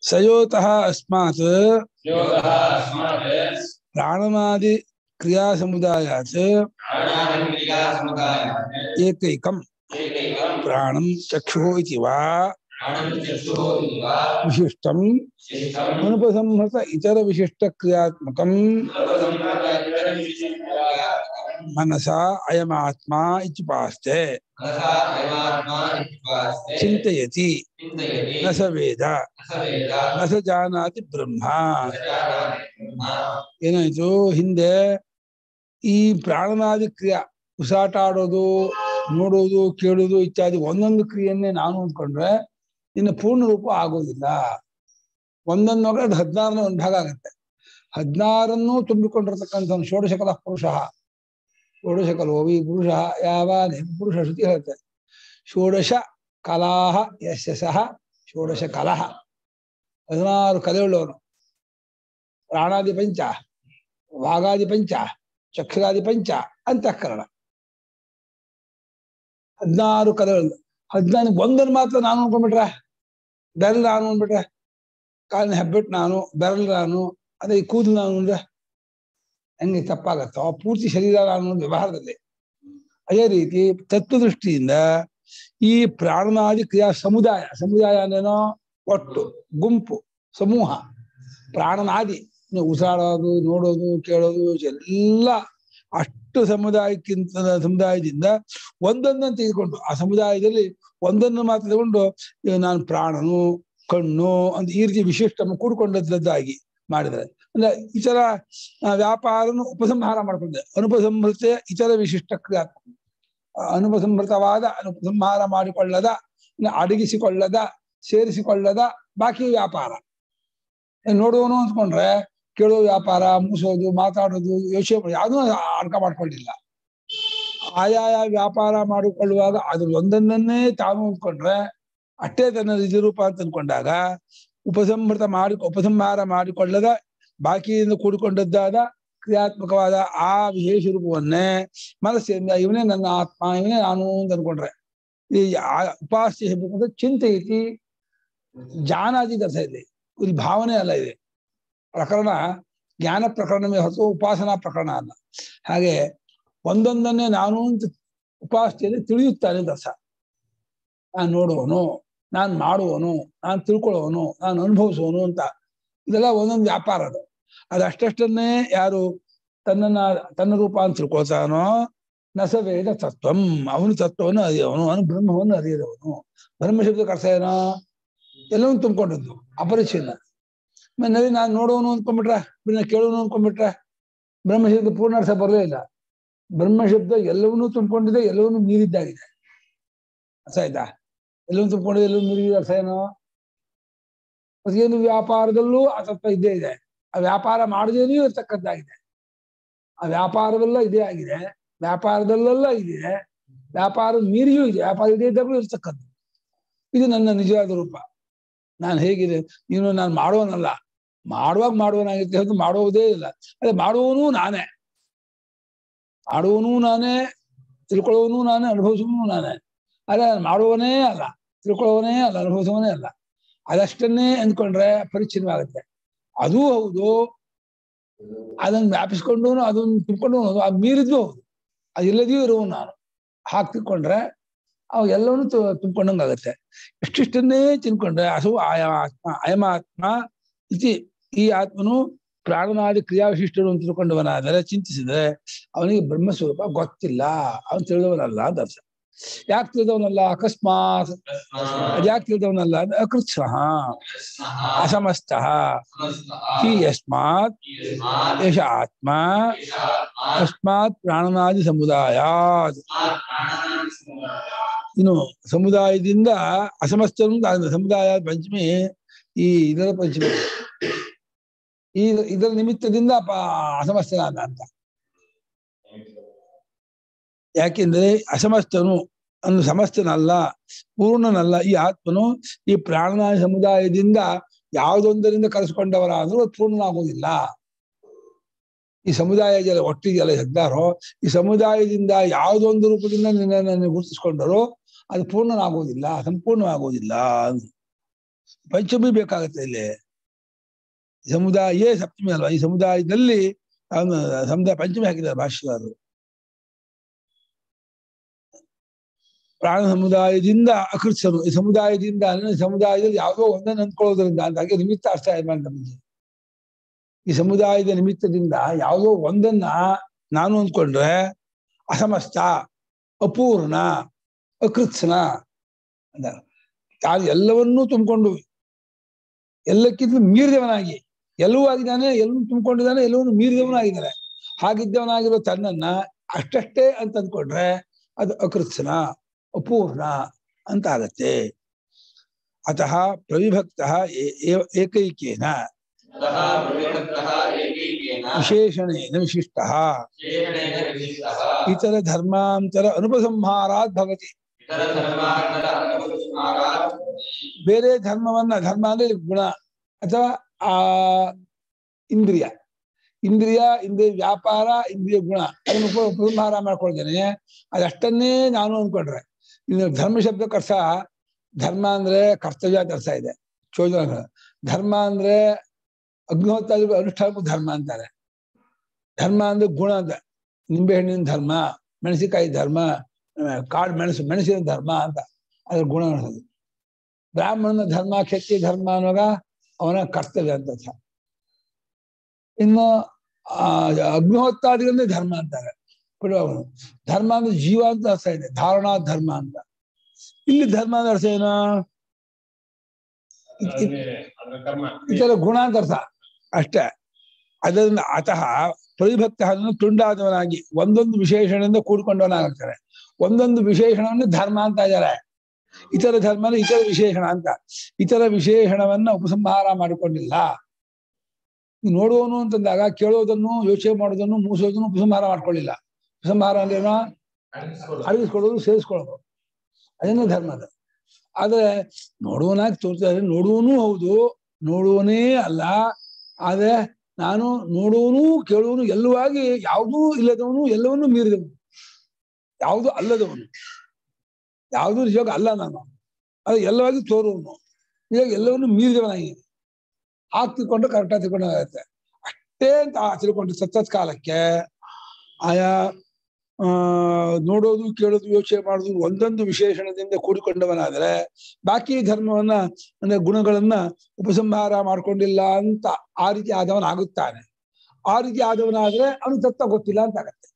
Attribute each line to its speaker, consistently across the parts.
Speaker 1: ಸಯೋತಃ ಅಸ್ಮಾತ್
Speaker 2: योगः अस्मात्
Speaker 1: ಪ್ರಾಣನಾದಿ ಕ್ರಿಯಾ ಸಮುದಾಯಾತ್
Speaker 2: प्राणादिक्रियासमुदायात्
Speaker 1: ಏಕೈಕಂ
Speaker 2: एकैकं
Speaker 1: ಪ್ರಾಣಂ ಚಕ್ಷುಃ ಇತಿ ವಾ
Speaker 2: प्राणं चक्षुः इति वा
Speaker 1: ವಿಶಿಷ್ಟಂ
Speaker 2: शिष्टम्
Speaker 1: ಅನುಪಸಂಹೃತ ಇತರ ವಿಶಿಷ್ಟ ಕ್ರಿಯಾತ್ಮಕಂ
Speaker 2: उपसंहारः
Speaker 1: ಮನಸ ಅಯಮಾತ್ಮ ಇತ್ಯುಪಾಸ್ತೆ
Speaker 2: मनसा अयमात्मा इत्युपास्ते
Speaker 1: ಚಿಂತಯತಿ
Speaker 2: चिन्तयति
Speaker 1: ನ ಸ ವೇದ
Speaker 2: न स वेद
Speaker 1: ನ ಸ ಜಾನಾತಿ ಬ್ರಹ್ಮ
Speaker 2: न जानाति ब्रह्म
Speaker 1: ಏನಾಯ್ತು ಹಿಂದೆ ಈ ಪ್ರಾಣನಾದಿ ಕ್ರಿಯಾ ಉಸಾಟ ಆಡೋದು ನೋಡೋದು ಕೇಳೋದು ಇತ್ಯಾದಿ ಒಂದೊಂದು ಕ್ರಿಯೆಯನ್ನೇ ನಾನು ಅಂದ್ಕೊಂಡ್ರೆ ಇನ್ನು ಪೂರ್ಣ ರೂಪ ಆಗೋದಿಲ್ಲ ಒಂದೊಂದು ಅದು ಹದಿನಾರನೇ ಒಂದು ಭಾಗ ಆಗುತ್ತೆ ಹದಿನಾರನ್ನು ತುಂಬಿಕೊಂಡಿರ್ತಕ್ಕಂಥ ಷೋಡಶಕಲ ಪುರುಷ ಷೋಡಶಕಲೋ ವಿ ಪುರುಷ ಯಾವ ಪುರುಷ ಶ್ರುತಿ ಹೇಳುತ್ತೆ ಷೋಡಶ ಕಲಾಹ ಯಶ ಸಹ ಷೋಡಶ ಕಲಹ ಹದಿನಾರು ಕಲೆಯುಳ್ಳವನು ಪ್ರಾಣಾದಿ ಪಂಚ ವಾಗಾದಿ ಪಂಚ ಚಕ್ಷುರಾದಿ ಪಂಚ ಅಂತಃಕರಣ ಹದಿನಾರು ಕಲೆಗಳು ಹದಿನಾರು ಒಂದನ್ನು ಮಾತ್ರ ನಾನು ಅನ್ಕೊಂಡ್ಬಿಟ್ರೆ ಬೆರಳು ನಾನು ಅಂದ್ಬಿಟ್ರೆ ಕಾಲಿನ ಹೆಬ್ಬೆಟ್ಟು ನಾನು ಬೆರಳು ನಾನು ಅದೇ ಈ ಕೂದಲು ನಾನು ಅಂದ್ರೆ ಹೆಂಗೆ ತಪ್ಪಾಗತ್ತೋ ಪೂರ್ತಿ ಶರೀರ ನಾನು ಅನ್ನೋ ವ್ಯವಹಾರದಲ್ಲಿ ಅದೇ ರೀತಿ ತತ್ವದೃಷ್ಟಿಯಿಂದ ಈ ಪ್ರಾಣನಾದಿ ಕ್ರಿಯಾ ಸಮುದಾಯ ಸಮುದಾಯ ಅಂದ್ರೇನೋ ಒಟ್ಟು ಗುಂಪು ಸಮೂಹ ಪ್ರಾಣನಾದಿ ಇನ್ನು ಉಸಿರಾಡೋದು ನೋಡೋದು ಕೇಳೋದು ಎಲ್ಲ ಅಷ್ಟು ಸಮುದಾಯಕ್ಕಿಂತ ಸಮುದಾಯದಿಂದ ಒಂದೊಂದನ್ನು ತೆಗೆದುಕೊಂಡು ಆ ಸಮುದಾಯದಲ್ಲಿ ಒಂದನ್ನು ಮಾತ್ರ ತಗೊಂಡು ಇವಾಗ ನಾನು ಪ್ರಾಣನು ಕಣ್ಣು ಅಂತ ಈ ರೀತಿ ವಿಶಿಷ್ಟ ಕೂಡಿಕೊಂಡದ್ದಾಗಿ ಮಾಡಿದ್ದಾರೆ ಅಂದ್ರೆ ಇತರ ಆ, ವ್ಯಾಪಾರನು ಉಪಸಂಹಾರ ಮಾಡ್ಕೊಂಡೆ ಅನುಪಸಂಹೃತೆ ಇತರ ವಿಶಿಷ್ಟ ಕ್ರಿಯಾತ್ಮಕ ಆ, ಅನುಪಸಂಹೃತವಾದ ಅನುಪಸಂಹಾರ ಮಾಡಿಕೊಳ್ಳದ ಇನ್ನು ಅಡಗಿಸಿಕೊಳ್ಳದ ಸೇರಿಸಿಕೊಳ್ಳದ ಬಾಕಿ ವ್ಯಾಪಾರ ಏನ್ ನೋಡುವನು ಅಂದ್ಕೊಂಡ್ರೆ ಕೇಳೋ ವ್ಯಾಪಾರ ಮುಗಿಸೋದು ಮಾತಾಡೋದು ಯೋಚನೆ ಯಾವುದೂ ಅರ್ಥ ಮಾಡ್ಕೊಳ್ಳಿಲ್ಲ ಆಯಾಯ ವ್ಯಾಪಾರ ಮಾಡಿಕೊಳ್ಳುವಾಗ ಅದು ಒಂದನ್ನೇ ತಾನು ಅಂದ್ಕೊಂಡ್ರೆ ಅಷ್ಟೇ ತನ್ನ ನಿಜರೂಪ ಅಂತ ಅನ್ಕೊಂಡಾಗ ಉಪಸಂಹೃತ ಮಾಡಿ ಉಪಸಂಹಾರ ಮಾಡಿಕೊಳ್ಳದ ಬಾಕಿಯಿಂದ ಕೂಡಿಕೊಂಡದ್ದಾದ ಕ್ರಿಯಾತ್ಮಕವಾದ ಆ ವಿಶೇಷ ರೂಪವನ್ನೇ ಮನಸ್ಸಿಂದ ಇವನೇ ನನ್ನ ಆತ್ಮ ಇವನೇ ನಾನು ಅಂತ ಅನ್ಕೊಂಡ್ರೆ ಈ ಆ- ಉಪಾಸ್ಯ ಹೇಳ್ಬೇಕಂದ್ರೆ ಚಿಂತೆ ಐತಿ ಜಾನಾದಿ ಅರ್ಥ ಇದೆ ಇಲ್ಲಿ ಭಾವನೆ ಅಲ್ಲ ಇದೆ ಪ್ರಕರಣ ಜ್ಞಾನ ಪ್ರಕರಣವೇ ಹೊರತು ಉಪಾಸನಾ ಪ್ರಕರಣ ಅಲ್ಲ ಹಾಗೆ ಒಂದೊಂದನ್ನೇ ನಾನು ಅಂತ ಉಪಾಸ್ತಿಯಲ್ಲಿ ತಿಳಿಯುತ್ತಾನೆ ಅಂತ ಅರ್ಥ ನಾನು ನೋಡುವನು ನಾನು ಮಾಡುವನು ನಾನು ತಿಳ್ಕೊಳ್ಳೋನು ನಾನು ಅನುಭವಿಸುವನು ಅಂತ ಇದೆಲ್ಲ ಒಂದೊಂದು ವ್ಯಾಪಾರ ಅದು ಅದು ಅಷ್ಟಷ್ಟನ್ನೇ ಯಾರು ತನ್ನನ್ನ ತನ್ನ ರೂಪ ಅಂತ ತಿಳ್ಕೊಳ್ತಾನೋ ನಸವೇದ ತತ್ವಂ ಅವನು ತತ್ವವನ್ನು ಅರಿಯವನು ಅವನು ಬ್ರಹ್ಮವನ್ನು ಅರಿಯದವನು ಬ್ರಹ್ಮ ಶಬ್ದಕ್ಕೆ ಅರ್ಥ ಏನೋ ಎಲ್ಲವನ್ನೂ ತುಂಬಿಕೊಂಡದ್ದು ಅಪರಿಚ್ಛಿನ್ನ ಆಮೇಲೆ ನಾನು ನೋಡೋನು ಅಂದ್ಕೊಂಡ್ಬಿಟ್ರೆ ಬಿನ್ನ ಕೇಳೋನು ಅಂದ್ಕೊಂಡ್ಬಿಟ್ರೆ ಬ್ರಹ್ಮ ಶಬ್ದ ಪೂರ್ಣ ಅರ್ಥ ಬರಲೇ ಇಲ್ಲ ಬ್ರಹ್ಮ ಶಬ್ದ ಎಲ್ಲವನ್ನೂ ತುಂಬಿಕೊಂಡಿದೆ ಎಲ್ಲವನ್ನೂ ಮೀರಿದ್ದಾಗಿದೆ ಅರ್ಥ ಆಯ್ತಾ ಎಲ್ಲವನ್ನೂ ತುಂಬಿಕೊಂಡಿದೆ ಎಲ್ಲವನ್ನೂ ಮೀರಿದ ಅರ್ಥ ಏನು ಪ್ರತಿಯೊಂದು ವ್ಯಾಪಾರದಲ್ಲೂ ಆ ತತ್ವ ಇದ್ದೇ ಇದೆ ಆ ವ್ಯಾಪಾರ ಮಾಡದೇನೂ ಇರ್ತಕ್ಕದ್ದಾಗಿದೆ ಆ ವ್ಯಾಪಾರವೆಲ್ಲ ಇದೇ ಆಗಿದೆ ವ್ಯಾಪಾರದಲ್ಲೆಲ್ಲ ಇದೆ ವ್ಯಾಪಾರ ಮೀರಿಯೂ ಇದೆ ವ್ಯಾಪಾರ ಇದೇ ಇದ್ದಾಗಲೂ ಇರ್ತಕ್ಕದ್ದು ಇದು ನನ್ನ ನಿಜವಾದ ರೂಪ ನಾನು ಹೇಗಿದೆ ನೀನು ನಾನು ಮಾಡುವನಲ್ಲ ಮಾಡುವಾಗ ಮಾಡುವನಾಗಿರ್ತೆ ಹೊರತು ಮಾಡುವುದೇ ಇಲ್ಲ ಅದೇ ಮಾಡುವವನು ನಾನೇ ಮಾಡುವವನು ನಾನೇ ತಿಳ್ಕೊಳ್ಳೋನು ನಾನೇ ಅನುಭವಿಸುವನು ನಾನೇ ಅದೇ ನಾನು ಮಾಡುವವನೇ ಅಲ್ಲ ತಿಳ್ಕೊಳ್ಳೋವನೇ ಅಲ್ಲ ಅನುಭವಿಸುವವನೇ ಅಲ್ಲ ಅದಷ್ಟನ್ನೇ ಅಂದ್ಕೊಂಡ್ರೆ ಪರಿಚ್ಛಿನ್ನವಾಗುತ್ತೆ ಅದೂ ಹೌದು ಅದನ್ನು ವ್ಯಾಪಿಸ್ಕೊಂಡು ಅದನ್ನು ತುಂಬಿಕೊಂಡು ಅದು ಮೀರಿದ್ದು ಹೌದು ಅದಿಲ್ಲದೆಯೂ ಇರುವನು ನಾನು ಹಾಗೆ ತಿಳ್ಕೊಂಡ್ರೆ ಅವು ಎಲ್ಲವನ್ನೂ ತುಂಬಿಕೊಂಡಂಗೆ ಆಗುತ್ತೆ ಎಷ್ಟಿಷ್ಟನ್ನೇ ತಿನ್ಕೊಂಡ್ರೆ ಹಸು ಆಯಮ ಆತ್ಮ ಅಯಮಾತ್ಮ ಇತಿ ಈ ಆತ್ಮನು ಪ್ರಾಣನಾದಿ ಕ್ರಿಯಾವಿಶಿಷ್ಟರು ಅಂತ ತಿಳ್ಕೊಂಡವನಾದರೆ ಚಿಂತಿಸಿದ್ರೆ ಅವನಿಗೆ ಬ್ರಹ್ಮಸ್ವರೂಪ ಗೊತ್ತಿಲ್ಲ ಅವನು ತಿಳಿದವನಲ್ಲ ಅಂತ ಅರ್ಥ ಯಾಕೆ ತಿಳಿದವನಲ್ಲ ಅಕಸ್ಮಾತ್ ಅದ್ಯಾಕೆ ತಿಳಿದವನಲ್ಲ ಅಂದ್ರೆ ಅಕೃತ್ಸಹ ಅಸಮಸ್ತಃ ಹಿ ಯಸ್ಮಾತ್ ಏಷ ಆತ್ಮ ತಸ್ಮಾತ್ ಪ್ರಾಣನಾದಿ ಸಮುದಾಯಾತ್ ಇನ್ನು ಸಮುದಾಯದಿಂದ ಅಸಮಸ್ತನು ಅಂತ ಆಗಿದೆ. ಸಮುದಾಯ ಪಂಚಮಿ ಈ ಇದರ ಪಂಚಮಿ ಈ ಇದರ ನಿಮಿತ್ತದಿಂದ ಪ ಅಸಮಸ್ತನಾದ ಅಂತ ಯಾಕೆಂದ್ರೆ ಅಸಮಸ್ತನು ಅನ್ನು ಸಮಸ್ತನಲ್ಲ ಪೂರ್ಣನಲ್ಲ ಈ ಆತ್ಮನು ಈ ಪ್ರಾಣನಾದಿ ಸಮುದಾಯದಿಂದ ಯಾವುದೊಂದರಿಂದ ಕರೆಸ್ಕೊಂಡವರ ಆದ್ರೂ ಅದು ಪೂರ್ಣನಾಗುವುದಿಲ್ಲ ಈ ಸಮುದಾಯ ಜನ ಒಟ್ಟಿಗೆಲ್ಲ ಹೆದ್ದಾರೋ ಈ ಸಮುದಾಯದಿಂದ ಯಾವುದೊಂದು ರೂಪದಿಂದ ನಿನ್ನನ್ನು ಗುರುತಿಸ್ಕೊಂಡರೋ ಅದು ಪೂರ್ಣನಾಗುವುದಿಲ್ಲ ಸಂಪೂರ್ಣವಾಗುವುದಿಲ್ಲ ಅಂತ ಪಂಚಮಿ ಬೇಕಾಗುತ್ತೆ ಇಲ್ಲಿ ಸಮುದಾಯ ಸಪ್ತಮಿ ಅಲ್ವಾ ಈ ಸಮುದಾಯದಲ್ಲಿ ಅವನು ಸಮುದಾಯ ಪಂಚಮಿ ಹಾಕಿದ್ದಾರೆ ಭಾಷ್ಯಗಾರರು ಪ್ರಾಣ ಸಮುದಾಯದಿಂದ ಅಕೃತ್ಸರು ಈ ಸಮುದಾಯದಿಂದ ಅಂದ್ರೆ ಈ ಸಮುದಾಯದಲ್ಲಿ ಯಾವುದೋ ಒಂದನ್ನು ಅಂದ್ಕೊಳ್ಳೋದ್ರಿಂದ ಅಂದಾಗೆ ನಿಮಿತ್ತ ಅರ್ಥ ಆಯ್ತು ನಮಗೆ ಈ ಸಮುದಾಯದ ನಿಮಿತ್ತದಿಂದ ಯಾವುದೋ ಒಂದನ್ನ ನಾನು ಅಂದ್ಕೊಂಡ್ರೆ ಅಸಮಸ್ತ ಅಪೂರ್ಣ ಅಕೃತ್ಸನ ಅಂದ ತಾನು ಎಲ್ಲವನ್ನೂ ತುಂಬಿಕೊಂಡು ಎಲ್ಲಕ್ಕಿಂತ ಮೀರಿದವನಾಗಿ ಎಲ್ಲವೂ ಆಗಿದ್ದಾನೆ ಎಲ್ಲವೂ ತುಂಬಿಕೊಂಡಿದ್ದಾನೆ ಎಲ್ಲವನ್ನೂ ಮೀರಿದವನಾಗಿದ್ದಾನೆ ಹಾಗಿದ್ದವನಾಗಿರೋ ತನ್ನನ್ನ ಅಷ್ಟಷ್ಟೇ ಅಂತ ಅಂದ್ಕೊಂಡ್ರೆ ಅದು ಅಕೃತ್ಸನ ಅಪೂರ್ಣ ಅಂತ ಆಗತ್ತೆ ಅತಃ ಪ್ರವಿಭಕ್ತ ಏಕೈಕೇನ
Speaker 2: अतः प्रविभक्तः एकैकेन
Speaker 1: ವಿಶೇಷಣೇನ ವಿಶಿಷ್ಟ
Speaker 2: शेषणेन विशिष्टः
Speaker 1: ಇತರ ಧರ್ಮಾಂತರ ಅನುಪಸಂಹಾರಾತ್ ಭವತಿ
Speaker 2: इतरधर्मान्तर अनुस्मारात्
Speaker 1: ಬೇರೆ ಧರ್ಮವನ್ನ ಧರ್ಮ ಅಂದ್ರೆ ಇಲ್ಲಿ ಗುಣ ಅಥವಾ ಆ ಇಂದ್ರಿಯ ಇಂದ್ರಿಯ ಇಂದ್ರಿಯ ವ್ಯಾಪಾರ ಇಂದ್ರಿಯ ಗುಣ ಅದನ್ನು ಉಪ- ಉಪಸಂಹಾರ ಮಾಡ್ಕೊಳ್ತೇನೆ ಅದಷ್ಟನ್ನೇ ನಾನು ಅನ್ಕೊಂಡ್ರೆ ಇನ್ನು ಧರ್ಮ ಶಬ್ದಕ್ಕೆ ಅರ್ಥ ಧರ್ಮ ಅಂದ್ರೆ ಕರ್ತವ್ಯ ಅಂತ ಅರ್ಥ ಇದೆ ಚೋದನ ಧರ್ಮ ಅಂದ್ರೆ ಅಗ್ನಿಹೋತ್ರ ಅನುಷ್ಠಾನಕ್ಕೂ ಧರ್ಮ ಅಂತಾರೆ ಧರ್ಮ ಅಂದ್ರೆ ಗುಣ ಅಂತ ನಿಂಬೆಹಣ್ಣಿನ ಧರ್ಮ ಮೆಣಸಿನಕಾಯಿ ಧರ್ಮ ಆ, ಕಾಡು ಮೆಣಸು ಮೆಣಸಿನ ಧರ್ಮ ಅಂತ ಅದ್ರ ಗುಣ ಅನ್ನೋದು ಬ್ರಾಹ್ಮಣನ ಧರ್ಮ ಕ್ಷತ್ರಿಯ ಧರ್ಮ ಅನ್ನುವಾಗ ಅವನ ಕರ್ತವ್ಯ ಅಂತ ಅರ್ಥ ಇನ್ನು ಆ ಅಗ್ನಿಹೋತ್ರಾದಿಗಳನ್ನೇ ಧರ್ಮ ಅಂತಾರೆ ಬಿಡು ಅವನು ಧರ್ಮ ಅಂದ್ರೆ ಜೀವ ಅಂತ ಅರ್ಥ ಇದೆ ಧಾರಣಾ ಧರ್ಮ ಅಂತ ಇಲ್ಲಿ ಧರ್ಮ ಅಂದ್ರೆ ಅರ್ಥ ಏನು ಇದ್- ಇದ್-
Speaker 3: ಅದ್ರ ಕರ್ಮ
Speaker 1: ಇದರ ಗುಣ ಅಂತ ಅರ್ಥ ಅಷ್ಟೇ ಅದರಿಂದ ಅತಃ ಪ್ರವಿಭಕ್ತ ಅದನ್ನು ತುಂಡಾದವನಾಗಿ ಒಂದೊಂದು ವಿಶೇಷಣದಿಂದ ಕೂಡ್ಕೊಂಡವನಾಗ್ತಾರೆ ಒಂದೊಂದು ವಿಶೇಷಣವನ್ನು ಧರ್ಮ ಅಂತ ಇದ್ದಾರೆ ಇತರ ಧರ್ಮನ ಇತರ ವಿಶೇಷಣ ಅಂತ ಇತರ ವಿಶೇಷಣವನ್ನ ಉಪಸಂಹಾರ ಮಾಡಿಕೊಂಡಿಲ್ಲ ಈ ನೋಡುವವನು ಅಂತಂದಾಗ ಕೇಳೋದನ್ನು ಯೋಚನೆ ಮಾಡೋದನ್ನು ಮೂಸೋದನ್ನು ಉಪಸಂಹಾರ ಮಾಡ್ಕೊಳ್ಳಿಲ್ಲ ಉಪಸಂಹಾರ ಅಂದ್ರೆ ಏನೋ ಅಡಗಿಸ್ಕೊಳ್ಳೋದು ಸೇರಿಸ್ಕೊಳ್ಳೋದು ಅದನ್ನೇ ಧರ್ಮ ಅದು ಆದ್ರೆ ನೋಡುವನಾಗಿ ತೋರ್ತಾರೆ ನೋಡುವನೂ ಹೌದು ನೋಡುವನೇ ಅಲ್ಲ ಆದ್ರೆ ನಾನು ನೋಡುವನು ಕೇಳುವನು ಎಲ್ಲವಾಗಿ ಯಾವುದೂ ಇಲ್ಲದವನು ಎಲ್ಲವನ್ನೂ ಮೀರಿದವನು ಯಾವುದು ಅಲ್ಲದವನು ಯಾವುದು ನಿಜವಾಗ ಅಲ್ಲ ನಾನು ಅದು ಎಲ್ಲವಾಗಿ ತೋರುವನು ಇವಾಗ ಎಲ್ಲವನ್ನು ಮೀರಿದವನಾಗಿದೆ ಹಾಗೆ ತಿಳ್ಕೊಂಡು ಕರೆಕ್ಟಾಗಿ ತಿಳ್ಕೊಂಡಾಗತ್ತೆ ಅಷ್ಟೇ ಅಂತ ಆ ತಿಳ್ಕೊಂಡು ಸತ್ತತ್ ಕಾಲಕ್ಕೆ ಆಯಾ ಆ ನೋಡೋದು ಕೇಳೋದು ಯೋಚನೆ ಮಾಡೋದು ಒಂದೊಂದು ವಿಶೇಷಣದಿಂದ ಕೂಡಿಕೊಂಡವನಾದ್ರೆ ಬಾಕಿ ಧರ್ಮವನ್ನ ಅಂದ್ರೆ ಗುಣಗಳನ್ನ ಉಪಸಂಹಾರ ಮಾಡ್ಕೊಂಡಿಲ್ಲ ಅಂತ ಆ ರೀತಿ ಆದವನಾಗುತ್ತಾನೆ ಆ ರೀತಿ ಆದವನಾದ್ರೆ ಅವನು ತತ್ವ ಗೊತ್ತಿಲ್ಲ ಅಂತ ಆಗತ್ತೆ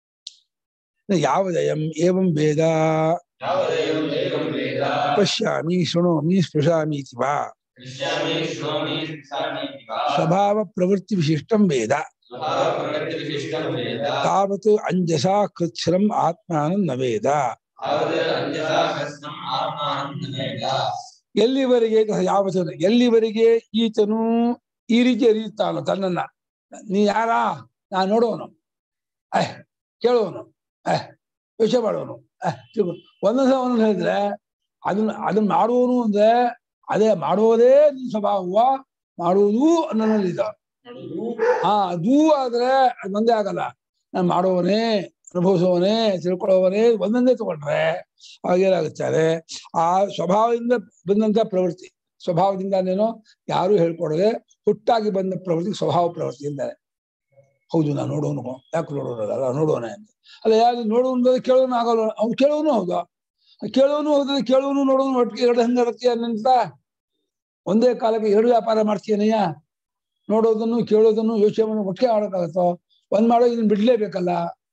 Speaker 1: ಯಾವದಯಂ ಏವಂ ವೇದ
Speaker 2: यावदेवं एवं वेद
Speaker 1: ಪಶ್ಯಾಮಿ ಶೃಣೋಮಿ ಸ್ಪೃಶಾಮಿ ಇತಿ ವಾ
Speaker 2: पश्यामि शृणोमि स्पृशामि इति वा
Speaker 1: ಸ್ವಭಾವ ಪ್ರವೃತ್ತಿ ವಿಶಿಷ್ಟಂ ವೇದ
Speaker 2: स्वभावप्रवृत्तिविशिष्टं वेद
Speaker 1: ತಾವತ್ ಅಂಜಸಾ ಕೃಚ್ಛ್ರಂ ಆತ್ಮಾನಂ ನ ವೇದ
Speaker 2: तावत् अञ्जसा कृष्णम् आत्मानं न वेद
Speaker 1: ಎಲ್ಲಿವರೆಗೆ ಯಾವತ್ತು ಎಲ್ಲಿವರೆಗೆ ಈತನು ಈ ರೀತಿ ಅರಿಯುತ್ತಾನೋ ತನ್ನನ್ನ ನೀ ಯಾರ ನಾ ನೋಡುವನು ಅಹ್ ಕೇಳುವನು ಅಹ್ ಯೋಚನೆ ಮಾಡುವನು ಅಹ್ ತಿಳ್ಕೊ ಒಂದೊಂದ್ಸ ಒಂದೊಂದು ಹೇಳಿದ್ರೆ ಅದನ್ನ ಅದನ್ನ ಮಾಡುವನು ಅಂದ್ರೆ ಅದೇ ಮಾಡುವುದೇ ನಿನ್ನ ಸ್ವಭಾವ ಮಾಡುವುದು ನನ್ನಲ್ಲಿ ಹಾ ಅದು ಆದ್ರೆ ಅದು ಒಂದೇ ಆಗಲ್ಲ ನಾನು ಮಾಡುವವನೇ ಅನುಭವಿಸುವವನೇ ತಿಳ್ಕೊಳ್ಳುವವನೇ ಒಂದೊಂದೇ ತಗೊಂಡ್ರೆ ಆಗೇನಾಗುತ್ತಾರೆ ಆ ಸ್ವಭಾವದಿಂದ ಬಂದಂತ ಪ್ರವೃತ್ತಿ ಸ್ವಭಾವದಿಂದನೇನೋ ಯಾರು ಹೇಳ್ಕೊಡದೆ ಹುಟ್ಟಾಗಿ ಬಂದ ಪ್ರವೃತ್ತಿ ಸ್ವಭಾವ ಪ್ರವೃತ್ತಿ ಅಂತಾರೆ ಹೌದು ನಾನು ನೋಡೋನು ಯಾಕೆ ನೋಡೋನಲ್ಲ ನೋಡೋನೆ ಅಂತ ಅಲ್ಲ ಯಾರು ನೋಡೋನು ಕೇಳೋನು ಆಗಲ್ಲ ಅವ್ನು ಕೇಳೋನು ಹೌದಾ ಕೇಳೋನು ಹೌದು ಕೇಳೋನು ನೋಡೋನು ಒಟ್ಟಿಗೆ ಎರಡು ಹಂಗ ಇರುತ್ತೆ ಅನ್ನಂತ ಒಂದೇ ಕಾಲಕ್ಕೆ ಎರಡು ವ್ಯಾಪಾರ ಮಾಡ್ತೀಯನಯ್ಯ ನೋಡೋದನ್ನು ಕೇಳೋದನ್ನು ಯೋಚನೆ ಒಟ್ಟಿಗೆ ಮಾಡೋಕ್ಕಾಗತ್ತೋ ಒಂದ್ ಮಾಡೋ ಇದನ್ನ ಬಿಡ್ಲೇಬೇಕಲ್ಲ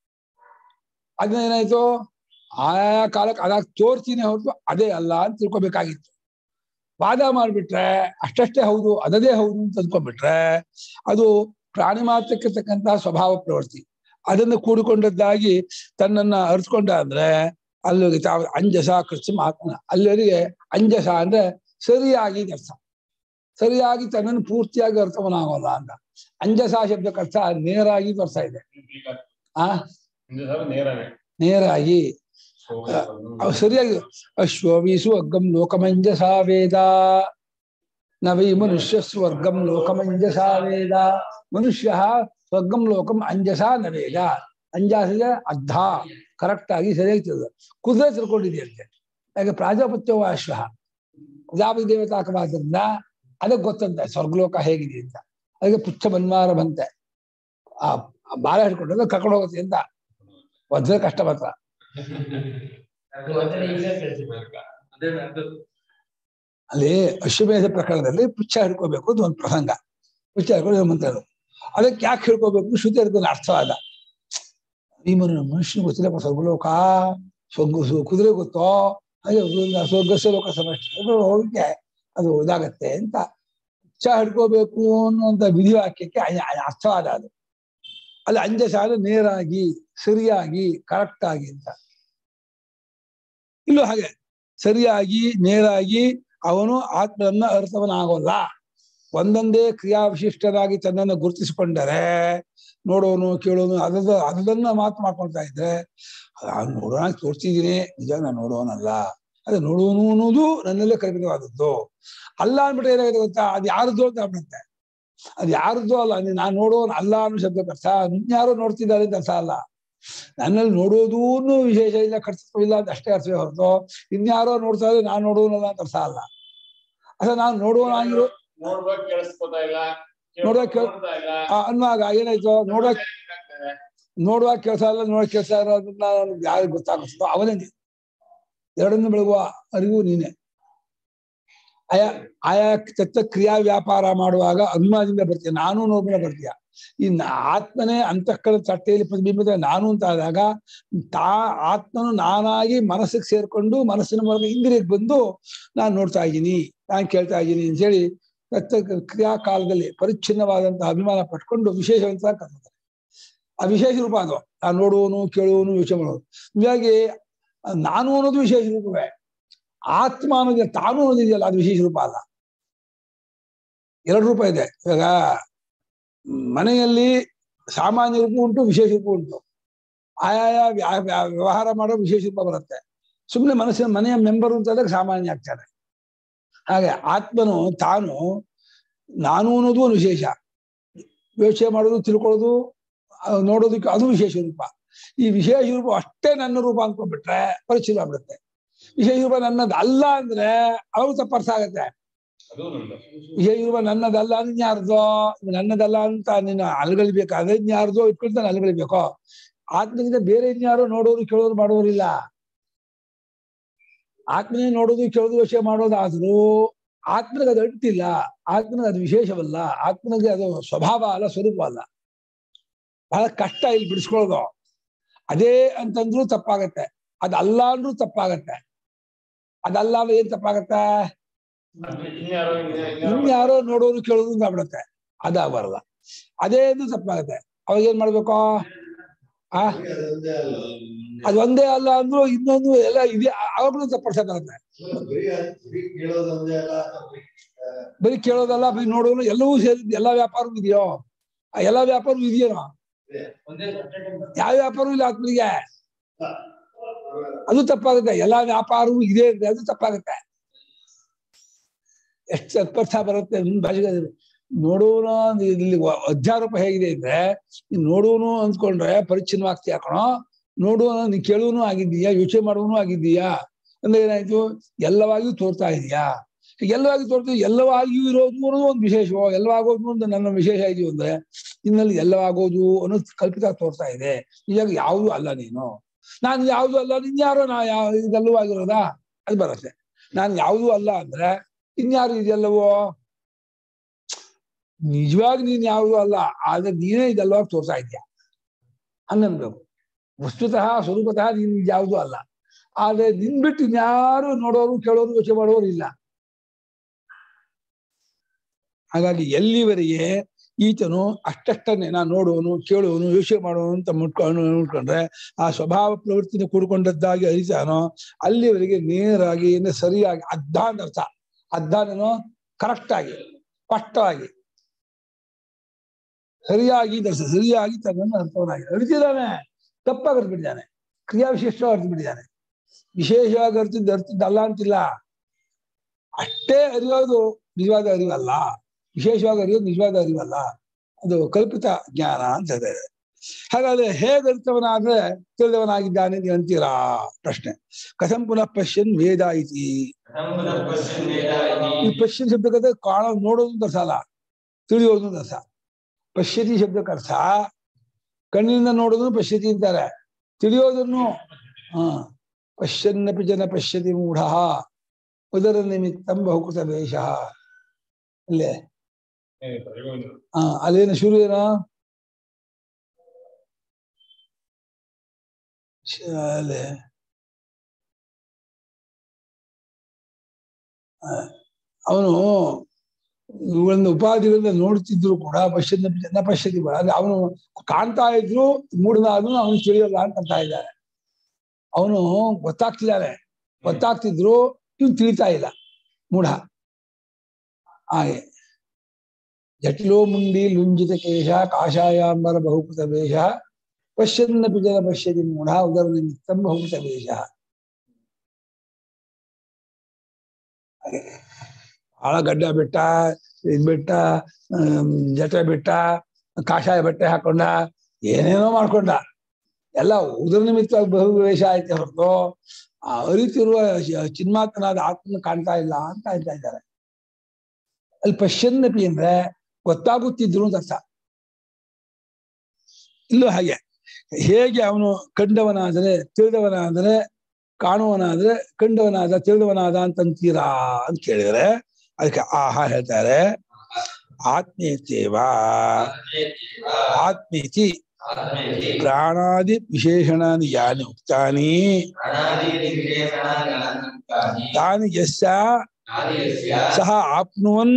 Speaker 1: ಅದನ್ನ ಏನಾಯ್ತು ಆಯಾ ಕಾಲಕ್ಕೆ ಅದಾಗ ತೋರ್ತೀನಿ ಹೊರತು ಅದೇ ಅಲ್ಲ ಅಂತ ತಿಳ್ಕೊಬೇಕಾಗಿತ್ತು ವಾದ ಮಾಡ್ಬಿಟ್ರೆ ಅಷ್ಟಷ್ಟೇ ಹೌದು ಅದದೇ ಹೌದು ಅಂತ ಅಂದ್ಕೊಂಡ್ಬಿಟ್ರೆ ಅದು ಪ್ರಾಣಿ ಮಾತ್ರಕ್ಕೆ ತಕ್ಕಂತಹ ಸ್ವಭಾವ ಪ್ರವೃತ್ತಿ ಅದನ್ನು ಕೂಡಿಕೊಂಡದ್ದಾಗಿ ತನ್ನನ್ನ ಅರಿತುಕೊಂಡ ಅಂದ್ರೆ ಅಲ್ಲಿ ತಾವು ಅಂಜಸ ಕೃಷ್ಣ ಆತ್ಮನ ಅಲ್ಲಿವರೆಗೆ ಅಂಜಸ ಅಂದ್ರೆ ಸರಿಯಾಗಿ ಅಂತ ಅರ್ಥ ಸರಿಯಾಗಿ ತನ್ನನ್ನು ಪೂರ್ತಿಯಾಗಿ ಅರ್ಥವನಾಗೋಲ್ಲ ಅಂತ ಅಂಜಸ ಶಬ್ದಕ್ಕೆ ಅರ್ಥ ನೇರಾಗಿ ಅಂತ ಅರ್ಥ ಇದೆ ಆ
Speaker 3: ಹಿಂದೆ ಸಲ ನೇರನೇ
Speaker 1: ನೇರಾಗಿ ಅವು ಸರಿಯಾಗಿ ಅಶ್ವವೀಸು ಅಗ್ಗಂ ಲೋಕಮಂಜಸಾ ವೇದ ನ ವೈ ಮನುಷ್ಯ ಸ್ವರ್ಗಂ ಲೋಕಮಂಜಸಾ ವೇದ ಮನುಷ್ಯ ಸ್ವರ್ಗಂ ಲೋಕಂ ಅಂಜಸಾ ನ ವೇದ ಅಂಜಾಸಿಗೆ ಅರ್ಧ ಕರೆಕ್ಟ್ ಆಗಿ ಸರಿಯಾಗಿ ತಿಳಿದ ಕುದುರೆ ತಿಳ್ಕೊಂಡಿದೆಯಂತೆ ಯಾಕೆ ಪ್ರಾಜಾಪತ್ಯವ ಅಶ್ವ ಪ್ರಜಾಪತಿ ದೇವತಾಕವಾದ್ರಿಂದ ಅದಕ್ಕೆ ಗೊತ್ತಂತೆ ಸ್ವರ್ಗಲೋಕ ಹೇಗಿದೆ ಅಂತ ಅದಕ್ಕೆ ಪುಚ್ಛ ಮನ್ಮಾರ ಬಂತೆ ಆ ಆ ಬಾಲ ಹಿಡ್ಕೊಂಡು ಕರ್ಕೊಂಡು ಹೋಗುತ್ತೆ ಅಂತ ವಜ್ರ ಕಷ್ಟ ಮಾತ್ರ
Speaker 2: ಅದೇ ಅದು
Speaker 1: ಅಲ್ಲಿ ಅಶ್ವಮೇಧ ಪ್ರಕರಣದಲ್ಲಿ ಪುಚ್ಛ ಹಿಡ್ಕೋಬೇಕು ಅಂತ ಒಂದು ಪ್ರಸಂಗ ಪುಚ್ಛ ಹಿಡ್ಕೊಂಡು ಮಂತ್ರ ಅದು. ಅದಕ್ಕೆ ಯಾಕೆ ಹಿಡ್ಕೋಬೇಕು ಶ್ರುತಿ ಅದಕ್ಕೆ ಅರ್ಥವಾದ ಈ ಮನು ಮನುಷ್ಯನ ಗೊತ್ತಿಲ್ಲಪ್ಪ ಸ್ವರ್ಗಲೋಕ ಸ್ವರ್ಗ ಸು- ಕುದುರೆ ಗೊತ್ತೋ ಹಾಗೆ ಒಂದು ಸ್ವರ್ಗ ಲೋಕ ಸಮಷ್ಟಿ ಹೋಗಕ್ಕೆ ಅದು ಇದಾಗತ್ತೆ ಅಂತ ಪುಚ್ಛ ಹಿಡ್ಕೋಬೇಕು ಅನ್ನುವಂತ ವಿಧಿ ವಾಕ್ಯಕ್ಕೆ ಅ- ಅ- ಅರ್ಥವಾದ ಅದು ಅಲ್ಲಿ ಅಂಜಸಾಲ ನೇರಾಗಿ ಸರಿಯಾಗಿ ಕರೆಕ್ಟ್ ಆಗಿ ಅಂತ ಇಲ್ಲೂ ಹಾಗೆ ಸರಿಯಾಗಿ ನೇರಾಗಿ ಅವನು ಆತ್ಮನನ್ನ ಅರ್ಥವನಾಗೋಲ್ಲ ಒಂದೊಂದೇ ಕ್ರಿಯಾ ವಿಶಿಷ್ಟರಾಗಿ ತನ್ನನ್ನು ಗುರುತಿಸಿಕೊಂಡರೆ ನೋಡೋನು ಕೇಳೋನು ಅದದ ಅದನ್ನ ಮಾತು ಮಾಡ್ಕೊಳ್ತಾ ಇದ್ರೆ ನಾನು ನೋಡೋಣ ತೋರ್ಸಿದ್ದೀನಿ ನಿಜ ನಾನು ನೋಡೋನಲ್ಲ ಅದು ನೋಡೋನು ಅನ್ನೋದು ನನ್ನಲ್ಲೇ ಕಲ್ಪಿತವಾದದ್ದು ಅಲ್ಲ ಅಂದ್ಬಿಟ್ರೆ ಏನಾಗುತ್ತೆ ಗೊತ್ತಾ ಅದು ಯಾರದ್ದು ಅಂತ ಆಗ್ಬಿಡುತ್ತೆ ಅದು ಯಾರದ್ದು ಅಲ್ಲ ನೀನ್ ನಾನ್ ನೋಡೋನ್ ಅಲ್ಲ ಅನ್ನೋ ಶಬ್ದಕ್ಕೆ ಅರ್ಥ ಇನ್ಯಾರೋ ನೋಡ್ತಿದ್ದಾರೆ ಅಂತ ಅರ್ಥ ಅಲ್ಲ ನನ್ನಲ್ಲಿ ನೋಡೋದೂ ವಿಶೇಷ ಇಲ್ಲ ಕರ್ತೃತ್ವ ಇಲ್ಲ ಅಂತ ಅಷ್ಟೇ ಅರ್ಥವೇ ಹೊರತು ಇನ್ಯಾರೋ ನೋಡ್ತಾ ಇದ್ರೆ ನಾನ್ ನೋಡೋನಲ್ಲ ಅಂತ ಅರ್ಥ ಅಲ್ಲ ಅಲ್ಲ ನಾನು ನೋಡುವನಾಗಿರೋ
Speaker 3: ನೋಡ್ಬೇಕು ಕೇಳಿಸ್ಕೊತಾ ಇಲ್ಲ
Speaker 1: ನೋಡ್ಬೇಕು ಕೇಳ್-
Speaker 3: ನೋಡ್ತಾ ಇಲ್ಲ
Speaker 1: ಆ, ಅನ್ನುವಾಗ ಏನಾಯ್ತು ನೋಡುವಾಗ
Speaker 3: ಆಗ್ತದೆ.
Speaker 1: ನೋಡುವಾಗ ಕೆಲಸ ಇಲ್ಲ ನೋಡಕ್ ಕೆಲಸ ಇರೋದನ್ನ ಯಾರಿಗೆ ಗೊತ್ತಾಗುತ್ತೋ ಅವನೇ ನೀನು. ಎರಡನ್ನು ಬೆಳಗುವ ಅರಿವು ನೀನೆ ಆಯಾ ಆಯಾ ತತ್ತ ಕ್ರಿಯಾ ವ್ಯಾಪಾರ ಮಾಡುವಾಗ ಅಭಿಮಾನದಿಂದ ಬರ್ತೀಯ ನಾನು ನೋಡ್ಬಿಡ ಬರ್ತೀಯ ಇನ್ನು ಆತ್ಮನೇ ಅಂತಃಕರ ತಟ್ಟೆಯಲ್ಲಿ ಪ್ರತಿಬಿಂಬಿತ ನಾನು ಅಂತ ಆದಾಗ ತಾ ಆತ್ಮನು ನಾನಾಗಿ ಮನಸ್ಸಿಗೆ ಸೇರ್ಕೊಂಡು ಮನಸ್ಸಿನ ಮೂಲಕ ಇಂದ್ರಿಯಕ್ಕೆ ಬಂದು ನಾನು ನೋಡ್ತಾ ಇದ್ದೀನಿ ನಾನು ಕೇಳ್ತಾ ಇದ್ದೀನಿ ಅಂತೇಳಿ ತತ್ತ ಕ್ರಿಯಾ ಕಾಲದಲ್ಲಿ ಪರಿಚ್ಛಿನ್ನವಾದಂತಹ ಅಭಿಮಾನ ಪಟ್ಕೊಂಡು ವಿಶೇಷವಂತ ಕರ್ತಾರೆ ಆ ವಿಶೇಷ ರೂಪ ಅದು ನಾನು ನೋಡುವನು ಕೇಳುವನು ಯೋಚನೆ ಮಾಡೋದು ಹೀಗಾಗಿ ನಾನು ಅನ್ನೋದು ವಿಶೇಷ ರೂಪವೇ ಆತ್ಮ ಅನ್ನೋದು ತಾನು ಅನ್ನೋದಿದೆಯಲ್ಲ ಅದು ವಿಶೇಷ ರೂಪ ಅಲ್ಲ ಎರಡು ರೂಪ ಇದೆ ಇವಾಗ ಮನೆಯಲ್ಲಿ ಸಾಮಾನ್ಯ ರೂಪ ಉಂಟು ವಿಶೇಷ ರೂಪ ಉಂಟು ಆಯಾಯ ವ್ಯಾ- ವ್ಯಾ- ವ್ಯವಹಾರ ಮಾಡೋ ವಿಶೇಷ ರೂಪ ಬರುತ್ತೆ ಸುಮ್ಮನೆ ಮನಸ್ಸಿನ ಮನೆಯ ಮೆಂಬರ್ ಅಂತಂದ್ರೆ ಸಾಮಾನ್ಯ ಆಗ್ತಾರೆ ಹಾಗೆ ಆತ್ಮನು ತಾನು ನಾನು ಅನ್ನೋದು ಒಂದು ವಿಶೇಷ ಯೋಚನೆ ಮಾಡೋದು ತಿಳ್ಕೊಳ್ಳೋದು ಆ, ನೋಡೋದಕ್ಕೆ ಅದು ವಿಶೇಷ ರೂಪ ಈ ವಿಶೇಷ ರೂಪ ಅಷ್ಟೇ ನನ್ನ ರೂಪ ಅನ್ಕೊಂಡ್ಬಿಟ್ರೆ ಪರಿಚಯ ಆಗ್ಬಿಡುತ್ತೆ ವಿಶೇಷ ರೂಪ ನನ್ನದು ಅಲ್ಲ ಅಂದ್ರೆ ಅವಾಗ ತಪ್ಪರ್ಥ ಆಗತ್ತೆ
Speaker 3: ಅದು ನಂದು
Speaker 1: ವಿಶೇಷ ರೂಪ ನನ್ನದಲ್ಲ ಅಂದ್ರೆ ಯಾರ್ದೋ ನನ್ನದಲ್ಲ ಅಂತ ನೀನು ಅಲ್ಗಳಿಬೇಕು ಅದೇ ಯಾರ್ದೋ ಇಟ್ಕೊಳ್ತಾನೆ ಅಲ್ಗಳಿಬೇಕು ಆತ್ಮದಿಂದ ಬೇರೆ ಇನ್ಯಾರೋ ನೋಡೋರು ಕೇಳೋರು ಮಾಡೋರಿಲ್ಲ ಆತ್ಮನೇ ನೋಡೋದು ಕೇಳೋದು ವಿಷಯ ಮಾಡೋದಾದ್ರೂ ಆತ್ಮನಿಗೆ ಅದು ಅಂಟಿಲ್ಲ ಆತ್ಮನಿಗೆ ಅದು ವಿಶೇಷವಲ್ಲ ಆತ್ಮನಿಗೆ ಅದು ಸ್ವಭಾವ ಅಲ್ಲ ಸ್ವರೂಪ ಅಲ್ಲ ಬಹಳ ಕಷ್ಟ ಇಲ್ಲಿ ಬಿಡಿಸ್ಕೊಳ್ಳೋದು ಅದೇ ಅಂತಂದ್ರೂ ತಪ್ಪಾಗತ್ತೆ ಅದಲ್ಲ ಅಂದ್ರೂ ತಪ್ಪಾಗತ್ತೆ ಅದಲ್ಲ ಅಂದ್ರೆ ಏನ್ ತಪ್ಪಾಗತ್ತೆ
Speaker 3: ಅದು ಇನ್ಯಾರೋ ಇನ್ಯಾ- ಇನ್ಯಾರೋ
Speaker 1: ಇನ್ಯಾರೋ ನೋಡೋರು ಕೇಳೋದು ಅಂತ ಆಗ್ಬಿಡತ್ತೆ ಅದಾಗಬಾರಲ್ಲ ಅದೇ ಅಂದ್ರೂ ತಪ್ಪಾಗತ್ತೆ ಅವಾಗ ಏನ್ ಮಾಡ್ಬೇಕು ಆ
Speaker 4: ಅದೊಂದೇ ಅಲ್ಲ
Speaker 1: ಅದ್ ಒಂದೇ ಅಲ್ಲ ಅಂದ್ರೂ ಇನ್ನೊಂದು ಎಲ್ಲ ಇದೆ ಅವಾಗ್ಲೂ ತಪ್ಪಡ್ಸಕ್ಕಾಗತ್ತೆ
Speaker 4: ಬರೀ ಬರೀ ಕೇಳೋದೊಂದೇ ಅಲ್ಲ
Speaker 1: ಬರೀ ಕೇಳೋದಲ್ಲ ಬರೀ ನೋಡೋದು ಎಲ್ಲವೂ ಸೇರಿ ಎಲ್ಲಾ ವ್ಯಾಪಾರವೂ ಇದೆಯೋ ಆ ಎಲ್ಲಾ ವ್ಯಾಪಾರವೂ ಇದೆಯೇನೋ
Speaker 2: ಒಂದೇ
Speaker 1: ಯಾವ ವ್ಯಾಪಾರವೂ ಇಲ್ಲ ಆತ್ಮನಿಗೆ ಅದು ತಪ್ಪಾಗುತ್ತೆ ಎಲ್ಲಾ ವ್ಯಾಪಾರವೂ ಇದೆ ಅಂದ್ರೆ ಅದು ತಪ್ಪಾಗುತ್ತೆ ಎಷ್ಟು ತತ್ಪರ್ಥ ಬರುತ್ತೆ ನಿಮ್ ಭಾಷೆಗೆ ಅದು ನೋಡೋನು ಅಂದ್ರೆ ಇಲ್ಲಿ ವ- ಅಧ್ಯಾರೋಪ ಹೇಗಿದೆ ಅಂದ್ರೆ ನೀನ್ ನೋಡೋನು ಅಂದ್ಕೊಂಡ್ರೆ ಪರಿಚ್ಛಿನ್ನವಾಗ್ತಿ ಹಾಕೋಣ ನೋಡುವನು ನೀ ಕೇಳುವನು ಆಗಿದ್ದೀಯಾ ಯೋಚನೆ ಮಾಡುವನು ಆಗಿದ್ದೀಯಾ ಅಂದ್ರೆ ಏನಾಯ್ತು ಎಲ್ಲವಾಗಿಯೂ ತೋರ್ತಾ ಇದೀಯಾ ಎಲ್ಲವಾಗಿ ತೋರ್ತೀವಿ ಎಲ್ಲವಾಗಿಯೂ ಇರೋದು ಅನ್ನೋದು ಒಂದು ವಿಶೇಷವೋ ಎಲ್ಲವಾಗೋದು ಒಂದು ನನ್ನ ವಿಶೇಷ ಇದೆಯೋ ಅಂದ್ರೆ ಇನ್ನಲ್ಲಿ ಎಲ್ಲವಾಗೋದು ಅನ್ನೋದು ಕಲ್ಪಿತ ತೋರ್ತಾ ಇದೆ ಇವಾಗ ಯಾವುದು ಅಲ್ಲ ನೀನು ನಾನು ಯಾವುದು ಅಲ್ಲ ಇನ್ಯಾರೋ ನಾ ಯಾವ ಇದೆಲ್ಲವೂ ಆಗಿರೋದಾ ಅದು ಬರುತ್ತೆ ನಾನು ಯಾವುದು ಅಲ್ಲ ಅಂದ್ರೆ ಇನ್ಯಾರು ಇದೆಲ್ಲವೋ ನಿಜವಾಗಿ ನೀನ್ ಯಾವುದು ಅಲ್ಲ ಆದ್ರೆ ನೀನೇ ಇದೆಲ್ಲವಾಗ ತೋರ್ತಾ ಇದೆಯಾ ಹಂಗನ್ಬೇಕು ವಸ್ತುತಃ ಸ್ವರೂಪತಃ ನೀನ್ ಯಾವುದು ಅಲ್ಲ ಆದ್ರೆ ನಿನ್ ಬಿಟ್ಟು ಇನ್ಯಾರು ನೋಡೋರು ಕೇಳೋರು ಯೋಚನೆ ಮಾಡೋರು ಇಲ್ಲ ಹಾಗಾಗಿ ಎಲ್ಲಿವರೆಗೆ ಈತನು ಅಷ್ಟಷ್ಟನ್ನೇ ನಾನು ನೋಡುವನು ಕೇಳುವನು ಯೋಚನೆ ಮಾಡುವನು ಅಂತ ಮುಟ್ಕೊಂಡು ಮುಟ್ಕೊಂಡ್ರೆ ಆ ಸ್ವಭಾವ ಪ್ರವೃತ್ತಿನ ಕೂಡಿಕೊಂಡದ್ದಾಗಿ ಅರಿತಾನೋ ಅಲ್ಲಿವರೆಗೆ ನೇರಾಗಿ ಅಂದ್ರೆ ಸರಿಯಾಗಿ ಅರ್ಧ ಅಂತ ಅರ್ಥ ಅರ್ಧನೇನೋ ಕರೆಕ್ಟ್ ಆಗಿ ಸ್ಪಷ್ಟವಾಗಿ ಸರಿಯಾಗಿ ದರ್ಶ ಸರಿಯಾಗಿ ತನ್ನನ್ನು ಅರ್ಥವನಾಗಿ ಅರಿತಿದ್ದಾನೆ ತಪ್ಪಾಗಿ ಅರ್ತ್ಬಿಟ್ಟಿದ್ದಾನೆ ಕ್ರಿಯಾ ವಿಶೇಷವಾಗಿ ಅರ್ತ್ಬಿಟ್ಟಿದ್ದಾನೆ ವಿಶೇಷವಾಗಿ ಅರ್ತಿದ್ದ ಅರ್ತಿದ್ದಲ್ಲ ಅಂತಿಲ್ಲ ಅಷ್ಟೇ ಅರಿಯೋದು ನಿಜವಾದ ಅರಿವಲ್ಲ ವಿಶೇಷವಾಗಿ ಅರಿಯೋದು ನಿಜವಾದ ಅರಿವಲ್ಲ ಅದು ಕಲ್ಪಿತ ಜ್ಞಾನ ಅಂತ ಇದೆ ಹಾಗಾದ್ರೆ ಹೇಗೆ ಅರಿತವನಾದ್ರೆ ತಿಳಿದವನಾಗಿದ್ದಾನೆ ನೀವು ಅಂತೀರಾ ಪ್ರಶ್ನೆ ಕಥಂ ಪುನಃ ಪಶ್ಯನ್ ವೇದ ಇತಿ ಈ ಪಶ್ಯನ್ ಶಬ್ದಕ್ಕೆ ಕಾಣ ನೋಡೋದು ಅಂತ ಅರ್ಥ ಅಲ್ಲ ತಿಳಿಯೋದು ಅಂತ ಅರ್ಥ ಪಶ್ಯತಿ ಶಬ್ದಕ್ಕೆ ಅರ್ಥ ಕಣ್ಣಿನಿಂದ ನೋಡೋದು ಪಶ್ಯತಿ ಅಂತಾರೆ ತಿಳಿಯೋದನ್ನು ಹಾ ಪಶ್ಯನ್ನಪಿ ಜನ ಪಶ್ಯತಿ ಮೂಢ ಉದರ ನಿಮಿತ್ತಂ ಬಹುಕೃತ ವೇಷ ಅಲ್ಲೇ ಹಾ ಅಲ್ಲೇನು ಶುರು ಏನೋ ಶಾಲೆ ಅವನು ಇವುಗಳನ್ನ ಉಪಾಧಿಗಳನ್ನ ನೋಡ್ತಿದ್ರು ಕೂಡ ಪಶ್ಯದ ಜನ ಪಶ್ಯತಿ ಕೂಡ ಅಂದ್ರೆ ಅವನು ಕಾಣ್ತಾ ಇದ್ರು ಮೂಢನಾದ್ರೂ ಅವನು ತಿಳಿಯಲ್ಲ ಅಂತ ಅಂತ ಇದ್ದಾರೆ ಅವನು ಗೊತ್ತಾಗ್ತಿದ್ದಾನೆ ಗೊತ್ತಾಗ್ತಿದ್ರು ಇವ್ನು ತಿಳಿತಾ ಇಲ್ಲ ಮೂಢ ಹಾಗೆ ಜಟಿಲೋ ಮುಂಡಿ ಲುಂಜಿತ ಕೇಶ ಕಾಷಾಯಾಂಬರ ಬಹುಕೃತ ವೇಷ ಪಶ್ಯನ್ನಪಿ ಜನ ಪಶ್ಯತಿ ಮೂಢ ಉದರ ನಿಮಿತ್ತಂ ಬಹುಕೃತ ವೇಷ ಹಾಗೆ ಆಳ ಗಡ್ಡ ಬಿಟ್ಟ ಇದ್ ಬಿಟ್ಟ ಆಮ್, ಜಟೆ ಬಿಟ್ಟ ಕಾಷಾಯ ಬಟ್ಟೆ ಹಾಕೊಂಡ ಏನೇನೋ ಮಾಡ್ಕೊಂಡ ಎಲ್ಲ ಉದರ ನಿಮಿತ್ತವಾಗಿ ಬಹುವೇಷ ಆಯ್ತೆ ಹೊರತು ಆ ಅರಿತಿರುವ ಶ್- ಚಿನ್ಮಾತ್ರನಾದ ಆತ್ಮನ ಕಾಣ್ತಾ ಇಲ್ಲ ಅಂತ ಹೇಳ್ತಾ ಇದ್ದಾರೆ ಅಲ್ಲಿ ಪಶ್ಯನ್ನಪಿ ಅಂದ್ರೆ ಗೊತ್ತಾಗುತ್ತಿದ್ರು ಅಂತ ಅರ್ಥ ಇಲ್ಲೂ ಹಾಗೆ ಹೇಗೆ ಅವನು ಕಂಡವನಾದರೆ ತಿಳಿದವನಾದರೆ ಕಾಣುವನಾದ್ರೆ ಕಂಡವನಾದ ತಿಳಿದವನಾದ ಅಂತಂತೀರಾ ಅಂತ ಕೇಳಿದ್ರೆ ಅದಕ್ಕೆ ಆಹಾ ಹೇಳ್ತಾರೆ ಆತ್ಮೀಯತೇವ ಆತ್ಮೀತಿ ಪ್ರಾಣಾದಿ ವಿಶೇಷಣಾನಿ ಯಾನಿ ಉಕ್ತಾನಿ ತಾನಿ ಯಸ್ಯ ಸಹ ಆಪ್ನುವನ್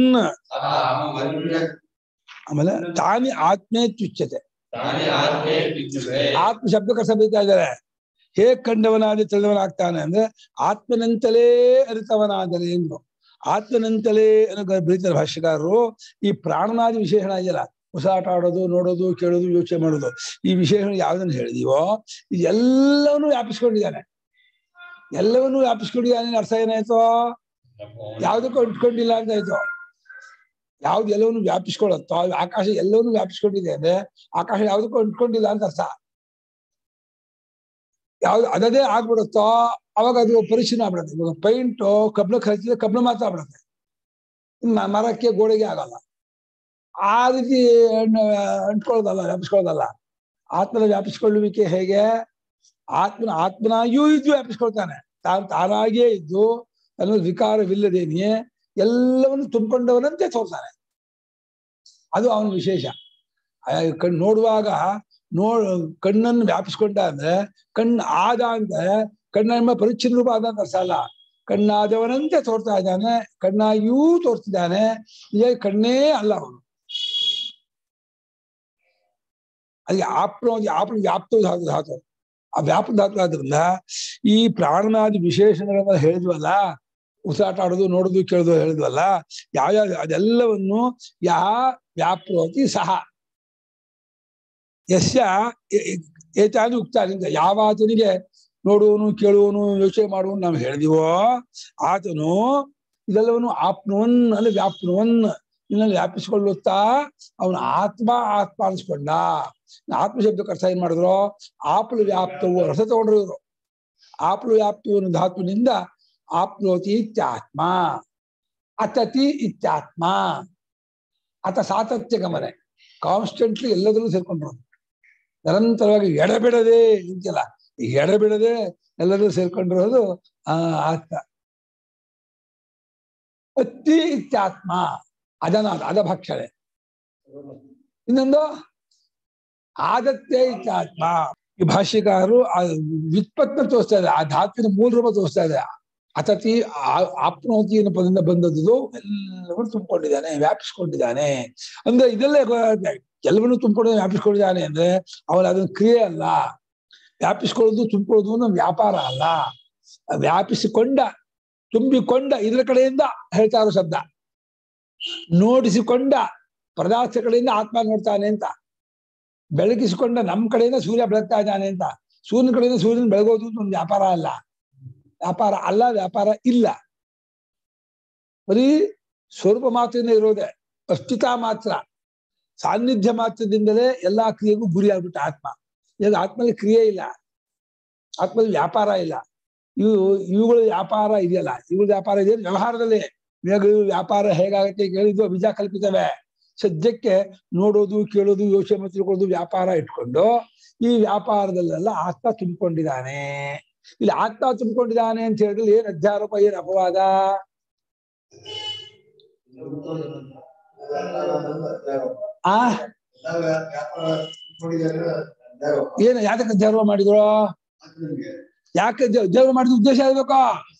Speaker 1: ಆಮೇಲೆ ತಾನಿ ಆತ್ಮೇತ್ಯುಚ್ಯತೆ ಆತ್ಮ ಶಬ್ದಕ್ಕೆ ಸಬೀತಾ ಇದ್ದಾರೆ ಹೇಗ್ ಕಂಡವನಾದಿ ತಿಳಿದವನಾಗ್ತಾನೆ ಅಂದ್ರೆ ಆತ್ಮನಂತಲೇ ಅರಿತವನಾದರೆ ಎಂದು ಆತ್ಮನಂತಲೇ ಅನ್ನೋ ಬರೀತಾರೆ ಭಾಷ್ಯಕಾರರು ಈ ಪ್ರಾಣನಾದಿ ವಿಶೇಷಣ ಇದೆಯಲ್ಲ ಉಸಾಟ ಆಡೋದು ನೋಡೋದು ಕೇಳೋದು ಯೋಚನೆ ಮಾಡೋದು ಈ ವಿಶೇಷಣ ಯಾವ್ದನ್ನು ಹೇಳಿದೀವೋ ಎಲ್ಲವನ್ನೂ ವ್ಯಾಪಿಸ್ಕೊಂಡಿದ್ದಾನೆ ಎಲ್ಲವನ್ನೂ ವ್ಯಾಪಿಸ್ಕೊಂಡಿದ್ದಾನೆ ಅರ್ಥ ಏನಾಯ್ತು ಯಾವ್ದಕ್ಕೂ ಅಂಟ್ಕೊಂಡಿಲ್ಲ ಅಂತ ಆಯ್ತು ಯಾವ್ದು ಎಲ್ಲವನ್ನು ವ್ಯಾಪಿಸ್ಕೊಳ್ಳುತ್ತೋ ಅದು ಆಕಾಶ ಎಲ್ಲವನ್ನೂ ವ್ಯಾಪಿಸ್ಕೊಂಡಿದೆ ಅಂದ್ರೆ ಆಕಾಶ ಯಾವ್ದಕ್ಕೂ ಅಂಟ್ಕೊಂಡಿಲ್ಲ ಅಂತ ಅರ್ಥ ಯಾವ್ದು ಅದದೇ ಆಗ್ಬಿಡುತ್ತೋ ಅವಾಗ ಅದು ಪರಿಶೀಲನೆ ಆಗ್ಬಿಡುತ್ತೆ ಇವಾಗ ಪೈಂಟು ಕಬ್ಣಕ್ಕೆ ಹಚ್ಚಿದ್ರೆ ಕಬ್ಣ ಮಾತ್ರ ಆಗ್ಬಿಡುತ್ತೆ ಇನ್ನು ಮರಕ್ಕೆ ಗೋಡೆಗೆ ಆಗಲ್ಲ ಆ ರೀತಿ ಅಣ್- ಅಂಟ್ಕೊಳ್ಳೋದಲ್ಲ ವ್ಯಾಪಿಸ್ಕೊಳ್ಳೋದಲ್ಲ ಆತ್ಮನ ವ್ಯಾಪಿಸ್ಕೊಳ್ಳುವಿಕೆ ಹೇಗೆ ಆತ್ಮನ ಆತ್ಮನಾಗಿಯೂ ಇದ್ದು ವ್ಯಾಪಿಸ್ಕೊಳ್ತಾನೆ ತಾನು ತಾನಾಗಿಯೇ ಇದ್ದು ಅನ್ನೋದು ವಿಕಾರವಿಲ್ಲದೇನೆಯೇ ಎಲ್ಲವನ್ನು ತುಂಬಿಕೊಂಡವನಂತೆ ತೋರ್ತಾನೆ ಅದು ಅವನ ವಿಶೇಷ ಆ ಕಣ್ ನೋಡುವಾಗ ನೋ ಕಣ್ಣನ್ನು ವ್ಯಾಪಿಸ್ಕೊಂಡ ಅಂದ್ರೆ ಕಣ್ಣು ಆದ ಅಂದ್ರೆ ಕಣ್ಣ ಪರಿಚ್ಛಿನ್ನ ರೂಪ ಆದ ಅಂತ ಅರ್ಥ ಅಲ್ಲ ಕಣ್ಣಾದವನಂತೆ ತೋರ್ತಾ ಇದ್ದಾನೆ ಕಣ್ಣಾಗಿಯೂ ತೋರ್ತಿದ್ದಾನೆ ಈಗ ಕಣ್ಣೇ ಅಲ್ಲ ಅವನು ಅದಕ್ಕೆ ಆಪ್ನ ಆಪ್ನ ವ್ಯಾಪ್ತ ಧಾತು ಧಾತು ಆ ವ್ಯಾಪ್ತ ಧಾತು ಆದ್ರಿಂದ ಈ ಪ್ರಾಣನಾದಿ ವಿಶೇಷಣಗಳನ್ನ ಹೇಳಿದ್ವಲ್ಲ ಉಸಿರಾಟ ಆಡೋದು ನೋಡೋದು ಕೇಳೋದು ಹೇಳಿದ್ವಲ್ಲ ಯಾವ್ಯಾವ ಅದೆಲ್ಲವನ್ನು ಯಾ ವ್ಯಾಪ್ರೋತಿ ಸಹ ಯಸ್ಯ ಏ- ಏ- ಏತಾನಿ ಉಕ್ತಾನಿಂದ ಯಾವ ಆತನಿಗೆ ನೋಡುವನು ಕೇಳುವನು ಯೋಚನೆ ಮಾಡುವನು ನಾವು ಹೇಳಿದಿವೋ ಆತನು ಇದೆಲ್ಲವನ್ನು ಆಪ್ನುವನ್ ಅಲ್ಲಿ ವ್ಯಾಪ್ನುವನ್ ಇನ್ನಲ್ಲಿ ವ್ಯಾಪಿಸಿಕೊಳ್ಳುತ್ತಾ ಅವನು ಆತ್ಮ ಆತ್ಮ ಅನ್ಸ್ಕೊಂಡ ಆತ್ಮ ಶಬ್ದಕ್ಕೆ ಅರ್ಥ ಏನ್ ಮಾಡಿದ್ರು ಆಪ್ಲು ವ್ಯಾಪ್ತವು ಅರ್ಥ ತಗೊಂಡ್ರು ಇವರು ಆಪ್ಲು ವ್ಯಾಪ್ತವು ಅನ್ನೋ ಧಾತುವಿನಿಂದ ಆಪ್ನೋತಿ ಇತ್ಯಾತ್ಮ ಅತತಿ ಇತ್ಯಾತ್ಮ ಅತ ಸಾತತ್ಯ ಗಮನೆ ಕಾನ್ಸ್ಟೆಂಟ್ಲಿ ಎಲ್ಲದರಲ್ಲೂ ಸೇರ್ಕೊಂಡ್ರು ನಿರಂತರವಾಗಿ ಎಡಬಿಡದೆ ನಿಂತಿಲ್ಲ ಈ ಎಡಬಿಡದೆ ಎಲ್ಲರೂ ಸೇರ್ಕೊಂಡಿರೋದು ಆ ಆತ್ಮ ಅತಿ ಇತ್ಯಾತ್ಮ ಅದನಾದ ಅದ ಭಕ್ಷಣೆ ಇನ್ನೊಂದು ಆದತ್ತೆ ಇತ್ಯಾತ್ಮ ಈ ಭಾಷ್ಯಕಾರರು ಆ ವ್ಯುತ್ಪನ್ನ ತೋರಿಸ್ತಾ ಇದೆ ಆ ಧಾತುವಿನ ಮೂಲ ರೂಪ ತೋರಿಸ್ತಾ ಇದೆ ಅತತಿ ಆ- ಆಪ್ನೋತಿ ಅನ್ನೋ ಪದದಿಂದ ಬಂದದ್ದು ಎಲ್ಲವನ್ನು ತುಂಬಿಕೊಂಡಿದ್ದಾನೆ ವ್ಯಾಪಿಸ್ಕೊಂಡಿದ್ದಾನೆ ಅಂದ್ರೆ ಇದೆಲ್ಲ ಗೊ- ಎಲ್ಲವನ್ನೂ ತುಂಬಿಕೊಂಡು ವ್ಯಾಪಿಸ್ಕೊಂಡಿದ್ದಾನೆ ಅಂದ್ರೆ ಅವನ ಅದನ್ನ ಕ್ರಿಯೆ ಅಲ್ಲ ವ್ಯಾಪಿಸ್ಕೊಳ್ಳೋದು ತುಂಬಿಕೊಳ್ಳೋದು ಅನ್ನೋ ವ್ಯಾಪಾರ ಅಲ್ಲ ವ್ಯಾಪಿಸಿಕೊಂಡ ತುಂಬಿಕೊಂಡ ಇದರ ಕಡೆಯಿಂದ ಹೇಳ್ತಾ ಇರೋ ಶಬ್ದ ನೋಡಿಸಿಕೊಂಡ ಪದಾರ್ಥ ಕಡೆಯಿಂದ ಆತ್ಮ ನೋಡ್ತಾನೆ ಅಂತ ಬೆಳಗಿಸಿಕೊಂಡ ನಮ್ಮ ಕಡೆಯಿಂದ ಸೂರ್ಯ ಬೆಳಗ್ತಾ ಇದ್ದಾನೆ ಅಂತ ಸೂರ್ಯನ ಕಡೆಯಿಂದ ಸೂರ್ಯನ ಬೆಳಗೋದು ಅಂತ ಒಂದು ವ್ಯಾಪಾರ ಅಲ್ಲ ವ್ಯಾಪಾರ ಅಲ್ಲ ವ್ಯಾಪಾರ ಇಲ್ಲ ಬರೀ ಸ್ವರೂಪ ಮಾತ್ರದಿಂದ ಇರೋದೆ ಅಸ್ತಿತ್ವ ಮಾತ್ರ ಸಾನ್ನಿಧ್ಯ ಮಾತ್ರದಿಂದಲೇ ಎಲ್ಲಾ ಕ್ರಿಯೆಗೂ ಗುರಿ ಆಗ್ಬಿಟ್ಟ ಆತ್ಮ ಈಗ ಆತ್ಮಲ್ಲಿ ಕ್ರಿಯೆ ಇಲ್ಲ ಆತ್ಮದಲ್ಲಿ ವ್ಯಾಪಾರ ಇಲ್ಲ ಇವು ಇವುಗಳ ವ್ಯಾಪಾರ ಇದೆಯಲ್ಲ ಇವುಗಳ ವ್ಯಾಪಾರ ಇದೆ ವ್ಯವಹಾರದಲ್ಲಿ ಇವಾಗ ಇವು ವ್ಯಾಪಾರ ಹೇಗಾಗತ್ತೆ ಕೇಳಿದ್ದು ಬೀಜ ಕಲ್ಪಿತವೆ ಸದ್ಯಕ್ಕೆ ನೋಡೋದು ಕೇಳೋದು ಯೋಚನೆ ತಿಳ್ಕೊಳ್ಳೋದು ವ್ಯಾಪಾರ ಇಟ್ಕೊಂಡು ಈ ವ್ಯಾಪಾರದಲ್ಲೆಲ್ಲ ಆತ್ಮ ತುಂಬಿಕೊಂಡಿದ್ದಾನೆ ಇಲ್ಲಿ ಆತ್ಮ ತುಂಬಿಕೊಂಡಿದ್ದಾನೆ ಅಂತ ಹೇಳಿದ್ರೆ ಏನ್ ಅಧ್ಯಾರೋಪ ಏನ್ ಅಪವಾದ ಆ ಏನು ಯಾತಕ್ಕೆ ಅಧ್ಯಾರೋಪ ಮಾಡಿದ್ರು ಯಾಕೆ ಅಧ್ಯ- ಅಧ್ಯಾರೋಪ ಮಾಡಿದ ಉದ್ದೇಶ ಹೇಳ್ಬೇಕು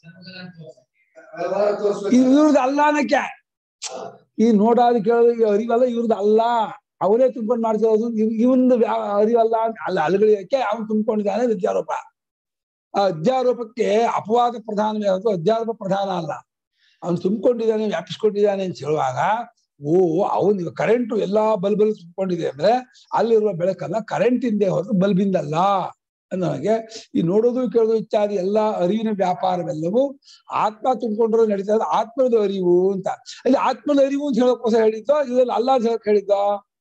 Speaker 1: ಇವ್ರದ್ದು ಅಲ್ಲ ಅನ್ನಕ್ಕೆ ಈ ನೋಡೋದು ಕೇಳೋದು ಈ ಅರಿವಲ್ಲ ಇವ್ರದ್ದು ಅಲ್ಲ ಅವರೇ ತುಂಬ್ಕೊಂಡು ಮಾಡ್ತಿರೋದು ಇವನ್ ಅರಿವಲ್ಲ ಅಂತ ಅಲ್ಲ ಅಲ್ಗಳಿಗೆ ಅವನು ತುಂಬಿಕೊಂಡಿದ್ದಾನೆ ಇದು ಅಧ್ಯಾರೋಪ ಆ ಅಧ್ಯಾರೋಪಕ್ಕೆ ಅಪವಾದ ಪ್ರಧಾನವೇ ಹೊರತು ಅಧ್ಯಾರೋಪ ಪ್ರಧಾನ ಅಲ್ಲ ಅವನು ತುಂಬಿಕೊಂಡಿದ್ದಾನೆ ವ್ಯಾಪಿಸ್ಕೊಂಡಿದ್ದಾನೆ ಅಂತ ಹೇಳುವಾಗ ಓ ಅವನು ಕರೆಂಟ್ ಎಲ್ಲಾ ಬಲ್ಬಲ್ ತುಂಬಿಕೊಂಡಿದೆ ಅಂದ್ರೆ ಅಲ್ಲಿರುವ ಬೆಳಕನ್ನ ಕರೆಂಟ್ ಇಂದೇ ಹೊರತು ಬಲ್ಬಿಂದಲ್ಲ ಅನ್ನೋಗೆ ಈ ನೋಡೋದು ಕೇಳೋದು ಇತ್ಯಾದಿ ಎಲ್ಲಾ ಅರಿವಿನ ವ್ಯಾಪಾರವೆಲ್ಲವೂ ಆತ್ಮ ತುಂಬಿಕೊಂಡ್ರೆ ನಡೀತಾ ಇದೆ ಆತ್ಮದ ಅರಿವು ಅಂತ ಅಲ್ಲಿ ಆತ್ಮದ ಅರಿವು ಅಂತ ಹೇಳೋಕ್ಕೋಸ್ಕರ ಹೇಳಿದ್ದೋ ಇದ್ರಲ್ಲಿ ಅಲ್ಲ ಅಂತ ಹೇಳಕ್ ಹೇಳಿದ್ದೋ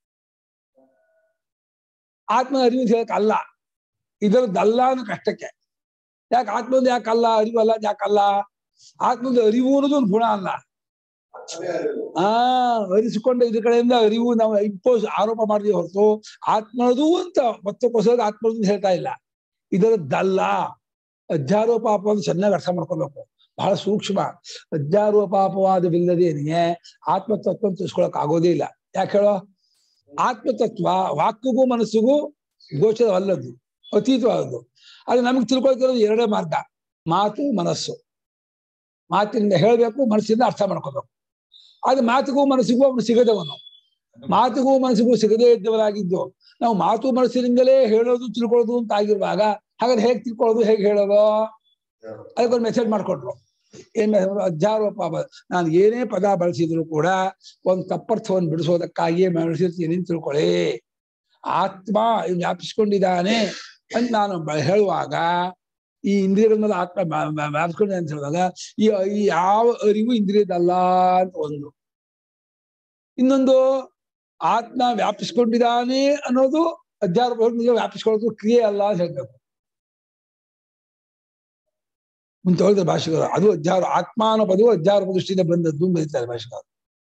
Speaker 1: ಆತ್ಮದ ಅರಿವು ಅಂತ ಹೇಳಕ್ ಅಲ್ಲ ಇದರದ್ದಲ್ಲ ಅನ್ನೋ ಕಷ್ಟಕ್ಕೆ ಯಾಕೆ ಆತ್ಮದ ಯಾಕಲ್ಲ ಅರಿವು ಅಲ್ಲ ಯಾಕಲ್ಲ ಆತ್ಮದ ಅರಿವು ಅನ್ನೋದು ಒಂದು ಗುಣ ಅಲ್ಲ ಆ ಅರಿಸಿಕೊಂಡ ಇದ್ರ ಕಡೆಯಿಂದ ಅರಿವು ನಾವು ಇಂಪೋಸ್ ಆರೋಪ ಮಾಡಿದ್ವಿ ಹೊರತು ಆತ್ಮನದು ಅಂತ ಮತ್ತಕ್ಕೋಸ್ಕರ ಆತ್ಮನದು ಅಂತ ಹೇಳ್ತಾ ಇಲ್ಲ ಇದರದ್ದಲ್ಲ ಅಧ್ಯಾರೋಪ ಅಪವಾದ ಚೆನ್ನಾಗಿ ಅರ್ಥ ಮಾಡ್ಕೋಬೇಕು ಬಹಳ ಸೂಕ್ಷ್ಮ ಅಧ್ಯಾರೋಪಾಪವಾದವಿಲ್ಲದೇನೆ ಆತ್ಮತತ್ವ ತಿಳಿಸ್ಕೊಳಕ್ ಆಗೋದೇ ಇಲ್ಲ ಯಾಕೆ ಹೇಳೋ ಆತ್ಮತತ್ವ ವಾಕ್ಯಗೂ ಮನಸ್ಸಿಗೂ ಗೋಚರವಲ್ಲದ್ದು ಅತೀತವಾದದ್ದು ಅದು ನಮಗೆ ತಿಳ್ಕೊಳ್ತಿರೋದು ಎರಡೇ ಮಾರ್ಗ ಮಾತು ಮನಸ್ಸು ಮಾತಿನಿಂದ ಹೇಳ್ಬೇಕು ಮನಸ್ಸಿಂದ ಅರ್ಥ ಮಾಡ್ಕೋಬೇಕು ಅದು ಮಾತಿಗೂ ಮನಸ್ಸಿಗೂ ಅವನು ಸಿಗದವನು ಮಾತಿಗೂ ಮನಸ್ಸಿಗೂ ಸಿಗದೇ ಇದ್ದವರಾಗಿದ್ದು ನಾವು ಮಾತು ಮನಸ್ಸಿನಿಂದಲೇ ಹೇಳೋದು ತಿಳ್ಕೊಳ್ಳೋದು ಅಂತ ಆಗಿರುವಾಗ ಹಾಗಾದ್ರೆ ಹೇಗೆ ತಿಳ್ಕೊಳ್ಳೋದು ಹೇಗೆ ಹೇಳೋದು ಅದಕ್ಕೊಂದು ಮೆಸೇಜ್ ಮಾಡ್ಕೊಟ್ರು ಏನ್ message? ಅಧ್ಯಾರೋಪ ಬ- ನಾನು ಏನೇ ಪದ ಬಳಸಿದ್ರು ಕೂಡ ಒಂದು ತಪ್ಪರ್ಥವನ್ನು ಬಿಡಿಸೋದಕ್ಕಾಗಿಯೇ ಬಳಸಿರ್ತೀನಿ ಅಂತ ತಿಳ್ಕೊಳ್ಳಿ ಆತ್ಮ ಇವ್ನು ವ್ಯಾಪಿಸ್ಕೊಂಡಿದ್ದಾನೆ ಅಂತ ನಾನು ಬ- ಹೇಳುವಾಗ ಈ ಇಂದ್ರಿಯಗಳ ಮೇಲೆ ಆತ್ಮ ವ್ಯಾ- ವ್ಯಾ- ವ್ಯಾಪಿಸ್ಕೊಂಡಿದೆ ಅಂತ ಹೇಳಿದಾಗ ಈ ಈ ಯಾವ ಅರಿವು ಇಂದ್ರಿಯದಲ್ಲ ಅಂತ ಒಂದು ಇನ್ನೊಂದು ಆತ್ಮ ವ್ಯಾಪಿಸ್ಕೊಂಡಿದ್ದಾನೆ ಅನ್ನೋದು ಅಧ್ಯಾರೋಪ ನಿಜ ವ್ಯಾಪಿಸ್ಕೊಳ್ಳೋದು ಕ್ರಿಯೆ ಅಲ್ಲ ಅಂತ ಹೇಳ್ಬೇಕು ಮುಂದೆ ಹೇಳಿದ್ರೆ ಭಾಷೆಗಳು ಅದು ಅಧ್ಯಾರ ಆತ್ಮ ಅನ್ನೋ ಪದವು ಅಧ್ಯಾರೋಪ ದೃಷ್ಟಿಯಿಂದ ಬಂದದ್ದು ಅಂತ ಬರೀತಾರೆ ಭಾಷೆಗಳು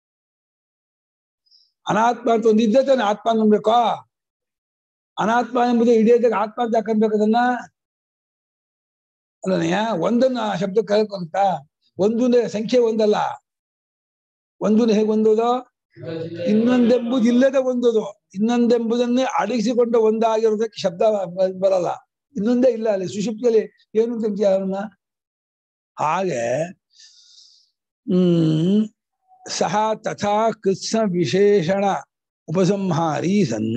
Speaker 1: ಅನಾತ್ಮ ಅಂತ ಒಂದು ಇದ್ದೇ ತಾನೆ ಆತ್ಮ ಅನ್ಬೇಕಾ ಅನಾತ್ಮ ಎಂಬುದು ಹಿಡಿಯೋದಕ್ಕೆ ಆತ್ಮ ಅಂತ ಹಾಕನ್ಬೇಕು ಅದನ್ನ ಅಲ್ಲನೆಯ ಒಂದನ್ನ ಆ ಶಬ್ದ ಕಳ್ಕೊಂತ ಒಂದು ಸಂಖ್ಯೆ ಒಂದಲ್ಲ ಒಂದು ಹೇಗೆ ಒಂದೋದು ಇನ್ನೊಂದೆಂಬುದು ಇಲ್ಲದ ಒಂದದು ಇನ್ನೊಂದೆಂಬುದನ್ನೇ ಅಡಗಿಸಿಕೊಂಡ ಒಂದಾಗಿರೋದಕ್ಕೆ ಶಬ್ದ ಬ- ಬರಲ್ಲ ಇನ್ನೊಂದೇ ಇಲ್ಲ ಅಲ್ಲಿ ಸುಷುಪ್ತಿಯಲ್ಲಿ ಏನು ಅಂತ ಅಂತೀಯ ಅವನ್ನ ಹಾಗೆ ಹ್ಮ್ ಸಹ ತಥಾ ಕೃತ್ಸ ವಿಶೇಷಣ ಉಪಸಂಹಾರಿ ಸನ್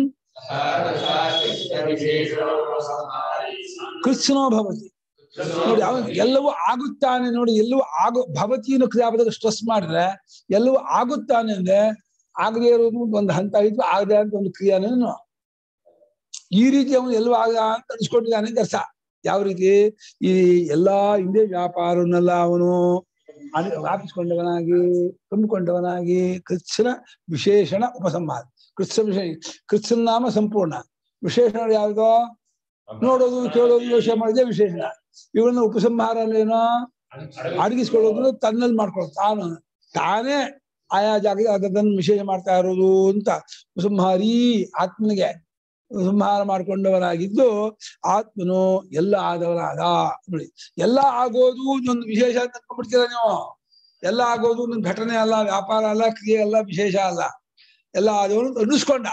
Speaker 1: ಕೃತ್ಸನೋ ಭವತಿ ನೋಡಿ ಅವನು ಎಲ್ಲವೂ ಆಗುತ್ತಾನೆ ನೋಡಿ ಎಲ್ಲವೂ ಆಗು ಭವತಿಯನ್ನು ಕ್ರಿಯಾಪದ ಸ್ಟ್ರೆಸ್ ಮಾಡಿದ್ರೆ ಎಲ್ಲವೂ ಆಗುತ್ತಾನೆ ಅಂದ್ರೆ ಆಗದೆ ಇರೋದು ಒಂದು ಹಂತ ಇದ್ದು ಆಗದೆ ಅಂತ ಒಂದು ಕ್ರಿಯಾನೇನು ಈ ರೀತಿ ಅವನು ಎಲ್ಲವೂ ಆಗ ಅಂತ ಅನ್ಸ್ಕೊಂಡಿದ್ದಾನೆ ಅಂತ ಅರ್ಥ ಯಾವ ರೀತಿ ಈ ಎಲ್ಲಾ ಹಿಂದೆ ವ್ಯಾಪಾರವನ್ನೆಲ್ಲ ಅವನು ಅನ್- ವ್ಯಾಪಿಸ್ಕೊಂಡವನಾಗಿ ತುಂಬಿಕೊಂಡವನಾಗಿ ಕೃತ್ಸನ ವಿಶೇಷಣ ಉಪಸಂಹಾರ ಕೃತ್ಸ ವಿಶೇಷ ಕೃತ್ಸನ ನಾಮ ಸಂಪೂರ್ಣ ವಿಶೇಷಣ ಯಾವ್ದೋ ನೋಡೋದು ಕೇಳೋದು ಯೋಚನೆ ಮಾಡಿದ್ರೆ ವಿಶೇಷಣ ಇವನ್ನ ಉಪಸಂಹಾರ ಏನೋ ಅಡಗಿಸ್ಕೊಳ್ಳೋದು ತನ್ನಲ್ಲಿ ಮಾಡ್ಕೊಳ್ಳೋದು ತಾನು ತಾನೇ ಆಯಾ ಜಾಗ ಅದನ್ನು ವಿಶೇಷ ಮಾಡ್ತಾ ಇರೋದು ಅಂತ ಉಪಸಂಹಾರಿ ಆತ್ಮನಿಗೆ ಸಂಹಾರ ಮಾಡಿಕೊಂಡವನಾಗಿದ್ದು ಆತ್ಮನು ಎಲ್ಲ ಆದವನಾದ ನೋಡಿ ಎಲ್ಲ ಆಗೋದು ಒಂದು ವಿಶೇಷ ಅಂತ ಅನ್ಕೊಂಡ್ಬಿಡ್ತೀರ ನೀವು ಎಲ್ಲ ಆಗೋದು ಒಂದು ಘಟನೆ ಅಲ್ಲ ವ್ಯಾಪಾರ ಅಲ್ಲ ಕ್ರಿಯೆ ಅಲ್ಲ ವಿಶೇಷ ಅಲ್ಲ ಎಲ್ಲ ಆದವನು ಅಂತ ಅನ್ನಿಸ್ಕೊಂಡ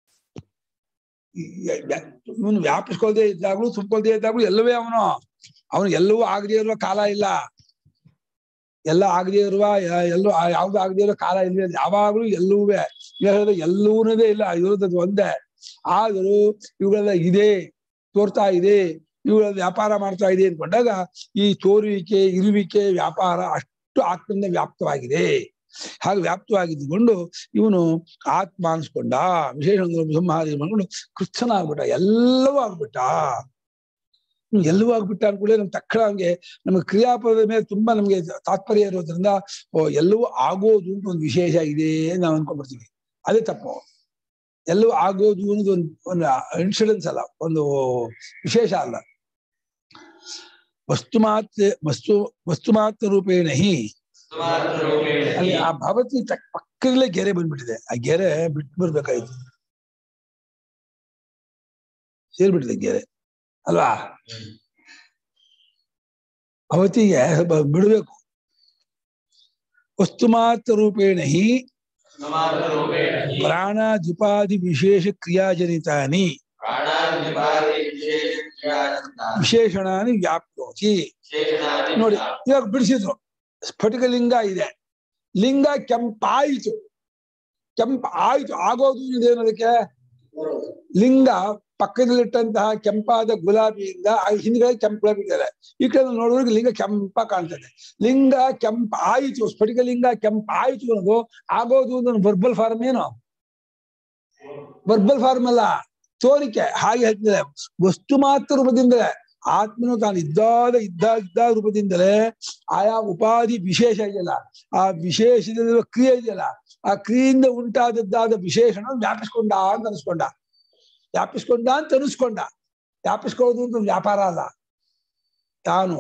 Speaker 1: ಇವನು ವ್ಯಾಪಿಸ್ಕೊಳ್ದೇ ಇದ್ದಾಗ್ಲೂ ತುಂಬಿಕೊಳ್ದೇ ಇದ್ದಾಗ್ಲೂ ಎಲ್ಲವೇ ಅವನು ಅವನು ಎಲ್ಲವೂ ಆಗದೇ ಇರುವ ಕಾಲ ಇಲ್ಲ ಎಲ್ಲ ಆಗದೇ ಇರುವ ಯ- ಎಲ್ಲೂ ಆ- ಯಾವ್ದು ಆಗದೇ ಇರೋ ಕಾಲ ಇಲ್ಲ ಯಾವಾಗ್ಲೂ ಎಲ್ಲವೂ ಹೇಳಿದ್ರೆ ಎಲ್ಲವೂನದೇ ಇಲ್ಲ ಇರೋದದು ಒಂದೇ ಆದರೂ ಇವುಗಳೆಲ್ಲ ಇದೆ ತೋರ್ತಾ ಇದೆ ಇವುಗಳ ವ್ಯಾಪಾರ ಮಾಡ್ತಾ ಇದೆ ಅನ್ಕೊಂಡಾಗ ಈ ತೋರುವಿಕೆ ಇರುವಿಕೆ ವ್ಯಾಪಾರ ಅಷ್ಟು ಆತ್ಮದಿಂದ ವ್ಯಾಪ್ತವಾಗಿದೆ ಹಾಗೆ ವ್ಯಾಪ್ತವಾಗಿದ್ದುಕೊಂಡು ಇವನು ಆತ್ಮ ಅನ್ಸ್ಕೊಂಡ ವಿಶೇಷ ಸಂಹಾರ ಮಾಡ್ಕೊಂಡು ಕೃಷ್ಣನ ಆಗ್ಬಿಟ್ಟ ಎಲ್ಲವೂ ಆಗ್ಬಿಟ್ಟ ಹ್ಮ್, ಎಲ್ಲವೂ ಆಗ್ಬಿಟ್ಟ ಅನ್ಕೊಳ್ಳಿ ನಮ್ಗೆ ತಕ್ಷಣ ನಮ್ಗೆ ನಮ್ಗೆ ಕ್ರಿಯಾಪದದ ಮೇಲೆ ತುಂಬಾ ನಮ್ಗೆ ತಾತ್ಪರ್ಯ ಇರೋದ್ರಿಂದ ಓ ಎಲ್ಲವೂ ಆಗೋದು ಅಂತ ಒಂದು ವಿಶೇಷ ಇದೆ ಅಂತ ನಾವು ಅನ್ಕೊಂಡ್ಬಿಡ್ತೀವಿ ಅದೇ ತಪ್ಪು ಎಲ್ಲವೂ ಆಗೋದು ಅನ್ನೋದು ಒಂದು ಒಂದು ಇನ್ಸಿಡೆನ್ಸ್ ಅಲ್ಲ ಒಂದು ವಿಶೇಷ ಅಲ್ಲ ವಸ್ತು ಮಾತ್ರ ವಸ್ತು ವಸ್ತು ಮಾತ್ರ ರೂಪೇಣ ಹಿ
Speaker 2: ಸುಮಾತ್ರೂಪೇಣ
Speaker 1: ಅಲ್ಲಿ ಆ ಭವತಿ ತಕ್- ಪಕ್ಕದಲ್ಲೇ ಗೆರೆ ಬಂದ್ಬಿಟ್ಟಿದೆ ಆ ಗೆರೆ ಬಿಟ್ಟು ಬರ್ಬೇಕಾಯ್ತು ಸೇರ್ಬಿಟ್ಟಿದೆ ಗೆರೆ ಅಲ್ವಾ ಭವತಿಗೆ ಸ್ವಲ್ಪ ಬಿಡಬೇಕು ವಸ್ತು ಮಾತ್ರ ರೂಪೇಣ ಹಿ
Speaker 2: ಸುಮಾತ್ರೂಪೇಣ ಹಿ
Speaker 1: ಪ್ರಾಣಾಧಿಪಾದಿ ವಿಶೇಷ ಕ್ರಿಯಾಜನಿತಾನಿ
Speaker 2: ಪ್ರಾಣಾಧಿಪಾದಿ ವಿಶೇಷ ಕ್ರಿಯಾಚಂತಾನಿ
Speaker 1: ವಿಶೇಷಣಾನಿ ವ್ಯಾಪ್ನೋತಿ
Speaker 2: ವಿಶೇಷಣಾನಿ
Speaker 1: ನೋಡಿ ಇವಾಗ ಬಿಡಿಸಿದ್ರು ಸ್ಫಟಿಕ ಲಿಂಗ ಇದೆ ಲಿಂಗ ಕೆಂಪಾಯಿತು ಕೆಂಪ ಆಯ್ತು ಆಗೋದು ಇದೇನು ಅದಕ್ಕೆ ಲಿಂಗ ಪಕ್ಕದಲ್ಲಿಟ್ಟಂತಹ ಕೆಂಪಾದ ಗುಲಾಬಿಯಿಂದ ಆ ಹಿಂದ್ಗಡೆ ಕೆಂಪು ಗುಲಾಬಿ ಇದೆ ಈ ಕಡೆ ನೋಡುವಾಗ ಲಿಂಗ ಕೆಂಪ ಕಾಣ್ತದೆ ಲಿಂಗ ಕೆಂಪ ಆಯಿತು ಸ್ಫಟಿಕ ಲಿಂಗ ಕೆಂಪ ಆಯಿತು ಅನ್ನೋದು ಆಗೋದು ಒಂದು ವರ್ಬಲ್ ಫಾರ್ಮ್ ಏನು ವರ್ಬಲ್ ಫಾರ್ಮ್ ಅಲ್ಲ ತೋರಿಕೆ ಹಾಗೆ ಹೇಳ್ತಿದೆ ವಸ್ತು ಮಾತ್ರ ರೂಪದಿಂದಲೇ ಆತ್ಮನು ತಾನು ಇದ್ದಾದ ಇದ್ದ ಇದ್ದ ರೂಪದಿಂದಲೇ ಆಯಾ ಉಪಾಧಿ ವಿಶೇಷ ಇದೆಯಲ್ಲ ಆ ವಿಶೇಷದಲ್ಲಿರುವ ಕ್ರಿಯೆ ಇದೆಯಲ್ಲ ಆ ಕ್ರಿಯೆಯಿಂದ ಉಂಟಾದದ್ದಾದ ವಿಶೇಷಣ ವ್ಯಾಪಿಸ್ಕೊಂಡ ಅಂತ ಅನಿಸ್ಕೊಂಡ ವ್ಯಾಪಿಸ್ಕೊಂಡ ಅಂತ ಅನಿಸ್ಕೊಂಡ ವ್ಯಾಪಿಸ್ಕೊಳ್ಳೋದು ಅಂತ ವ್ಯಾಪಾರ ಅಲ್ಲ ತಾನು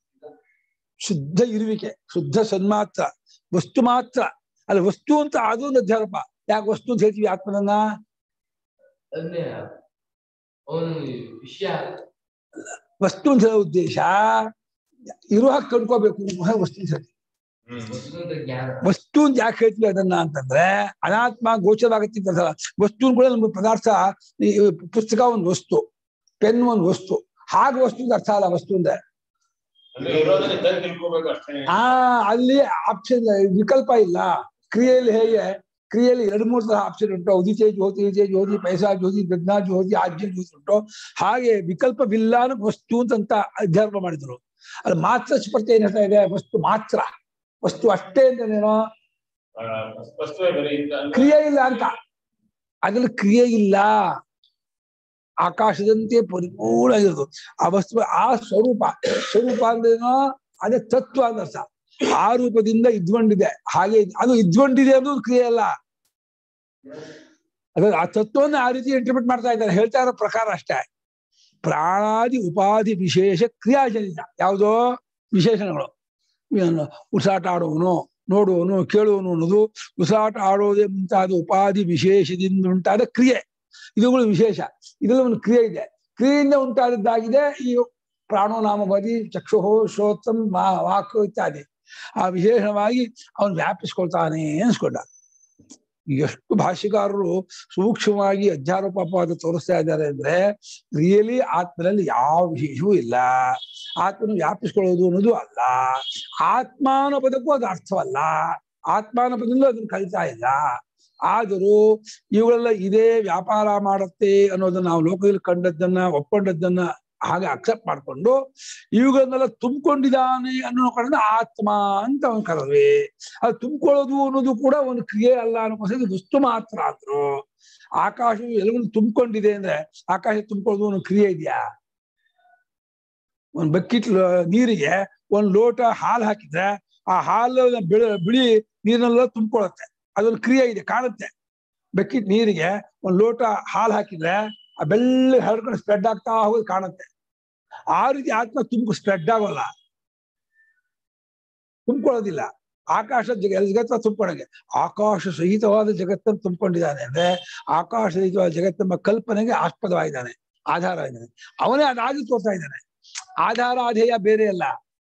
Speaker 1: ಶುದ್ಧ ಇರುವಿಕೆ ಶುದ್ಧ ಸನ್ಮಾತ್ರ ವಸ್ತು ಮಾತ್ರ ಅಲ್ಲ ವಸ್ತು ಅಂತ ಅದು ಒಂದು ಅಧ್ಯಾರಪ ಯಾಕೆ ವಸ್ತು ಅಂತ ಹೇಳ್ತೀವಿ ಆತ್ಮನನ್ನ
Speaker 5: ಅದನ್ನೇ ಅವನು ವಿಷಯ
Speaker 1: ವಸ್ತು ಅಂತ ಹೇಳೋ ಉದ್ದೇಶ ಇರೋ ಹಾಗೆ ಕಂಡ್ಕೋಬೇಕು ವಸ್ತು ಅಂತ ಹೇಳ್ತೀವಿ
Speaker 5: ವಸ್ತುಂತ ಜ್ಞಾನ
Speaker 1: ವಸ್ತು ಅಂತ ಯಾಕೆ ಹೇಳ್ತೀವಿ ಅದನ್ನ ಅಂತಂದ್ರೆ ಅನಾತ್ಮ ಗೋಚರವಾಗತ್ತೆ ಅಂತ ಅರ್ಥಲ್ಲ. ವಸ್ತು ಕೂಡ ನಮ್ಗೆ ಪದಾರ್ಥ ಈ ಪುಸ್ತಕ ಒಂದು ವಸ್ತು ಪೆನ್ ಒಂದು ವಸ್ತು ಹಾಗೆ ವಸ್ತು ಅಂತ ಅರ್ಥ ಅಲ್ಲ ವಸ್ತು ಅಂದ್ರೆ
Speaker 3: ಅಂದ್ರೆ ಇರೋದನ್ನ ಇದ್ದಂಗೆ ತಿಳ್ಕೊಬೇಕು ಅಷ್ಟೇ
Speaker 1: ಆ ಅಲ್ಲಿ ಆಪ್ಷನ್ ವಿಕಲ್ಪ ಇಲ್ಲ ಕ್ರಿಯೆಯಲ್ಲಿ ಹೇಗೆ ಕ್ರಿಯೆಯಲ್ಲಿ ಎರಡು ಮೂರು ತರ ಆಪ್ಷನ್ ಉಂಟು ಉದಿತೆ ಜ್ಯೋತಿ ವಿಜಯ ಜ್ಯೋತಿ ಪೈಸಾ ಜ್ಯೋತಿ ಗಜ್ಞಾ ಜ್ಯೋತಿ ಆಜ್ಯ ಜ್ಯೋತಿ ಉಂಟು ಹಾಗೆ ವಿಕಲ್ಪವಿಲ್ಲ ಅನ್ನೋ ವಸ್ತು ಅಂತ ಅಧ್ಯಾರೋಪ ಮಾಡಿದ್ರು ಅಲ್ಲಿ ಮಾತ್ರ ಸ್ಪರ್ಧೆ ಏನ್ ಹೇಳ್ತಾ ಇದೆ ವಸ್ತು ಮಾತ್ರ ವಸ್ತು ಅಷ್ಟೇ ಅಂತನೇನೋ
Speaker 3: ಆ, ವಸ್ತುವೇ ಬರೀ ಇಂತ ಅಂದ್ರೆ
Speaker 1: ಕ್ರಿಯೆ ಇಲ್ಲ ಅಂತ ಅದ್ರಲ್ಲಿ ಕ್ರಿಯೆ ಇಲ್ಲ ಆಕಾಶದಂತೆ ಪರಿಪೂರ್ಣ ಆಗಿರೋದು ಆ ವಸ್ತು ಆ ಸ್ವರೂಪ ಸ್ವರೂಪ ಅಂದ್ರೇನೋ ಅದೇ ತತ್ವ ಅಂತ ಅರ್ಥ ಆ ರೂಪದಿಂದ ಇದ್ಕೊಂಡಿದೆ ಹಾಗೆ ಇದ್- ಅದು ಇದ್ಕೊಂಡಿದೆ ಅನ್ನೋದು ಕ್ರಿಯೆ ಅಲ್ಲ ಅದ ಆ ತತ್ವವನ್ನು ಆ ರೀತಿ ಇಂಟರ್ಪ್ರಿಟ್ ಮಾಡ್ತಾ ಇದ್ದಾರೆ ಹೇಳ್ತಾ ಇರೋ ಪ್ರಕಾರ ಅಷ್ಟೇ ಪ್ರಾಣಾದಿ ಉಪಾಧಿ ವಿಶೇಷ ಕ್ರಿಯಾಜನಿತ ಯಾವುದೋ ವಿಶೇಷಣಗಳು ಏನು ಉಸಾಟ ಆಡುವನು ನೋಡುವನು ಕೇಳುವನು ಅನ್ನೋದು ಉಸಾಟ ಆಡೋದೇ ಮುಂತಾದ ಉಪಾಧಿ ವಿಶೇಷದಿಂದ ಉಂಟಾದ ಕ್ರಿಯೆ ಇದುಗಳು ವಿಶೇಷ ಇದರಲ್ಲಿ ಒಂದು ಕ್ರಿಯೆ ಇದೆ ಕ್ರಿಯೆಯಿಂದ ಉಂಟಾದದ್ದಾಗಿದೆ ಈ ಪ್ರಾಣೋನಾಮವಾದಿ ಚಕ್ಷುಹೋ ಶ್ರೋತಂ ಮಾ ವಾಕು ಇತ್ಯಾದಿ ಆ ವಿಶೇಷವಾಗಿ ಅವನು ವ್ಯಾಪಿಸ್ಕೊಳ್ತಾನೆ ಅನ್ಸ್ಕೊಂಡ ಎಷ್ಟು ಭಾಷ್ಯಕಾರರು ಸೂಕ್ಷ್ಮವಾಗಿ ಅಧ್ಯಾರೋಪವಾದ ತೋರಿಸ್ತಾ ಇದ್ದಾರೆ ಅಂದ್ರೆ ರಿಯಲಿ ಆತ್ಮನಲ್ಲಿ ಯಾವ ವಿಶೇಷವೂ ಇಲ್ಲ ಆತ್ಮನು ವ್ಯಾಪಿಸ್ಕೊಳ್ಳೋದು ಅನ್ನೋದು ಅಲ್ಲ ಆತ್ಮಾನ ಪದಕ್ಕೂ ಅದು ಅರ್ಥವಲ್ಲ ಆತ್ಮಾನ ಪದದಿಂದ ಅದನ್ನ ಕಲಿತಾ ಇಲ್ಲ ಆದರೂ ಇವುಗಳೆಲ್ಲ ಇದೇ ವ್ಯಾಪಾರ ಮಾಡುತ್ತೆ ಅನ್ನೋದನ್ನ ನಾವು ಲೋಕದಲ್ಲಿ ಕಂಡದ್ದನ್ನ ಒಪ್ಕೊಂಡದ್ದನ್ನ ಹಾಗೆ ಅಕ್ಸೆಪ್ಟ್ ಮಾಡ್ಕೊಂಡು ಇವುಗಳನ್ನೆಲ್ಲ ತುಂಬಿಕೊಂಡಿದ್ದಾನೆ ಅನ್ನೋ ಕಾರಣ ಆತ್ಮ ಅಂತ ಅವನು ಕರೆದ್ವಿ ಅದು ತುಂಬಿಕೊಳ್ಳೋದು ಅನ್ನೋದು ಕೂಡ ಒಂದು ಕ್ರಿಯೆ ಅಲ್ಲ ಅನ್ನೋಕ್ಕೋಸ್ಕರ ಇದು ವಸ್ತು ಮಾತ್ರ ಅಂದ್ರು ಆಕಾಶವು ಎಲ್ಲವನ್ನು ತುಂಬಿಕೊಂಡಿದೆ ಅಂದ್ರೆ ಆಕಾಶ ತುಂಬಿಕೊಳ್ಳೋದು ಒಂದು ಕ್ರಿಯೆ ಇದೆಯಾ ಒಂದ್ ಬಕೆಟ್ ನೀರಿಗೆ ಒಂದ್ ಲೋಟ ಹಾಲು ಹಾಕಿದ್ರೆ ಆ ಹಾಲು ಬಿಳಿ ಬಿಳಿ ನೀರನ್ನೆಲ್ಲ ತುಂಬಿಕೊಳ್ಳುತ್ತೆ ಅದೊಂದು ಕ್ರಿಯೆ ಇದೆ ಕಾಣುತ್ತೆ ಬಕೆಟ್ ನೀರಿಗೆ ಒಂದ್ ಲೋಟ ಹಾಲು ಹಾಕಿದ್ರೆ ಆ ಬೆಳ್ಳಿ ಹರಡ್ಕೊಂಡು ಸ್ಪ್ರೆಡ್ ಆಗ್ತಾ ಹೋಗೋದು ಕಾಣುತ್ತೆ ಆ ರೀತಿ ಆತ್ಮ ತುಂಬ ಸ್ಪ್ರೆಡ್ ಆಗೋಲ್ಲ ತುಂಬಿಕೊಳ್ಳೋದಿಲ್ಲ ಆಕಾಶ ಜಗ ಜಗತ್ತ ತುಂಬಿಕೊಂಡಂಗೆ ಆಕಾಶ ಸಹಿತವಾದ ಜಗತ್ತನ್ನು ತುಂಬಿಕೊಂಡಿದ್ದಾನೆ ಅಂದ್ರೆ ಆಕಾಶ ಸಹಿತವಾದ ಜಗತ್ತೆಂಬ ಕಲ್ಪನೆಗೆ ಆಸ್ಪದವಾಗಿದ್ದಾನೆ ಆಧಾರವಾಗಿದ್ದಾನೆ ಅವನೇ ಅದಾಗಿ ತೋರ್ತಾ ಇದ್ದಾನೆ ಆಧಾರ ಆಧೇಯ ಬೇರೆ ಅಲ್ಲ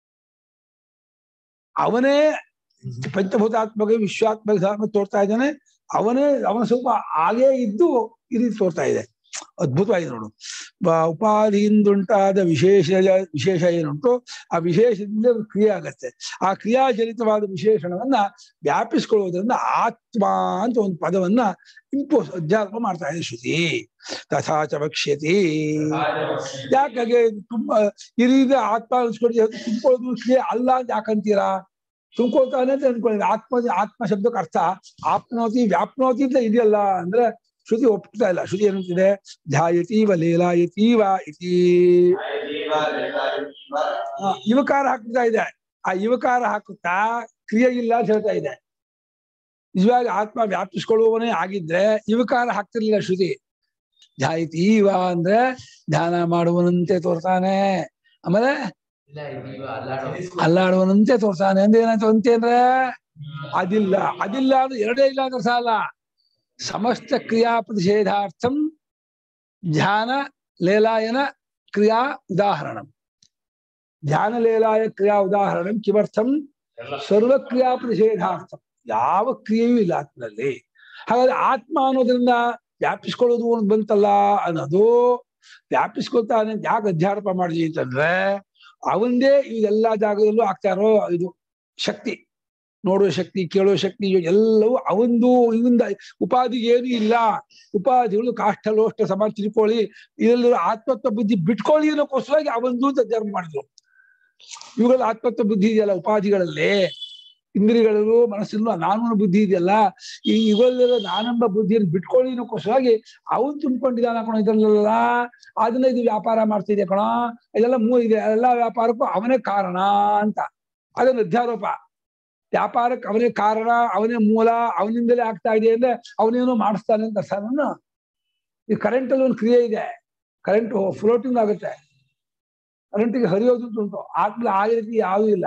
Speaker 1: ಅವನೇ ಪಂಚಭೂತಾತ್ಮಕ ವಿಶ್ವಾತ್ಮಕ ಧರ್ಮ ತೋರ್ತಾ ಇದ್ದಾನೆ ಅವನೇ ಅವನ ಸ್ವಲ್ಪ ಹಾಗೇ ಇದ್ದು ಈ ರೀತಿ ತೋರ್ತಾ ಇದೆ ಅದ್ಭುತವಾಗಿದೆ ನೋಡು ಬ- ಉಪಾಧಿಯಿಂದುಂಟಾದ ವಿಶೇಷ ವಿಶೇಷ ಏನುಂಟು ಆ ವಿಶೇಷದಿಂದ ಒಂದು ಕ್ರಿಯೆ ಆಗತ್ತೆ ಆ ಕ್ರಿಯಾಜನಿತವಾದ ವಿಶೇಷಣವನ್ನ ವ್ಯಾಪಿಸ್ಕೊಳ್ಳುವುದರಿಂದ ಆತ್ಮ ಅಂತ ಒಂದು ಪದವನ್ನ ಇಂಪೋಸ್ ಅಧ್ಯಾತ್ಮ ಮಾಡ್ತಾ ಇದೆ ಶ್ರುತಿ ತಥಾಚ ವಕ್ಷ್ಯತಿ ಯಾಕಾಗೆ ತುಂಬಾ ಈ ರೀತಿ ಆತ್ಮ ಅನ್ಸ್ಕೊಂಡು ತುಂಬಿಕೊಳ್ಳೋದು ಕ್ರಿಯೆ ಅಲ್ಲ ಅಂತ ಯಾಕಂತೀರಾ ತುಂಬಿಕೊಳ್ತಾನೆ ಅಂತ ಅನ್ಕೊಳ್ಳಿ ಆತ್ಮ ಆತ್ಮ ಶಬ್ದಕ್ಕೆ ಅರ್ಥ ಆಪ್ನೋತಿ ವ್ಯಾಪ್ನೋತಿ ಅಂತ ಇದೆಯಲ್ಲ ಅಂದ್ರೆ ಶ್ರುತಿ ಒಪ್ತಾ ಇಲ್ಲ ಶ್ರುತಿ ಏನಂತಿದೆ ಧ್ಯಾಯತೀವ ಲೀಲಾಯತೀವ ಇತಿ ಆ, ಯುವಕಾರ ಹಾಕ್ತಾ ಇದೆ ಆ ಯುವಕಾರ ಹಾಕುತ್ತಾ ಕ್ರಿಯೆ ಇಲ್ಲ ಅಂತ ಹೇಳ್ತಾ ಇದೆ ನಿಜವಾಗಿ ಆತ್ಮ ವ್ಯಾಪಿಸ್ಕೊಳ್ಳುವವನೇ ಆಗಿದ್ರೆ ಇವಕಾರ ಹಾಕ್ತಿರ್ಲಿಲ್ಲ ಶ್ರುತಿ ಧ್ಯಾಯಿತೀವ ಅಂದ್ರೆ ಧ್ಯಾನ ಮಾಡುವನಂತೆ ತೋರ್ತಾನೆ ಆಮೇಲೆ
Speaker 5: ಇಲ್ಲ ಇದೀವ ಅಲ್ಲಾಡೋ
Speaker 1: ಅಲ್ಲಾಡುವನಂತೆ ತೋರ್ತಾನೆ ಅಂದ್ರೆ ಏನಾಯ್ತು ಅಂತೆ ಅಂದ್ರೆ ಅದಿಲ್ಲ ಅದಿಲ್ಲ ಅಂದ್ರೆ ಎರಡೇ ಇಲ್ಲ ಅಂದ್ರೆ ಸಾಲ ಸಮಸ್ತ ಕ್ರಿಯಾ ಪ್ರತಿಷೇಧಾರ್ಥಂ ಧ್ಯಾನ ಲೇಲಾಯನ ಕ್ರಿಯಾ ಉದಾಹರಣಂ ಧ್ಯಾನ ಲೇಲಾಯ ಕ್ರಿಯಾ ಉದಾಹರಣಂ ಕಿಮರ್ಥಂ
Speaker 3: ಎಲ್ಲ
Speaker 1: ಸರ್ವ ಕ್ರಿಯಾ ಪ್ರತಿಷೇಧಾರ್ಥಂ ಯಾವ ಕ್ರಿಯೆಯೂ ಇಲ್ಲ ಆತ್ಮನಲ್ಲಿ ಹಾಗಾದ್ರೆ ಆತ್ಮ ಅನ್ನೋದ್ರಿಂದ ವ್ಯಾಪಿಸ್ಕೊಳ್ಳೋದು ಒಂದು ಬಂತಲ್ಲ ಅನ್ನೋದು ವ್ಯಾಪಿಸ್ಕೊಳ್ತಾನೆ ಅಂತ ಯಾಕೆ ಅಧ್ಯಾರೋಪ ಮಾಡಿದ್ವಿ ಅಂತಂದ್ರೆ ಅವಂದೇ ಇದೆಲ್ಲಾ ಜಾಗದಲ್ಲೂ ಆಗ್ತಾ ಇರೋ ಇದು ಶಕ್ತಿ ನೋಡುವ ಶಕ್ತಿ ಕೇಳುವ ಶಕ್ತಿ ಇವು ಎಲ್ಲವೂ ಅವಂದು ಇವಿಂದ ಉಪಾಧಿಗೆ ಏನು ಇಲ್ಲ ಉಪಾಧಿಗಳು ಕಾಷ್ಟ ಲೋಷ್ಟ ಸಮ ತಿಳ್ಕೊಳ್ಳಿ ಇದರಲ್ಲಿರೋ ಆತ್ಮತ್ವ ಬುದ್ಧಿ ಬಿಟ್ಕೊಳ್ಳಿ ಅನ್ನೋಕ್ಕೋಸ್ಕರವಾಗಿ ಅವಂದು ಅಂತ ಧರ್ಮ ಮಾಡಿದ್ರು ಇವುಗಳ ಆತ್ಮತ್ವ ಬುದ್ಧಿ ಇದೆಯಲ್ಲ ಉಪಾಧಿಗಳಲ್ಲಿ ಇಂದ್ರಿಯಗಳು ಮನಸ್ಸಿನ ನಾನು ಬುದ್ಧಿ ಇದೆಯಲ್ಲ ಈ ಇವುಗಳಲ್ಲಿರೋ ನಾನೆಂಬ ಬುದ್ಧಿಯನ್ನು ಬಿಟ್ಕೊಳ್ಳಿ ಅನ್ನೋಕ್ಕೋಸ್ಕರವಾಗಿ ಅವನ್ ತುಂಬಿಕೊಂಡಿದ್ದಾನ ಕಣೋ ಇದ್ರಲ್ಲೆಲ್ಲ ಅದನ್ನ ಇದು ವ್ಯಾಪಾರ ಮಾಡ್ತಿದೆ ಕಣೋ ಇದೆಲ್ಲ ಮೂ ಇದೆ ಎಲ್ಲ ವ್ಯಾಪಾರಕ್ಕೂ ಅವನೇ ಕಾರಣ ಅಂತ ಅದೊಂದು ಅಧ್ಯಾರೋಪ ವ್ಯಾಪಾರಕ್ಕೆ ಅವನೇ ಕಾರಣ ಅವನೇ ಮೂಲ ಅವನಿಂದಲೇ ಆಗ್ತಾ ಇದೆ ಅಂದ್ರೆ ಅವನೇನೋ ಮಾಡಿಸ್ತಾನೆ ಅಂತ ಅರ್ಥನ ಈ ಕರೆಂಟ್ ಅಲ್ಲಿ ಒಂದು ಕ್ರಿಯೆ ಇದೆ ಕರೆಂಟ್ ಫ್ಲೋಟಿಂಗ್ ಆಗುತ್ತೆ ಕರೆಂಟಿಗೆ ಹರಿಯೋದು ಅಂತ ಉಂಟು ಆದ್ಮೇಲೆ ಆ ರೀತಿ ಯಾವುದೂ ಇಲ್ಲ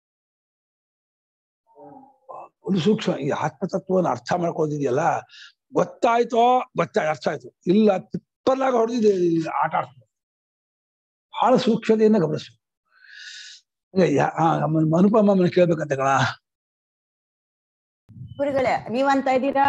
Speaker 1: ಒಂದು ಸೂಕ್ಷ್ಮ ಈ ಆತ್ಮತತ್ವವನ್ನು ಅರ್ಥ ಮಾಡ್ಕೋದಿದೆಯಲ್ಲ ಗೊತ್ತಾಯ್ತೋ ಗೊತ್ತಾಯ್ತು ಅರ್ಥ ಆಯ್ತು ಇಲ್ಲ ತಿಪ್ಪಲಾಗ ಹೊಡೆದಿದೆ ಆಟ ಆಡ್ತದೆ ಬಹಳ ಸೂಕ್ಷ್ಮತೆಯಿಂದ ಗಮನಿಸು ಅನುಪಮನ ಕೇಳ್ಬೇಕಂತ ಕಣ
Speaker 6: ಗುರುಗಳೇ ನೀವಂತ ಇದ್ದೀರಾ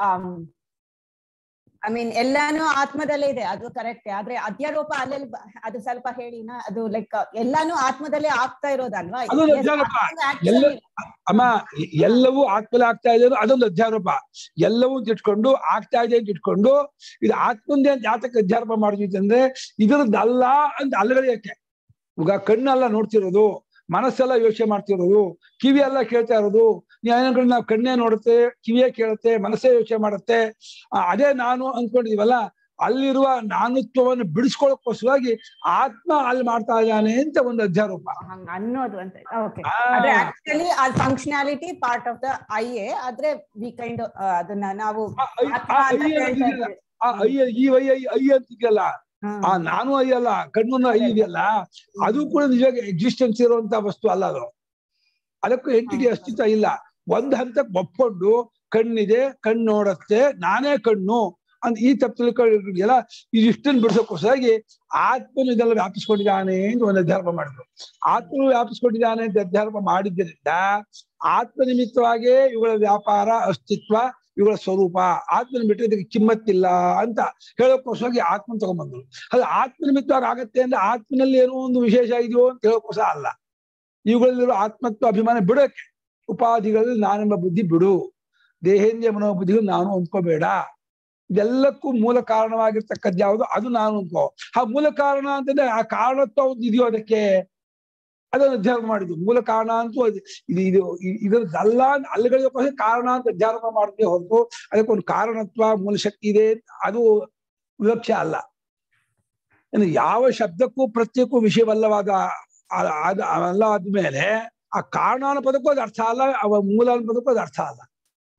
Speaker 6: ಐ ಮೀನ್ ಎಲ್ಲಾನು ಆತ್ಮದಲ್ಲೇ ಇದೆ ಅದು ಕರೆಕ್ಟ್ ಆದ್ರೆ ಅಧ್ಯಾರೋಪ ಅಲ್ಲೆಲ್ಲಿ ಬ- ಅದು ಸ್ವಲ್ಪ ಹೇಳಿನ ಅದು ಲೈಕ್ ಎಲ್ಲಾನು ಆತ್ಮದಲ್ಲೇ ಆಗ್ತಾ ಇರೋದಲ್ವಾ
Speaker 1: ಅದು
Speaker 6: Yes,
Speaker 1: ಅಧ್ಯಾರೋಪ.
Speaker 6: ಅದು actually-
Speaker 1: ಅಮ್ಮ ಎ- ಎಲ್ಲವೂ ಆತ್ಮಲೆ ಆಗ್ತಾ ಇದೆ ಅಂದ್ರೆ ಅದೊಂದು ಅಧ್ಯಾರೋಪ ಎಲ್ಲವೂ ಅಂತ ಇಟ್ಕೊಂಡು ಆಗ್ತಾ ಇದೆ ಅಂತ ಇಟ್ಕೊಂಡು ಇದು ಆತ್ಮಂದೇ ಅಂತ ಯಾತಕ್ಕೆ ಅಧ್ಯಾರೋಪ ಮಾಡಿದ್ವಿ ಅಂದ್ರೆ ಇದರದ್ದಲ್ಲ ಅಂತ ಅಲ್ಲಗಳೆಯಕ್ಕೆ ಈಗ ಕಣ್ಣೆಲ್ಲ ನೋಡ್ತಿರೋದು ಮನಸ್ಸೆಲ್ಲ ಯೋಚನೆ ಮಾಡ್ತಿರೋದು ಕಿವಿ ಎಲ್ಲ ಕೇಳ್ತಾ ಇರೋದು ನೀವು ನಾವು ಕಣ್ಣೇ ನೋಡುತ್ತೆ ಕಿವಿಯೇ ಕೇಳುತ್ತೆ ಮನಸ್ಸೇ ಯೋಚನೆ ಮಾಡುತ್ತೆ ಆ, ಅದೇ ನಾನು ಅನ್ಕೊಂಡಿದೀವಲ್ಲ ಅಲ್ಲಿರುವ ನಾನುತ್ವವನ್ನು ಬಿಡಿಸ್ಕೊಳ್ಳೋಕ್ಕೋಸ್ಕರವಾಗಿ ಆತ್ಮ ಅಲ್ಲಿ ಮಾಡ್ತಾ ಇದ್ದಾನೆ ಅಂತ ಒಂದು ಅಧ್ಯಾರೋಪ
Speaker 6: ಹಂಗ ಅನ್ನೋದು ಅಂತ ಓಕೆ
Speaker 1: ಆ,
Speaker 6: ಆದ್ರೆ ಆಕ್ಚುಲಿ ಆ functionality part of the I A ಆದ್ರೆ ವಿ ಕೈಂಡ್ ಅದನ್ನ ನಾವು
Speaker 1: ಆ ಐ-
Speaker 6: ಆತ್ಮ
Speaker 1: ಆ
Speaker 6: ಅಂತ
Speaker 1: ಐ
Speaker 6: ಹೇಳ್ತಾ
Speaker 1: ಅನ್ನೋದಿದೆಯಲ್ಲ,
Speaker 6: ಇದ್ದೀವಿ.
Speaker 1: ಆ ಐ ಈ ಐ ಐ ಐ ಅಂತಿದೆಯಲ್ಲ
Speaker 6: ಹ್ಮ್.
Speaker 1: ಆ ನಾನು ಐ ಅಲ್ಲ ಕಣ್ಣನ್ನು ಐ ಇದೆಯಲ್ಲ ಅದು ಕೂಡ ನಿಜವಾಗಿ ಎಕ್ಸಿಸ್ಟೆನ್ಸ್ ಇರುವಂತ ವಸ್ತು ಅಲ್ಲ ಅದು ಅದಕ್ಕೂ ಎಂಟಿಟಿ ಅಸ್ತಿತ್ವ ಇಲ್ಲ ಒಂದ್ ಹಂತಕ್ಕೆ ಒಪ್ಕೊಂಡು ಕಣ್ಣಿದೆ ಕಣ್ಣು ನೋಡತ್ತೆ ನಾನೇ ಕಣ್ಣು ಅಂತ ಈ ತಪ್ಪು ತಿಳ್ಕೊಂಡಿಲ್ಲ ಇದಿಷ್ಟನ್ನು ಬಿಡಿಸೋಕ್ಕೋಸ್ಕರಾಗಿ ಆತ್ಮನು ಇದೆಲ್ಲ ವ್ಯಾಪಿಸ್ಕೊಂಡಿದ್ದಾನೆ ಅಂತ ಒಂದು ಅಧ್ಯಾರೋಪ ಮಾಡಿದ್ರು ಆತ್ಮನು ವ್ಯಾಪಿಸ್ಕೊಂಡಿದ್ದಾನೆ ಅಂತ ಅಧ್ಯಾರೋಪ ಮಾಡಿದ್ದರಿಂದ ಆತ್ಮ ನಿಮಿತ್ತವಾಗಿಯೇ ಇವುಗಳ ವ್ಯಾಪಾರ ಅಸ್ತಿತ್ವ ಇವುಗಳ ಸ್ವರೂಪ ಆತ್ಮನ ಬಿಟ್ಟರೆ ಇದಕ್ಕೆ ಕಿಮ್ಮತ್ತಿಲ್ಲ ಅಂತ ಹೇಳೋಕ್ಕೋಸ್ಕರವಾಗಿ ಆತ್ಮನ ತಗೊಂಡ್ಬಂದ್ರು ಅದು ಆತ್ಮ ನಿಮಿತ್ತವಾಗಿ ಆಗತ್ತೆ ಅಂದ್ರೆ ಆತ್ಮನಲ್ಲಿ ಏನೋ ಒಂದು ವಿಶೇಷ ಇದೆಯೋ ಅಂತ ಹೇಳೋಕ್ಕೋಸ್ಕರ ಅಲ್ಲ ಇವುಗಳಲ್ಲಿರೋ ಆತ್ಮತ್ವ ಅಭಿಮಾನ ಬಿಡೋಕೆ ಉಪಾಧಿಗಳಲ್ಲಿ ನಾನೆಂಬ ಬುದ್ಧಿ ಬಿಡು ದೇಹೇಂದ್ರಿಯ ಮನೋಬುದ್ಧಿಗಳು ನಾನು ಅಂದ್ಕೋಬೇಡ ಇದೆಲ್ಲಕ್ಕೂ ಮೂಲ ಕಾರಣವಾಗಿರ್ತಕ್ಕದ್ದು ಯಾವುದು ಅದು ನಾನು ಅನ್ಕೋ ಆ ಮೂಲ ಕಾರಣ ಅಂತಂದ್ರೆ ಆ ಕಾರಣತ್ವ ಒಂದು ಇದೆಯೋ ಅದಕ್ಕೆ ಅದನ್ನು ಅಧ್ಯಾರೋಪ ಮಾಡಿದ್ದು ಮೂಲ ಕಾರಣ ಅಂತೂ ಅದು ಇದು ಇದು ಇ- ಇದರದ್ದಲ್ಲ ಅಂತ ಅಲ್ಲಿಗಳಿಗೆ ಕಾರಣ ಅಂತ ಅಧ್ಯಾರೋಪ ಮಾಡಿದ್ವಿ ಹೊರತು ಅದಕ್ಕೊಂದು ಕಾರಣತ್ವ ಮೂಲ ಶಕ್ತಿ ಇದೆ ಅದು ವಿವಕ್ಷ ಅಲ್ಲ ಇನ್ನು ಯಾವ ಶಬ್ದಕ್ಕೂ ಪ್ರತ್ಯೇಕಕ್ಕೂ ವಿಷಯವಲ್ಲವಾದ ಆ- ಅದ ಅಲ್ಲ ಆದ್ಮೇಲೆ ಆ ಕಾರಣ ಅನ್ನೋ ಪದಕ್ಕೂ ಅದು ಅರ್ಥ ಅಲ್ಲ ಅವ ಮೂಲ ಅನ್ನೋ ಪದಕ್ಕೂ ಅದು ಅರ್ಥ ಅಲ್ಲ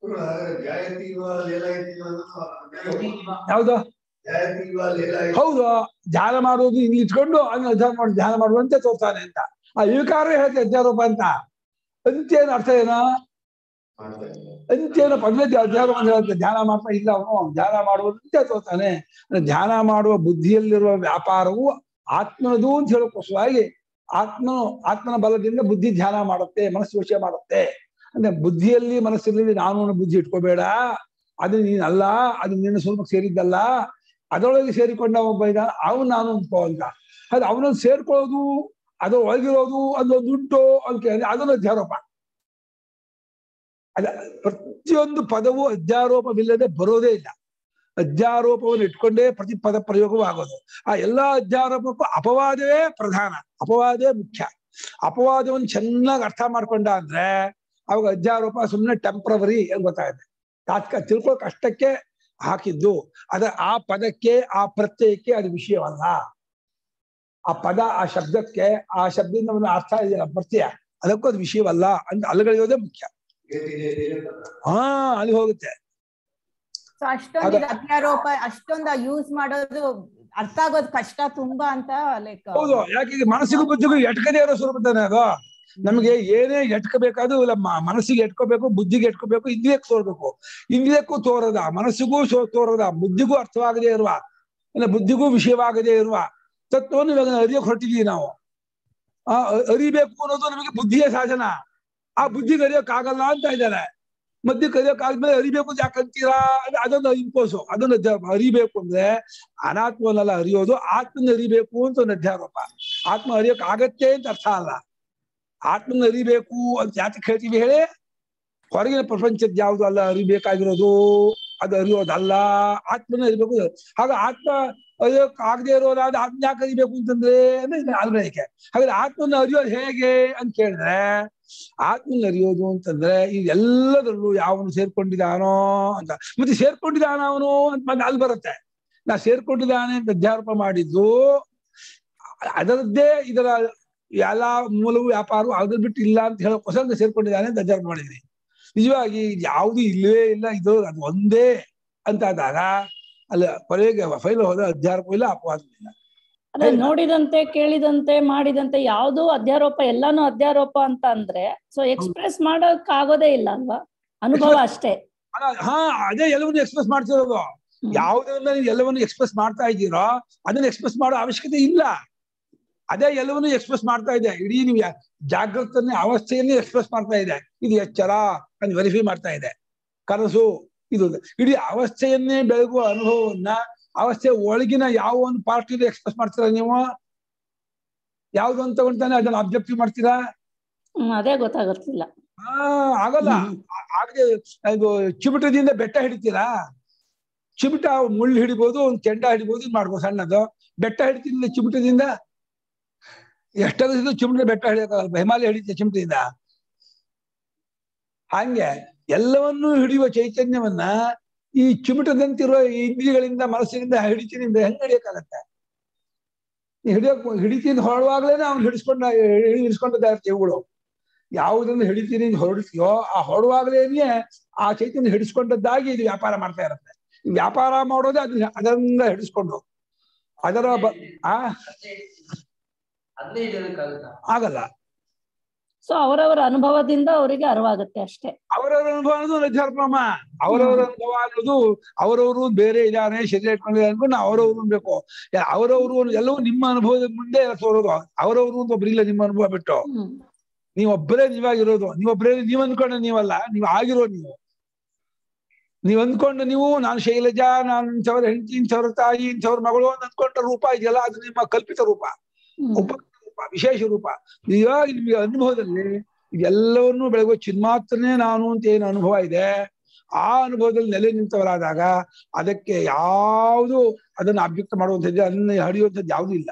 Speaker 4: ಜಾಯತೀವ ಲೇಲಾಯತೀವ ಅನ್ನೋದು
Speaker 1: ಯಾವ್ದು
Speaker 4: ಜಾಯತೀವ ಲೇಲಾಯತೀವ
Speaker 1: ಹೌದು ಧ್ಯಾನ ಮಾಡುವುದು ಇಲ್ಲಿ ಇಟ್ಕೊಂಡು ಅದನ್ನ ಅಧ್ಯಾನ ಮಾಡಿ ಧ್ಯಾನ ಮಾಡುವಂತೆ ತೋರ್ತಾನೆ ಅಂತ ಆ ವಿಕಾರ ಹೇಳ್ತೆ ಅಧ್ಯಾರೋಪ ಅಂತ ಅಂತ್ಯೇನು ಅರ್ಥ ಏನೋ
Speaker 4: ಮಾಡ್ತಾರೆ
Speaker 1: ಅಂತ್ಯೇನು ಪದ್ಧತಿ ಅಧ್ಯಾರೋಪ ಅಂತ ಹೇಳುತ್ತೆ ಧ್ಯಾನ ಮಾಡ್ತಾ ಇಲ್ಲ ಅವನು ಧ್ಯಾನ ಮಾಡುವಂತೆ ತೋರ್ತಾನೆ ಅಂದ್ರೆ ಧ್ಯಾನ ಮಾಡುವ ಬುದ್ಧಿಯಲ್ಲಿರುವ ವ್ಯಾಪಾರವು ಆತ್ಮನದು ಅಂತ ಹೇಳೋಕ್ಕೋಸ್ಕರವಾಗಿ ಆತ್ಮನು ಆತ್ಮನ ಬಲದಿಂದ ಬುದ್ಧಿ ಧ್ಯಾನ ಮಾಡುತ್ತೆ ಮನಸ್ಸು ಯೋಚನೆ ಮಾಡುತ್ತೆ ಅಂದ್ರೆ ಬುದ್ಧಿಯಲ್ಲಿ ಮನಸ್ಸಿನಲ್ಲಿ ನಾನು ಅನ್ನೋ ಬುದ್ಧಿ ಇಟ್ಕೋಬೇಡ ಅದು ನೀನಲ್ಲ ಅದು ನಿನ್ನ ಸ್ವರೂಪಕ್ಕೆ ಸೇರಿದ್ದಲ್ಲ ಅದರೊಳಗೆ ಸೇರಿಕೊಂಡ ಒಬ್ಬ ಇದ್ದಾನೆ ಅವನು ನಾನು ಅನ್ಕೋ ಅಂತ ಅದು ಅವನನ್ನು ಸೇರ್ಕೊಳ್ಳೋದು ಅದು ಒಳಗಿರೋದು ಅದೊಂದು ಉಂಟು ಅಂತ ಕೇಳಿದ್ರೆ ಅದೊಂದು ಅಧ್ಯಾರೋಪ ಅದ ಪ್ರತಿಯೊಂದು ಪದವು ಅಧ್ಯಾರೋಪವಿಲ್ಲದೆ ಬರೋದೇ ಇಲ್ಲ ಅಧ್ಯಾರೋಪವನ್ನು ಇಟ್ಕೊಂಡೇ ಪ್ರತಿ ಪದ ಪ್ರಯೋಗವೂ ಆಗೋದು ಆ ಎಲ್ಲಾ ಅಧ್ಯಾರೋಪಕ್ಕೂ ಅಪವಾದವೇ ಪ್ರಧಾನ ಅಪವಾದವೇ ಮುಖ್ಯ ಅಪವಾದವನ್ನು ಚೆನ್ನಾಗಿ ಅರ್ಥ ಮಾಡ್ಕೊಂಡ ಅಂದ್ರೆ ಅವಾಗ ಅಧ್ಯಾರೋಪ ಸುಮ್ಮನೆ ಟೆಂಪ್ರವರಿ ಅಂತ ಗೊತ್ತಾಗುತ್ತೆ ತಾತ್ಕ ತಿಳ್ಕೊಳಕ್ ಅಷ್ಟಕ್ಕೆ ಹಾಕಿದ್ದು ಅದ ಆ ಪದಕ್ಕೆ ಆ ಪ್ರತ್ಯಯಕ್ಕೆ ಅದು ವಿಷಯವಲ್ಲ ಆ ಪದ ಆ ಶಬ್ದಕ್ಕೆ ಆ ಶಬ್ದದಿಂದ ಒಂದು ಅರ್ಥ ಇದೆಯಲ್ಲ ಪ್ರತ್ಯಯ ಅದಕ್ಕೂ ಅದು ವಿಷಯವಲ್ಲ ಅಂತ ಅಲ್ಲಗಳೆಯೋದೇ ಮುಖ್ಯ
Speaker 4: ಜಯತಿ ಜಯತಿ ಜಯತಿ.
Speaker 1: ಹಾ ಅಲ್ಲಿ ಹೋಗುತ್ತೆ
Speaker 6: ಸೊ ಅಷ್ಟೊಂದು ಇದು ಅಧ್ಯಾರೋಪ ಅಷ್ಟೊಂದು ಯೂಸ್ ಮಾಡೋದು ಅರ್ಥ ಆಗೋದು ಕಷ್ಟ ತುಂಬಾ ಅಂತ ಲೈಕ್
Speaker 1: ಹೌದು ಯಾಕೆ ಈಗ ಮನಸ್ಸಿಗೂ ಬುದ್ಧಿಗೂ ಎಟ್ಕದೇ ಇರೋ ಸ್ವರೂಪ ತಾನೆ ಅದು ನಮಗೆ ಏನೇ ಎಟ್ಕೋಬೇಕಾದ್ರೂ ಇಲ್ಲ ಮ- ಮನಸ್ಸಿಗೆ ಎಟ್ಕೋಬೇಕು ಬುದ್ಧಿಗೆ ಎಟ್ಕೋಬೇಕು ಇಂದ್ರಿಯಕ್ಕೆ ತೋರ್ಬೇಕು ಇಂದ್ರಿಯಕ್ಕೂ ತೋರದ ಮನಸ್ಸಿಗೂ ಸೋ ತೋರದ ಬುದ್ಧಿಗೂ ಅರ್ಥವಾಗದೇ ಇರುವ ಇಲ್ಲ ಬುದ್ಧಿಗೂ ವಿಷಯವಾಗದೇ ಇರುವ ತತ್ವವನ್ನು ಇವಾಗ ಅರಿಯಕ್ಕೆ ಹೊರಟಿದೀವಿ ನಾವು ಆ ಅ- ಅರಿಬೇಕು ಅನ್ನೋದು ನಮಗೆ ಬುದ್ಧಿಯ ಸಾಧನ ಆ ಬುದ್ಧಿಗೆ ಅರಿಯೋಕ್ಕಾಗಲ್ಲ ಅಂತ ಇದ್ದಾರೆ ಮಧ್ಯಕ್ಕೆ ಅರಿಯೋಕ್ಕಾದ್ಮೇಲೆ ಅರಿಬೇಕು ಅಂತ ಯಾಕಂತೀರಾ ಅಂದ್ರೆ ಅದೊಂದು ಇಂಪೋಸು ಅದೊಂದು ಅಧ್ಯಾರೋಪ. ಅರಿಬೇಕು ಅಂದ್ರೆ ಅನಾತ್ಮವನ್ನೆಲ್ಲ ಅರಿಯೋದು ಆತ್ಮನ ಅರಿಬೇಕು ಅಂತ ಒಂದು ಅಧ್ಯಾರೋಪ ಆತ್ಮ ಅರಿಯೋಕ್ ಆಗತ್ತೆ ಅಂತ ಅರ್ಥ ಅಲ್ಲ ಆತ್ಮನ ಅರಿಬೇಕು ಅಂತ ಯಾತಕ್ಕೆ ಹೇಳ್ತೀವಿ ಹೇಳಿ ಹೊರಗಿನ ಪ್ರಪಂಚದ ಯಾವುದು ಅಲ್ಲ ಅರಿಬೇಕಾಗಿರೋದು ಅದು ಅರಿಯೋದಲ್ಲ ಆತ್ಮನ ಅರಿಬೇಕು ಹಾಗ ಆತ್ಮ ಅರಿಯೋಕ್ ಆಗದೆ ಇರೋದಾದ ಆತ್ಮ ಯಾಕೆ ಅರಿಬೇಕು ಅಂತಂದ್ರೆ ಅಂದ್ರೆ ಇದು ಅಲ್ರೈಕೆ ಹಾಗಾದ್ರೆ ಆತ್ಮನ ಅರಿಯೋದು ಹೇಗೆ ಅಂತ ಕೇಳಿದ್ರೆ ಆತ್ಮನ ಅರಿಯೋದು ಅಂತಂದ್ರೆ ಈ ಎಲ್ಲದರಲ್ಲೂ ಯಾವನು ಸೇರ್ಕೊಂಡಿದ್ದಾನೋ ಅಂತ ಮತ್ತೆ ಸೇರ್ಕೊಂಡಿದ್ದಾನ ಅವನು ಅಂತ ಮತ್ತೆ ಅಲ್ಲಿ ಬರುತ್ತೆ ನಾ ಸೇರ್ಕೊಂಡಿದ್ದಾನೆ ಅಂತ ಅಧ್ಯಾರೋಪ ಮಾಡಿದ್ದು ಅದರದ್ದೇ ಇದರ ಎಲ್ಲ ಮೂಲವು ವ್ಯಾಪಾರವು ಅದ್ರ ಬಿಟ್ಟು ಇಲ್ಲ ಅಂತ ಹೇಳೋಕ್ಕೋಸ್ಕರ ಸೇರ್ಕೊಂಡಿದ್ದಾನೆ ಅಂತ ಅಧ್ಯಾರೋಪ ಮಾಡಿದ್ರಿ ನಿಜವಾಗಿ ಯಾವುದು ಇಲ್ಲವೇ ಇಲ್ಲ ಇದು ಅದು ಒಂದೇ ಅಂತ ಆದಾಗ ಅಲ್ಲಿ ಕೊನೆಗೆ ಫೈಲ್ ಹೋದ ಅಧ್ಯಾರೋಪ ಇಲ್ಲ ಅಪವಾದ ಇಲ್ಲ
Speaker 7: ಅದೇ ನೋಡಿದಂತೆ ಕೇಳಿದಂತೆ ಮಾಡಿದಂತೆ ಯಾವ್ದು ಅಧ್ಯಾರೋಪ ಎಲ್ಲಾನು ಅಧ್ಯಾರೋಪ ಅಂತ ಅಂದ್ರೆ ಸೊ ಎಕ್ಸ್ಪ್ರೆಸ್ ಮಾಡೋಕ್ ಆಗೋದೇ ಇಲ್ಲ ಅಲ್ವಾ ಅನುಭವ ಅಷ್ಟೇ
Speaker 1: ಅಲ್ಲ, ಹಾ ಅದೇ ಎಲ್ಲವನ್ನೂ ಎಕ್ಸ್ಪ್ರೆಸ್ ಮಾಡ್ತಿರೋದು
Speaker 7: ಹ್ಮ್.
Speaker 1: ಯಾವುದನ್ನ ನೀವು ಎಲ್ಲವನ್ನು ಎಕ್ಸ್ಪ್ರೆಸ್ ಮಾಡ್ತಾ ಇದ್ದೀರೋ ಅದನ್ನ ಎಕ್ಸ್ಪ್ರೆಸ್ ಮಾಡೋ ಅವಶ್ಯಕತೆ ಇಲ್ಲ ಅದೇ ಎಲ್ಲವನ್ನೂ ಎಕ್ಸ್ಪ್ರೆಸ್ ಮಾಡ್ತಾ ಇದೆ ಇಡೀ ನೀವು ಯಾ- ಜಾಗೃತನೇ ಅವಸ್ಥೆಯನ್ನೇ ಎಕ್ಸ್ಪ್ರೆಸ್ ಮಾಡ್ತಾ ಇದೆ ಇದು ಎಚ್ಚರ ಅಂತ ವೆರಿಫೈ ಮಾಡ್ತಾ ಇದೆ ಕನಸು ಇದು ಇಡೀ ಅವಸ್ಥೆಯನ್ನೇ ಬೆಳಗುವ ಅನುಭವವನ್ನ ಅವಸ್ಥೆ ಒಳಗಿನ ಯಾವ ಒಂದು ಪಾರ್ಟ್ ಇದೆ ಎಕ್ಸ್ಪ್ರೆಸ್ ಮಾಡ್ತೀರಾ ನೀವು ಯಾವ್ದು ಅಂತ ತಗೊಂತಾನೆ ಅದನ್ನ ಅಬ್ಜೆಕ್ಟಿವ್ ಮಾಡ್ತೀರಾ
Speaker 7: ಹ್ಮ್ ಅದೇ ಗೊತ್ತಾಗತ್ತಿಲ್ಲ
Speaker 1: ಹಾ ಆಗಲ್ಲ ಆ- ಆಗದೆ ಇದು ಚಿಮಟದಿಂದ ಬೆಟ್ಟ ಹಿಡಿತೀರಾ ಚಿಮಟ ಮುಳ್ಳು ಹಿಡಿಬೋದು ಒಂದ್ ಕೆಂಡ ಹಿಡಿಬೋದು ಇದ್ ಮಾಡ್ಬೋದು ಸಣ್ಣದು ಬೆಟ್ಟ ಹಿಡಿತೀನಿ ಚಿಮಟದಿಂದ ಎಷ್ಟಾದ್ರು ಚಿಮಟ ಬೆಟ್ಟ ಹಿಡಿಯೋಕ್ಕಾಗಲ್ಲ ಹಿಮಾಲಯ ಹಿಡಿತೆ ಚಿಮಟದಿಂದ ಹಂಗೆ ಎಲ್ಲವನ್ನೂ ಹಿಡಿಯುವ ಚೈತನ್ಯವನ್ನ ಈ ಚಿಮಟದಂತಿರುವ ಈ ಇಂದ್ರಿಯಗಳಿಂದ ಮನಸ್ಸಿನಿಂದ ಹಿಡಿತೀನಿ ಅಂದ್ರೆ ಹೆಂಗ್ ಹಿಡಿಯಕ್ಕಾಗತ್ತೆ ನೀ ಹಿಡಿಯೋಕ್ ಹಿಡಿತೀನಿ ಹೊರಡುವಾಗ್ಲೇನೆ ಅವ್ನು ಹಿಡಿಸ್ಕೊಂಡ ಹಿಡಿಸ್ಕೊಂಡದ ಇವುಗಳು ಯಾವುದನ್ನು ಹಿಡಿತೀನಿ ಅಂತ ಹೊರಡ್ತೀಯೋ ಆ ಹೊರಡುವಾಗಲೇನೆ ಆ ಚೈತನ್ಯ ಹಿಡಿಸ್ಕೊಂಡದ್ದಾಗಿ ಇದು ವ್ಯಾಪಾರ ಮಾಡ್ತಾ ಇರುತ್ತೆ ಈ ವ್ಯಾಪಾರ ಮಾಡೋದೇ ಅದನ್ನ ಅದರಿಂದ ಹಿಡಿಸ್ಕೊಂಡು ಅದರ ಬ ಆ
Speaker 5: ಅದನ್ನೇ ಹಿಡಿಯೋದಕ್ಕಾಗುತ್ತಾ
Speaker 1: ಆಗಲ್ಲ
Speaker 7: ಸೊ ಅವರವರ ಅನುಭವದಿಂದ ಅವರಿಗೆ ಅರಿವಾಗುತ್ತೆ ಅಷ್ಟೇ
Speaker 1: ಅವರವರ ಅನುಭವ ಅನ್ನೋದು ಅಧ್ಯಾತ್ಮ ಅವರವರ ಅನುಭವ ಅನ್ನೋದು ಅವರವರು ಬೇರೆ ಇದಾನೆ ಶರೀರ ಇಟ್ಕೊಂಡಿದ್ದಾರೆ ಅನ್ಕೊಂಡು ನಾವು ಅವರವರು ಅನ್ಬೇಕು ಯಾ- ಅವರವರು ಅನ್ನೋದು ಎಲ್ಲವೂ ನಿಮ್ಮ ಅನುಭವದ ಮುಂದೆ ತೋರೋದು ಅವರವರು ಅಂತ ಒಬ್ರಿಲ್ಲ ನಿಮ್ಮ ಅನುಭವ ಬಿಟ್ಟು
Speaker 7: ಹ್ಮ್
Speaker 1: ನೀವೊಬ್ಬರೇ ನೀವಾಗಿರೋದು ನೀವೊಬ್ಬರೇ ನೀವ್ ಅಂದ್ಕೊಂಡ ನೀವಲ್ಲ ನೀವ್ ಆಗಿರೋ ನೀವು ನೀವ್ ಅಂದ್ಕೊಂಡು ನೀವು ನಾನು ಶೈಲಜಾ ನಾನು ಇಂಥವ್ರ ಹೆಂಡತಿ ಇಂಥವ್ರ ತಾಯಿ ಇಂಥವ್ರ ಮಗಳು ಅಂತ ಅಂದ್ಕೊಂಡ ರೂಪ ಇದೆಯಲ್ಲ ಅದು ನಿಮ್ಮ ಕಲ್ಪಿತ ರೂಪ
Speaker 7: ಹ್ಮ್
Speaker 1: ಉಪಕೃತ ರೂಪ ವಿಶೇಷ ರೂಪ ಇವಾಗ ನಿಮಗೆ ಅನುಭವದಲ್ಲಿ ಇದೆಲ್ಲವನ್ನೂ ಬೆಳಗುವ ಚಿನ್ಮಾತ್ರನೇ ನಾನು ಅಂತ ಏನು ಅನುಭವ ಇದೆ ಆ ಅನುಭವದಲ್ಲಿ ನೆಲೆ ನಿಂತವರಾದಾಗ ಅದಕ್ಕೆ ಯಾವುದು ಅದನ್ನ ಅಭ್ಯಕ್ತ ಮಾಡುವಂಥದ್ದು ಅದನ್ನ ಹಡಿಯುವಂಥದ್ದು ಯಾವುದು ಇಲ್ಲ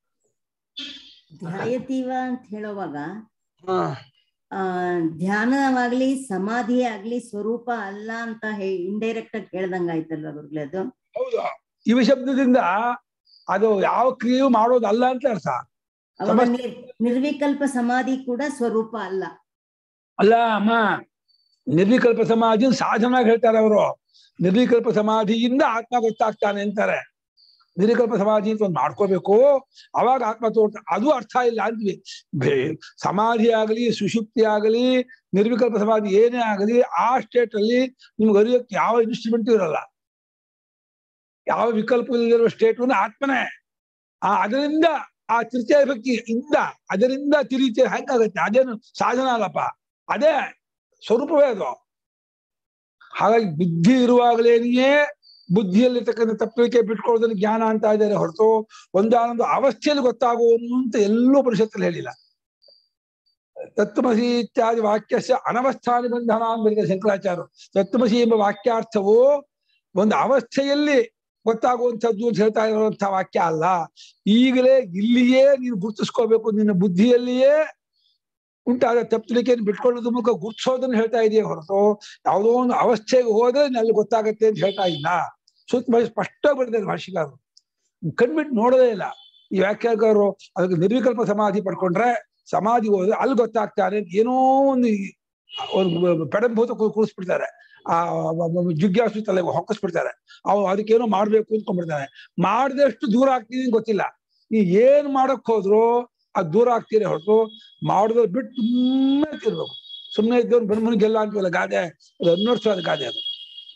Speaker 8: ಧ್ಯಾಯತೀವ ಅಂತ ಹೇಳುವಾಗ
Speaker 1: ಹಾ
Speaker 8: ಆ ಧ್ಯಾನವಾಗ್ಲಿ ಸಮಾಧಿ ಆಗ್ಲಿ ಸ್ವರೂಪ ಅಲ್ಲ ಅಂತ ಹೇ ಇಂಡೈರೆಕ್ಟ್ ಆಗಿ ಹೇಳ್ದಂಗ ಆಯ್ತಲ್ವಾ ಗುರುಗಳೇ ಅದು
Speaker 1: ಹೌದು ಇವ ಶಬ್ದದಿಂದ ಅದು ಯಾವ ಕ್ರಿಯೆಯೂ ಮಾಡೋದಲ್ಲ ಅಂತ ಅರ್ಥ
Speaker 8: ಅವಾಗ
Speaker 1: ಸಮಸ್ತ-
Speaker 8: ನಿರ್- ನಿರ್ವಿಕಲ್ಪ ಸಮಾಧಿ ಕೂಡ ಸ್ವರೂಪ ಅಲ್ಲ
Speaker 1: ಅಲ್ಲ ಅಮ್ಮ ನಿರ್ವಿಕಲ್ಪ ಸಮಾಧಿ ಸಾಧನ ಹೇಳ್ತಾರೆ ಅವರು ನಿರ್ವಿಕಲ್ಪ ಸಮಾಧಿಯಿಂದ ಆತ್ಮ ಗೊತ್ತಾಗ್ತಾನೆ ಅಂತಾರೆ ನಿರ್ವಿಕಲ್ಪ ಸಮಾಧಿ ಅಂತ ಒಂದು ಮಾಡ್ಕೋಬೇಕು ಅವಾಗ ಆತ್ಮ ತೋರ್ತ ಅದು ಅರ್ಥ ಇಲ್ಲ ಅಂದ್ವಿ ಬೇ- ಸಮಾಧಿ ಆಗಲಿ ಸುಷುಪ್ತಿ ಆಗಲಿ ನಿರ್ವಿಕಲ್ಪ ಸಮಾಧಿ ಏನೇ ಆಗಲಿ ಆ ಸ್ಟೇಟ್ ಅಲ್ಲಿ ನಿಮ್ಗೆ ಅರಿಯೋಕೆ ಯಾವ ಇನ್ಸ್ಟ್ರೂಮೆಂಟ್ ಇರಲ್ಲ ಯಾವ ವಿಕಲ್ಪ ಇಲ್ಲದಿರುವ ಸ್ಟೇಟ್ ಆತ್ಮನೇ ಆ ಅದರಿಂದ ಆ ತೃತೀಯ ಭಕ್ತಿ ಇಂದ ಅದರಿಂದ ತಿರುಚೆ ಹೆಂಗಾಗತ್ತೆ ಅದೇನು ಸಾಧನ ಅಲ್ಲಪ್ಪ ಅದೇ ಸ್ವರೂಪವೇ ಅದು ಹಾಗಾಗಿ ಬುದ್ಧಿ ಇರುವಾಗಲೇನೆಯೇ ಬುದ್ಧಿಯಲ್ಲಿರ್ತಕ್ಕಂಥ ತಪ್ಪಲಿಕೆ ಬಿಟ್ಕೊಳ್ಳೋದನ್ನ ಜ್ಞಾನ ಅಂತ ಇದ್ದಾರೆ ಹೊರತು ಒಂದಾನೊಂದು ಅವಸ್ಥೆಯಲ್ಲಿ ಗೊತ್ತಾಗುವುದು ಅಂತ ಎಲ್ಲೂ ಪರಿಷತ್ತಲ್ಲಿ ಹೇಳಿಲ್ಲ ತತ್ವಮಸಿ ಇತ್ಯಾದಿ ವಾಕ್ಯಸ್ಯ ಅನವಸ್ಥಾನಿ ಬಂಧನ ಅಂಬಿಡಿದ ಶಂಕರಾಚಾರ್ಯರು ತತ್ವಮಸಿ ಎಂಬ ವಾಕ್ಯಾರ್ಥವು ಒಂದು ಅವಸ್ಥೆಯಲ್ಲಿ ಗೊತ್ತಾಗುವಂಥದ್ದು ಅಂತ ಹೇಳ್ತಾ ಇರುವಂತಹ ವಾಕ್ಯ ಅಲ್ಲ ಈಗಲೇ ಇಲ್ಲಿಯೇ ನೀನು ಗುರುತಿಸ್ಕೋಬೇಕು ನಿನ್ನ ಬುದ್ಧಿಯಲ್ಲಿಯೇ ಉಂಟಾದ ತಪ್ಪಲಿಕೆಯನ್ನು ಬಿಟ್ಕೊಳ್ಳೋದ್ರ ಮೂಲಕ ಗುರ್ತಿಸೋದನ್ನ ಹೇಳ್ತಾ ಇದೆಯೇ ಹೊರತು ಯಾವುದೋ ಒಂದು ಅವಸ್ಥೆಗೆ ಹೋದ್ರೆ ಅಲ್ಲಿ ಗೊತ್ತಾಗತ್ತೆ ಅಂತ ಹೇಳ್ತಾ ಇಲ್ಲ ಸೂಕ್ಷ್ಮ ಸ್ಪಷ್ಟವಾಗಿ ಬರ್ತಾರೆ ಭಾಷಿಕಾರರು ಕಣ್ಬಿಟ್ಟು ನೋಡೋದೇ ಇಲ್ಲ ಈ ವ್ಯಾಖ್ಯಾನಕಾರರು ಅದಕ್ಕೆ ನಿರ್ವಿಕಲ್ಪ ಸಮಾಧಿ ಪಡ್ಕೊಂಡ್ರೆ ಸಮಾಧಿ ಹೋದ್ರೆ ಅಲ್ಲಿ ಗೊತ್ತಾಗ್ತಾರೆ ಏನೋ ಒಂದು ಒಂದು ಪೆಡಂಭೂತ ಕೂರಿಸ್ಬಿಡ್ತಾರೆ ಆ ಜಿಜ್ಞಾಸು ತಲೆ ಹೊಕ್ಕಿಸ್ಬಿಡ್ತಾರೆ ಅವ್ ಅದಕ್ಕೇನೋ ಮಾಡ್ಬೇಕು ಅಂದ್ಕೊಂಡ್ಬಿಡ್ತಾನೆ ಮಾಡ್ದಷ್ಟು ದೂರ ಆಗ್ತೀನಿ ಗೊತ್ತಿಲ್ಲ ಈ ಏನ್ ಮಾಡಕ್ ಹೋದ್ರು ಅದ್ ದೂರ ಆಗ್ತೀರಿ ಹೊರತು ಮಾಡಿದ್ರೆ ಬಿಟ್ಟು ಸುಮ್ಮನೆ ತಿರ್ಬೇಕು ಸುಮ್ಮನೆ ಇದ್ದವ್ರು ಬಣ್ಮನ್ ಗೆಲ್ಲ ಅಂತೀವಲ್ಲ ಗಾದೆ ಅದು ಹನ್ನೆರಡು ಗಾದೆ ಅದು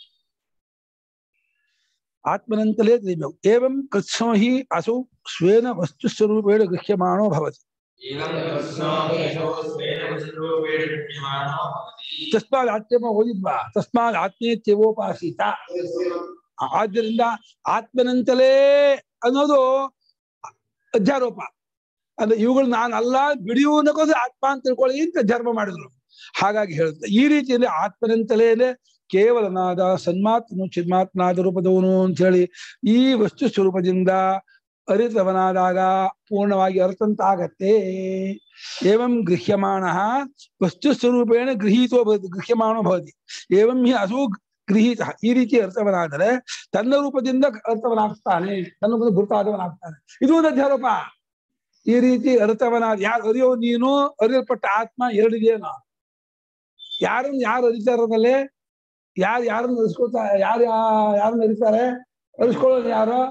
Speaker 1: ಆತ್ಮನಂತಲೇ ತಿಳಿಬೇಕು ಏವಂ ಕೃತ್ಸ್ನೋ ಹಿ ಅಸೌ ಸ್ವೇನ ವಸ್ತು ಸ್ವರೂಪೇಣ ಗೃಹ್ಯಮಾಣೋ ಭವತಿ
Speaker 2: एवं कृष्णो केशो स्वेन वचनरूपेण गृह्यमाणो भवति
Speaker 1: ತಸ್ಮಾತ್ ಆತ್ಮ ಓದಿದ್ವಾ ತಸ್ಮಾತ್ ಆತ್ಮೇತ್ಯವೋಪಾಸೀತ ಆದ್ದರಿಂದ ಆತ್ಮನಂತಲೇ ಅನ್ನೋದು ಅಧ್ಯಾರೋಪ ಅಂದ್ರೆ ಇವುಗಳು ನಾನಲ್ಲ ಬಿಡಿಯು ಅನ್ನೋದು ಆತ್ಮ ಅಂತ ತಿಳ್ಕೊಳ್ಳಿ ಅಂತ ಧರ್ಮ ಮಾಡಿದ್ರು ಹಾಗಾಗಿ ಹೇಳುತ್ತೆ ಈ ರೀತಿಯಲ್ಲಿ ಆತ್ಮನಂತಲೇನೆ ಕೇವಲ ನಾದ ಸನ್ಮಾತ್ಮನು ಚಿನ್ಮಾತ್ಮನಾದ ರೂಪದವನು ಅಂತ ಹೇಳಿ ಈ ವಸ್ತು ಸ್ವರೂಪದಿಂದ ಅರಿತವನಾದಾಗ ಪೂರ್ಣವಾಗಿ ಅರ್ಥಂತಾಗತ್ತೆ ಏವಂ ಗೃಹ್ಯಮಾಣ ವಸ್ತು ಸ್ವರೂಪೇಣ ಗೃಹೀತೋ ಭವತಿ ಗೃಹ್ಯಮಾಣೋ ಭವತಿ ಏವಂ ಹಿ ಅಸು ಗೃಹೀತ ಈ ರೀತಿ ಅರ್ಥವನಾದರೆ ತನ್ನ ರೂಪದಿಂದ ಅರ್ಥವನಾಗ್ತಾನೆ ತನ್ನ ರೂಪದ ಗುರುತಾದವನಾಗ್ತಾನೆ ಇದು ಒಂದು ಅಧ್ಯಾರೋಪ ಈ ರೀತಿ ಅರ್ಥವನಾದ ಯಾರು ಅರಿಯೋ ನೀನು ಅರಿಯಲ್ಪಟ್ಟ ಆತ್ಮ ಎರಡಿದೆಯೇನೋ ಯಾರನ್ನ ಯಾರು ಅರಿತಾ ಇರೋದಲ್ಲೇ ಯಾರು ಯಾರನ್ನ ಅರಿಸ್ಕೊಳ್ತಾ ಯಾರು ಯಾ- ಯಾರನ್ನ ಅರಿತಾರೆ ಅರಿಸ್ಕೊಳ್ಳೋದು ಯಾರು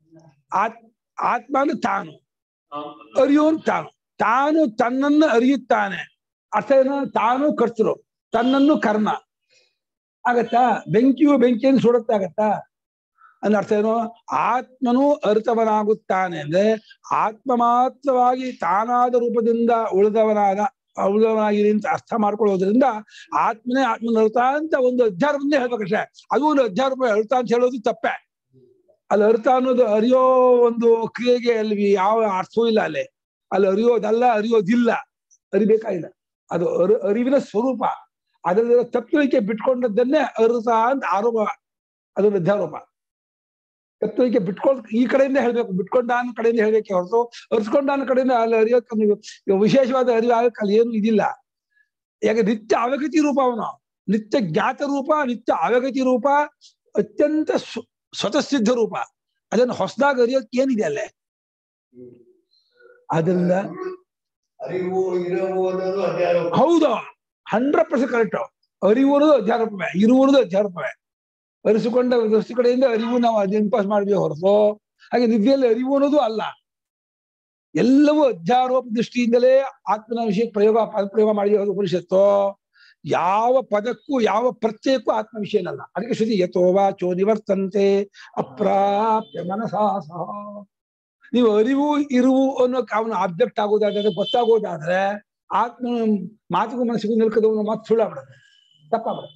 Speaker 1: ಆತ್ ಆತ್ಮ ಅಂದ್ರೆ ತಾನು ಅರಿಯೋನ್ ತಾನು ತಾನು ತನ್ನನ್ನು ಅರಿಯುತ್ತಾನೆ ಅರ್ಥ ಏನು ತಾನು ಕರ್ತರು ತನ್ನನ್ನು ಕರ್ಮ ಆಗತ್ತಾ ಬೆಂಕಿಯು ಬೆಂಕಿಯನ್ನು ಸುಡುತ್ತಾಗತ್ತಾ ಅಂದ್ರೆ ಅರ್ಥ ಏನು ಆತ್ಮನು ಅರಿತವನಾಗುತ್ತಾನೆ ಅಂದ್ರೆ ಆತ್ಮ ಮಾತ್ರವಾಗಿ ತಾನಾದ ರೂಪದಿಂದ ಉಳಿದವನಾದ ಉಳಿದವನಾಗಿದೆ ಅಂತ ಅರ್ಥ ಮಾಡ್ಕೊಳ್ಳೋದ್ರಿಂದ ಆತ್ಮನೇ ಆತ್ಮನ ಅರ್ಥ ಅಂತ ಒಂದು ಅಧ್ಯಾರವನ್ನೇ ಹೇಳ್ಬೇಕಷ್ಟೇ ಅದು ಒಂದು ಅಧ್ಯಾರ ಅರ್ಥ ಅಂತ ಹೇಳೋದು ತಪ್ಪೆ ಅಲ್ಲಿ ಅರ್ಥ ಅನ್ನೋದು ಅರಿಯೋ ಒಂದು ಕ್ರಿಯೆಗೆ ಅಲ್ಲಿ ಯಾವ ಅರ್ಥವೂ ಇಲ್ಲ ಅಲ್ಲಿ ಅಲ್ಲಿ ಅರಿಯೋದಲ್ಲ ಅರಿಯೋದಿಲ್ಲ ಅರಿಬೇಕಾಗಿಲ್ಲ ಅದು ಅರಿ ಅರಿವಿನ ಸ್ವರೂಪ ಅದರ ತಪ್ಪಲಿಕೆ ಬಿಟ್ಕೊಂಡದ್ದನ್ನೇ ಅರ್ಥ ಅಂತ ಆರೋಪ ಅದೊಂದು ಅಧ್ಯಾರೋಪ ತಪ್ಪಲಿಕೆ ಬಿಟ್ಕೊಂಡ್ ಈ ಕಡೆಯಿಂದ ಹೇಳ್ಬೇಕು ಬಿಟ್ಕೊಂಡ ಅನ್ನೋ ಕಡೆಯಿಂದ ಹೇಳ್ಬೇಕೆ ಹೊರತು ಅರ್ಸ್ಕೊಂಡ ಅನ್ನೋ ಕಡೆಯಿಂದ ಅಲ್ಲಿ ಅರಿಯೋಕೆ ನೀವು ಇವಾಗ ವಿಶೇಷವಾದ ಅರಿವು ಆಗಕ್ಕೆ ಅಲ್ಲಿ ಏನು ಇದಿಲ್ಲ ಯಾಕೆ ನಿತ್ಯ ಅವಗತಿ ರೂಪ ಅವನು ನಿತ್ಯ ಜ್ಞಾತ ರೂಪ ನಿತ್ಯ ಅವಗತಿ ರೂಪ ಅತ್ಯಂತ ಸ್ವ- ಸ್ವತಃಸಿದ್ಧ ರೂಪ ಅದನ್ನು ಹೊಸದಾಗಿ ಅರಿಯೋಕೆ ಏನಿದೆ ಅಲ್ಲೇ ಆದ್ರಿಂದ
Speaker 4: ಅರಿವು ಇರವು ಅನ್ನೋದು ಅಧ್ಯಾರೋಪ
Speaker 1: ಹೌದು ಹಂಡ್ರೆಡ್ ಪರ್ಸೆಂಟ್ ಕರೆಕ್ಟ್ ಅರಿವು ಅನ್ನೋದು ಅಧ್ಯಾರೋಪವೇ ಇರುವು ಅನ್ನೋದು ಅಧ್ಯಾರೋಪವೇ ಅರಿಸಿಕೊಂಡ ದೃಷ್ಟಿ ಕಡೆಯಿಂದ ಅರಿವು ನಾವು ಅದನ್ನ ಪಾಸ್ ಮಾಡಿದ್ವಿ ಹೊರತು ಹಾಗೆ ನಿದ್ದೆಯಲ್ಲಿ ಅರಿವು ಅನ್ನೋದು ಅಲ್ಲ ಎಲ್ಲವೂ ಅಧ್ಯಾರೋಪ ದೃಷ್ಟಿಯಿಂದಲೇ ಆತ್ಮನ ವಿಷಯಕ್ಕೆ ಪ್ರಯೋಗ ಪ್ರಯೋಗ ಮಾಡಿರೋದು ಉಪನಿಷತ್ತು ಯಾವ ಪದಕ್ಕೂ ಯಾವ ಪ್ರತ್ಯಯಕ್ಕೂ ಆತ್ಮ ವಿಷಯನಲ್ಲ ಅದಕ್ಕೆ ಶ್ರುತಿ ಯಥೋವಾ ಚೋ ನಿವರ್ತಂತೆ ಅಪ್ರಾಪ್ಯ ಮನಸಾ ಸಹ ನೀವು ಅರಿವು ಇರುವು ಅನ್ನೋ ಅವನು ಆಬ್ಜೆಕ್ಟ್ ಆಗೋದಾದ್ರೆ ಗೊತ್ತಾಗೋದಾದ್ರೆ ಆತ್ಮ ಮಾತಿಗೂ ಮನಸ್ಸಿಗೂ ನಿಲ್ಕದವನು ಮಾತು ಸುಳ್ಳಾಗ್ಬಿಡುತ್ತೆ ತಪ್ಪಾಗ್ಬಿಡುತ್ತೆ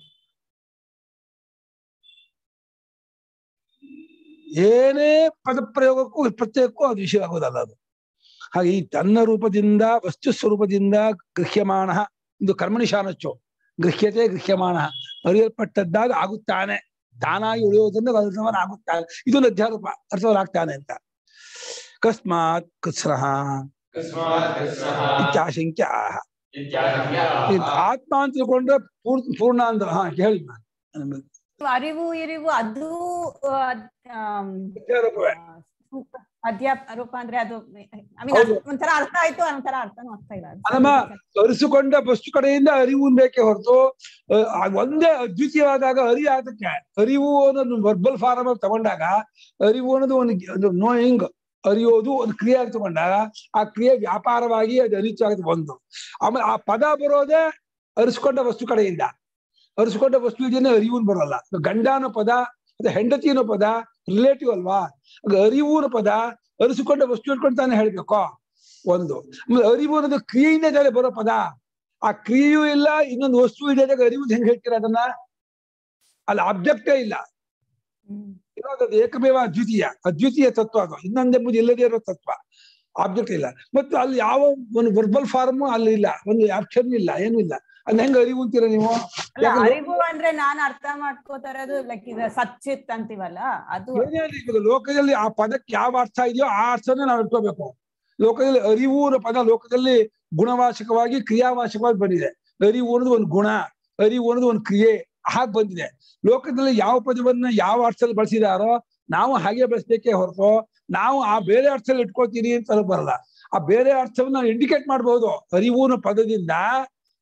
Speaker 1: ಏನೇ ಪದ ಪ್ರಯೋಗಕ್ಕೂ ಪ್ರತ್ಯಯಕ್ಕೂ ಅದು ವಿಷಯ ಆಗೋದಲ್ಲ ಅದು ಹಾಗೆ ಈ ತನ್ನ ರೂಪದಿಂದ ವಸ್ತು ಸ್ವರೂಪದಿಂದ ಗೃಹ್ಯಮಾಣ ಇದು ಕರ್ಮಣಿಶಾನಚ್ಚು ಗೃಹ್ಯತೆ ಗೃಹ್ಯಮಾಣ ಅರಿಯಲ್ಪಟ್ಟದ್ದಾದ ಆಗುತ್ತಾನೆ ತಾನಾಗಿ ಉಳಿಯೋದ್ರಿಂದ ಅರ್ಥವನ್ ಆಗುತ್ತಾನೆ ಇದೊಂದು ಅಧ್ಯಾರೂಪ ಅರ್ಥವನಾಗ್ತಾನೆ ಅಂತ ಕಸ್ಮಾತ್ ಕೃತ್ಸ್ರಃ
Speaker 2: कस्मात् कृष्णः
Speaker 1: ಇತ್ಯಾಶಂಕ್ಯ ಆಹ
Speaker 2: इत्याशङ्क्याः
Speaker 1: ಇದು ಆತ್ಮ ಅಂತ ತಿಳ್ಕೊಂಡ್ರೆ ಪೂರ್ ಪೂರ್ಣ ಅಂದ್ರೆ ಹಾ ಹೇಳಿ ಮಾ.
Speaker 6: ಅರಿವು ಇರಿವು ಅದು ಆ, ಆಮ್,
Speaker 1: ಅಧ್ಯಾರೋಪವೇ.
Speaker 6: ಅಧ್ಯಾರೋಪ ಅಂದ್ರೆ ಅದು ಐ ಮೀನ್
Speaker 1: ಹೌದು.
Speaker 6: ಒಂಥರ ಅರ್ಥ ಆಯ್ತು ಒಂಥರ ಅರ್ಥನೂ ಆಗ್ತಾ ಇಲ್ಲ
Speaker 1: ಅಲ್ಲಮ್ಮ ಅರಿಸಿಕೊಂಡ ವಸ್ತು ಕಡೆಯಿಂದ ಅರಿವು ಬೇಕೆ ಹೊರತು ಅಹ್, ಆ ಒಂದೇ ಅದ್ವಿತೀಯವಾದಾಗ ಅರಿವು ಆಗಕ್ಕೆ ಅರಿವು ಅನ್ನೋದು ವರ್ಬಲ್ ಫಾರಮ್ ಅಲ್ಲಿ ತಗೊಂಡಾಗ ಅರಿವು ಅನ್ನೋದು ಒಂದು ಒಂದು ನೋಯಿಂಗ್ ಅರಿಯೋದು ಒಂದು ಕ್ರಿಯೆ ಆಗಿ ತಗೊಂಡಾಗ ಆ ಕ್ರಿಯೆ ವ್ಯಾಪಾರವಾಗಿ ಅದು ಅರಿಚಾಗುತ್ತೆ ಒಂದು ಆಮೇಲೆ ಆ ಪದ ಬರೋದೇ ಅರಿಸ್ಕೊಂಡ ವಸ್ತು ಕಡೆಯಿಂದ ಅರಿಸ್ಕೊಂಡ ವಸ್ತು ಇದೆಯೇ ಅರಿವು ಬರೋಲ್ಲ ಗಂಡ ಅನ್ನೋ ಪದ ಅದು ಹೆಂಡತಿ ಅನ್ನೋ ಪದ ರಿಲೇಟಿವ್ ಅಲ್ವಾ ಅದು ಅರಿವು ಅನ್ನೋ ಪದ ಅರಿಸಿಕೊಂಡ ವಸ್ತು ಇಟ್ಕೊಂಡು ತಾನೇ ಹೇಳ್ಬೇಕು ಒಂದು ಆಮೇಲೆ ಅರಿವು ಅನ್ನೋದು ಕ್ರಿಯೆಯಿಂದ ತಾನೇ ಬರೋ ಪದ ಆ ಕ್ರಿಯೆಯೂ ಇಲ್ಲ ಇನ್ನೊಂದು ವಸ್ತು ಇದ್ದಾಗ ಅರಿವು ಹೆಂಗ್ ಹೇಳ್ತೀರ ಅದನ್ನ ಅಲ್ಲಿ ಆಬ್ಜೆಕ್ಟೇ ಇಲ್ಲ ಇರೋದು ಅದು ಏಕಮೇವ ಅದ್ವಿತೀಯ ಅದ್ವಿತೀಯ ತತ್ವ ಅದು ಇನ್ನೊಂದೆಂಬುದು ಇಲ್ಲದೇ ಇರೋ ತತ್ವ ಆಬ್ಜೆಕ್ಟ್ ಇಲ್ಲ ಮತ್ತು ಅಲ್ಲಿ ಯಾವ ಒಂದು ವರ್ಬಲ್ ಫಾರ್ಮ್ ಅಲ್ಲಿ ಇಲ್ಲ ಒಂದು ಆಪ್ಷನ್ ಇಲ್ಲ ಏನೂ ಇಲ್ಲ ಅದ್ ಹೆಂಗ್ ಅರಿವು ಅಂತೀರ ನೀವು
Speaker 6: ಅಲ್ಲ
Speaker 1: ಯಾಕಂದ್ರೆ-
Speaker 6: ಅರಿವು ಅಂದ್ರೆ ನಾನ್ ಅರ್ಥ ಮಾಡ್ಕೋತಾ ಇರೋದು ಲೈಕ್ ಇದು ಸಚ್ಚಿತ್ ಅಂತೀವಲ್ಲ ಅದು
Speaker 1: ಏನೇ ಆಗ್ಲಿ, ಇವಾಗ ಲೋಕದಲ್ಲಿ ಆ ಪದಕ್ಕೆ ಯಾವ ಅರ್ಥ ಇದೆಯೋ ಆ ಅರ್ಥನೇ ನಾವು ಇಟ್ಕೋಬೇಕು ಲೋಕದಲ್ಲಿ ಅರಿವು ಅನ್ನೋ ಪದ ಲೋಕದಲ್ಲಿ ಗುಣವಾಚಕವಾಗಿ ಕ್ರಿಯಾವಾಚಕವಾಗಿ ಬಂದಿದೆ ಅರಿವು ಅನ್ನೋದು ಒಂದು ಗುಣ ಅರಿವು ಅನ್ನೋದು ಒಂದು ಕ್ರಿಯೆ ಹಾಗೆ ಬಂದಿದೆ ಲೋಕದಲ್ಲಿ ಯಾವ ಪದವನ್ನ ಯಾವ ಅರ್ಥದಲ್ಲಿ ಬಳಸಿದಾರೋ ನಾವು ಹಾಗೆ ಬಳಸ್ಬೇಕೇ ಹೊರತು ನಾವು ಆ ಬೇರೆ ಅರ್ಥದಲ್ಲಿ ಇಟ್ಕೋತೀರಿ ಅಂತ ಬರಲ್ಲ ಆ ಬೇರೆ ಅರ್ಥವನ್ನ ನಾವು ಇಂಡಿಕೇಟ್ ಮಾಡಬಹುದು ಅರಿವು ಅನ್ನೋ ಪದದಿಂದ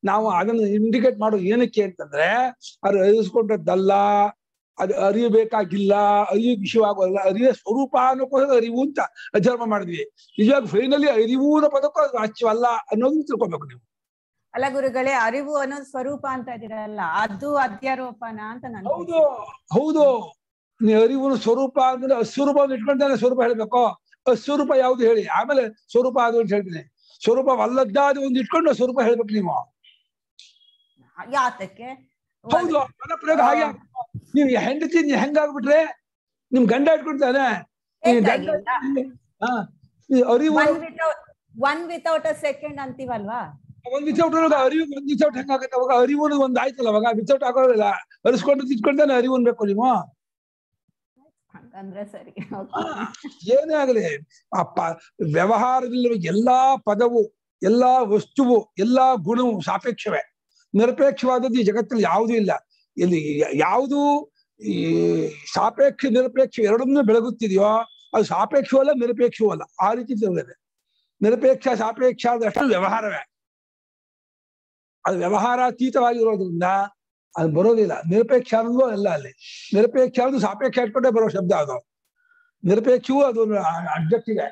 Speaker 1: ನಾವು ಅದನ್ನು ಇಂಡಿಕೇಟ್ ಮಾಡೋ ಏನಕ್ಕೆ ಅಂತಂದ್ರೆ ಅದು ಅರಿವಿಸ್ಕೊಂಡದ್ದಲ್ಲ ಅದು ಅರಿಯಬೇಕಾಗಿಲ್ಲ ಅರಿವು ವಿಷಯವಾಗೋಲ್ಲ ಅರಿಯ ಸ್ವರೂಪ ಅನ್ನೋಕ್ಕೋಸ್ಕರ ಅರಿವು ಅಂತ ಅಧ್ಯಯನ ಮಾಡಿದ್ವಿ ನಿಜವಾಗಿ ಫೈನಲಿ ಅರಿವು ಅನ್ನೋ ಪದಕ್ಕೂ ಅದು ವಾಚ್ಯವಲ್ಲ ಅನ್ನೋದನ್ನ ತಿಳ್ಕೊಬೇಕು ನೀವು
Speaker 6: ಅಲ್ಲ ಗುರುಗಳೇ ಅರಿವು ಅನ್ನೋದು ಸ್ವರೂಪ ಅಂತ ಇದೀರಲ್ಲ ಅದು ಅಧ್ಯಾರೋಪನ ಅಂತ ನನ್
Speaker 1: ಹೌದು ಹೌದು ನೀ ಅರಿವಿನ ಸ್ವರೂಪ ಅಂದ್ರೆ ಅಸ್ವರೂಪವನ್ನು ಇಟ್ಕೊಂಡಾನೆ ಸ್ವರೂಪ ಹೇಳ್ಬೇಕು ಅಸ್ವರೂಪ ಯಾವ್ದು ಹೇಳಿ ಆಮೇಲೆ ಸ್ವರೂಪ ಅದು ಅಂತ ಹೇಳ್ತೀನಿ ಸ್ವರೂಪವಲ್ಲದ್ದಾದ ಒಂದು ಇಟ್ಕೊಂಡು ಸ್ವರೂಪ ಹೇಳ್ಬೇಕು ನೀವು
Speaker 6: ಯಾತಕ್ಕೆ
Speaker 1: ಹೌದು ಪದ ಪ್ರಯೋಗ ಹಾಗೆ ಆಗ್ಬೇಕು. ನೀವು ಹೆಂಡತಿ ನೀವ್ ಹೆಂಗಾಗ್ಬಿಟ್ರೆ ನಿಮ್ ಗಂಡ ಇಟ್ಕೊಳ್ತಾನೆ ಈ ಗಂಡ ಹಾ ಈ ಅರಿವು
Speaker 6: one without one without a second ಅಂತೀವಲ್ವಾ
Speaker 1: ಒಂದ್ ವಿತೌಟ್ ಒಳಗ ಅರಿವು ಒಂದ್ ವಿತೌಟ್ ಹೆಂಗಾಗತ್ತೆ ಅವಾಗ ಅರಿವು ಅನ್ನೋದು ಒಂದ್ ಆಯ್ತಲ್ಲ ಅವಾಗ ವಿತೌಟ್ ಆಗೋದಿಲ್ಲ ಅರಿಸ್ಕೊಂಡು ತಿಟ್ಕೊಂಡಾನೆ ಅರಿವು ಅನ್ಬೇಕು ನೀವು
Speaker 6: ಹಂಗಂದ್ರೆ ಸರಿ
Speaker 1: ಏನೇ ಆಗಲಿ ಆ ಪ ವ್ಯವಹಾರದಲ್ಲಿರುವ ಎಲ್ಲಾ ಪದವು ಎಲ್ಲಾ ವಸ್ತುವು ಎಲ್ಲಾ ಗುಣವು ಸಾಪೇಕ್ಷವೇ ನಿರಪೇಕ್ಷವಾದದ್ದು ಈ ಜಗತ್ತಲ್ಲಿ ಯಾವುದೂ ಇಲ್ಲ ಇಲ್ಲಿ ಯಾವುದು ಈ ಸಾಪೇಕ್ಷ ನಿರಪೇಕ್ಷ ಎರಡನ್ನೂ ಬೆಳಗುತ್ತಿದೆಯೋ ಅದು ಸಾಪೇಕ್ಷವೂ ಅಲ್ಲ ನಿರಪೇಕ್ಷವೂ ಅಲ್ಲ ಆ ರೀತಿ ತಿಳ್ದಿದೆ ನಿರಪೇಕ್ಷ ಸಾಪೇಕ್ಷ ಆದಷ್ಟು ವ್ಯವಹಾರವೇ ಅದು ವ್ಯವಹಾರಾತೀತವಾಗಿರೋದ್ರಿಂದ ಅದು ಬರೋದಿಲ್ಲ ನಿರಪೇಕ್ಷ ಅನ್ನೋದು ಅಲ್ಲ ಅಲ್ಲಿ ನಿರಪೇಕ್ಷ ಅನ್ನೋದು ಸಾಪೇಕ್ಷ ಇಟ್ಕೊಂಡೇ ಬರೋ ಶಬ್ದ ಅದು ನಿರಪೇಕ್ಷವೂ ಅದು ಅಡ್ಜಕ್ಟಿವೆ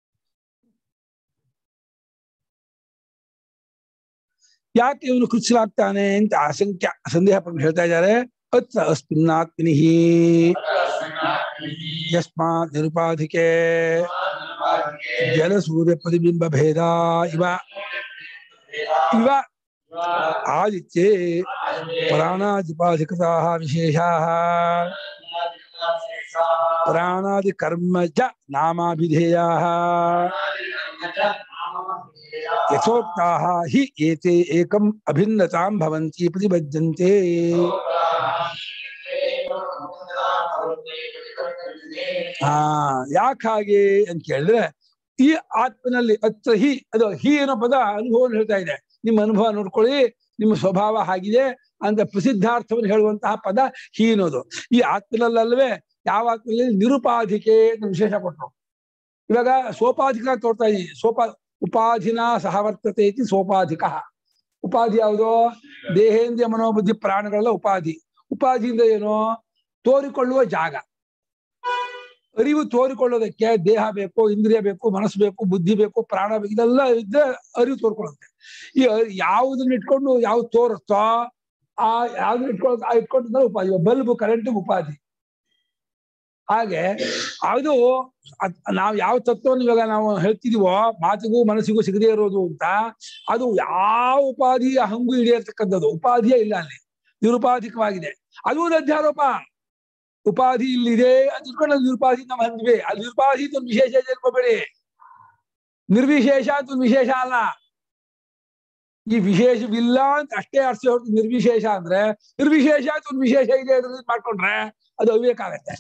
Speaker 1: ಯಾಕೆ ಇವನು ಕೃಷಿಲಾಗ್ತಾನೆ ಅಂತ ಅಸಂಖ್ಯ ಸಂದೇಹ ಪಟ್ಟು ಹೇಳ್ತಾ ಇದ್ದಾರೆ ಅತ್ರ ಅಸ್ಮಿನ್ನಾತ್ಮನಿ ಯಸ್ಮಾತ್ ನಿರುಪಾಧಿಕೆ ಜಲಸೂರ್ಯ ಪ್ರತಿಬಿಂಬ ಭೇದ ಇವ ಇವ ಆದಿತ್ಯೆ ಪ್ರಾಣಾದಿಪಾಧಿಕತಾ ವಿಶೇಷಾ ಪ್ರಾಣಾದಿ ಕರ್ಮಜ ನಾಮಾಭಿಧೇಯಾ ಯಥೋಕ್ತಾಃ ಹಿ ಏತೆ ಏಕಂ ಅಭಿನ್ನತಾಂ ಭವಂತಿ ಪ್ರತಿಬದ್ಧಂತೆ ಹಾ ಯಾಕೆ ಹಾಗೆ ಅಂತ ಕೇಳಿದ್ರೆ ಈ ಆತ್ಮನಲ್ಲಿ ಅತ್ರ ಹಿ ಅದು ಹಿ ಅನ್ನೋ ಪದ ಅನುಭವ ಹೇಳ್ತಾ ಇದೆ ನಿಮ್ಮ ಅನುಭವ ನೋಡ್ಕೊಳ್ಳಿ ನಿಮ್ಮ ಸ್ವಭಾವ ಹಾಗಿದೆ ಅಂತ ಪ್ರಸಿದ್ಧಾರ್ಥವನ್ನು ಹೇಳುವಂತಹ ಪದ ಹಿ ಅನ್ನೋದು ಈ ಆತ್ಮನಲ್ಲಲ್ವೇ ಯಾವ ಆತ್ಮನಲ್ಲಿ ನಿರುಪಾಧಿಕೆ ಅಂತ ವಿಶೇಷ ಕೊಟ್ಟರು ಇವಾಗ ಸೋಪಾಧಿಕ ತೋರ್ತಾ ಇದೀನಿ ಸೋಪ ಉಪಾಧಿನ ಸಹವರ್ತತೆ ಇತಿ ಸೋಪಾಧಿಕ ಉಪಾಧಿ ಯಾವುದು ದೇಹೇಂದ್ರಿಯ ಮನೋಬುದ್ಧಿ ಪ್ರಾಣಗಳೆಲ್ಲ ಉಪಾಧಿ ಉಪಾಧಿಯಿಂದ ಏನು ತೋರಿಕೊಳ್ಳುವ ಜಾಗ ಅರಿವು ತೋರಿಕೊಳ್ಳೋದಕ್ಕೆ ದೇಹ ಬೇಕು ಇಂದ್ರಿಯ ಬೇಕು ಮನಸ್ಸು ಬೇಕು ಬುದ್ಧಿ ಬೇಕು ಪ್ರಾಣ ಬೇಕು ಇದೆಲ್ಲ ಇದ್ರೆ ಅರಿವು ತೋರ್ಕೊಳ್ಳುತ್ತೆ ಈ ಅ- ಯಾವುದನ್ನ ಇಟ್ಕೊಂಡು ಯಾವ್ದು ತೋರುತ್ತೋ ಆ ಯಾವ್ದನ್ನ ಇಟ್ಕೊಂಡು ಆ ಇಟ್ಕೊಂಡು ಉಪಾಧಿ ಬಲ್ಬ್ ಕರೆಂಟ್ ಉಪಾಧಿ ಹಾಗೆ ಅದು ಅದ್- ನಾವ್ ಯಾವ ತತ್ವವನ್ನು ಇವಾಗ ನಾವು ಹೇಳ್ತಿದೀವೋ ಮಾತಿಗೂ ಮನಸ್ಸಿಗೂ ಸಿಗದೇ ಇರೋದು ಅಂತ ಅದು ಯಾವ ಉಪಾಧಿಯ ಹಂಗು ಹಿಡಿಯರ್ತಕ್ಕಂಥದ್ದು ಉಪಾಧಿಯೇ ಇಲ್ಲ ಅಲ್ಲಿ ನಿರುಪಾಧಿಕವಾಗಿದೆ ಅದು ಒಂದು ಅಧ್ಯಾರೋಪ ಉಪಾಧಿ ಇಲ್ಲಿದೆ ಅಂತ ಇಟ್ಕೊಂಡು ಅದು ನಿರುಪಾಧಿ ನಮ್ಮ ಹಂದ್ವಿ ಅಲ್ಲಿ ನಿರುಪಾಧಿ ಅಂತ ಒಂದು ವಿಶೇಷ ಇದೆ ಅನ್ಕೋಬೇಡಿ ನಿರ್ವಿಶೇಷ ಅಂತ ಒಂದು ವಿಶೇಷ ಅಲ್ಲ ಈ ವಿಶೇಷವಿಲ್ಲ ಅಂತ ಅಷ್ಟೇ ಅರ್ಥ ಹೊರತು ನಿರ್ವಿಶೇಷ ಅಂದ್ರೆ ನಿರ್ವಿಶೇಷ ಅಂತ ಒಂದು ವಿಶೇಷ ಇದೆ ಅದ್ರಲ್ಲಿ ಮಾಡ್ಕೊಂಡ್ರೆ ಅದು ಅವಿವೇಕ ಆಗತ್ತೆ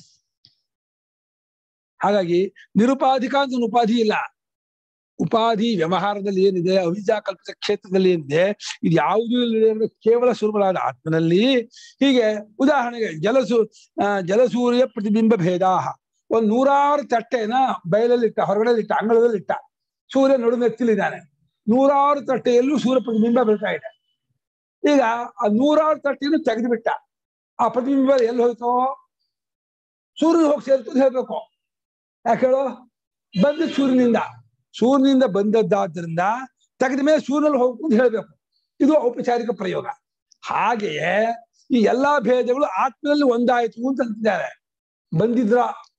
Speaker 1: ಹಾಗಾಗಿ ನಿರುಪಾಧಿಕ ಅಂತ ಒಂದು ಉಪಾಧಿ ಇಲ್ಲ ಉಪಾಧಿ ವ್ಯವಹಾರದಲ್ಲಿ ಏನಿದೆ ಅವಿದ್ಯಾ ಕಲ್ಪಿತ ಕ್ಷೇತ್ರದಲ್ಲಿ ಏನಿದೆ ಇದು ಯಾವುದೂ ಇಲ್ಲದೆ ಇರುವ ಕೇವಲ ಸ್ವರೂಪಗಳಾದ ಆತ್ಮನಲ್ಲಿ ಹೀಗೆ ಉದಾಹರಣೆಗೆ ಜಲಸು ಆ, ಜಲಸೂರ್ಯ ಪ್ರತಿಬಿಂಬ ಭೇದಾಹ ಒಂದ್ ನೂರಾರು ತಟ್ಟೆನ ಬಯಲಲ್ಲಿ ಇಟ್ಟ ಹೊರಗಡೆ ಇಟ್ಟ ಅಂಗಳದಲ್ಲಿ ಇಟ್ಟ ಸೂರ್ಯ ನಡುನೆತ್ತಿಲಿದ್ದಾನೆ ನೂರಾರು ತಟ್ಟೆಯಲ್ಲೂ ಸೂರ್ಯ ಪ್ರತಿಬಿಂಬ ಬೀಳ್ತಾ ಇದೆ ಈಗ ಆ ನೂರಾರು ತಟ್ಟೆಯನ್ನು ತೆಗೆದು ಬಿಟ್ಟ ಆ ಪ್ರತಿಬಿಂಬ ಎಲ್ಲಿ ಹೋಯ್ತು ಸೂರ್ಯನ ಹೋಗಿ ಸೇರ್ತು ಅಂತ ಹೇಳ್ಬೇಕು ಯಾಕೆ ಹೇಳು ಬಂದ ಸೂರ್ಯನಿಂದ ಸೂರ್ಯನಿಂದ ಬಂದದ್ದಾದ್ರಿಂದ ತೆಗೆದ ಮೇಲೆ ಸೂರ್ಯನಲ್ಲಿ ಹೋಗ್ಬೇಕು ಅಂತ ಹೇಳ್ಬೇಕು ಇದು ಔಪಚಾರಿಕ ಪ್ರಯೋಗ ಹಾಗೆಯೇ ಈ ಎಲ್ಲಾ ಭೇದಗಳು ಆತ್ಮನಲ್ಲಿ ಒಂದಾಯ್ತು ಅಂತ ಅಂತಿದ್ದಾರೆ ಬಂದಿದ್ರ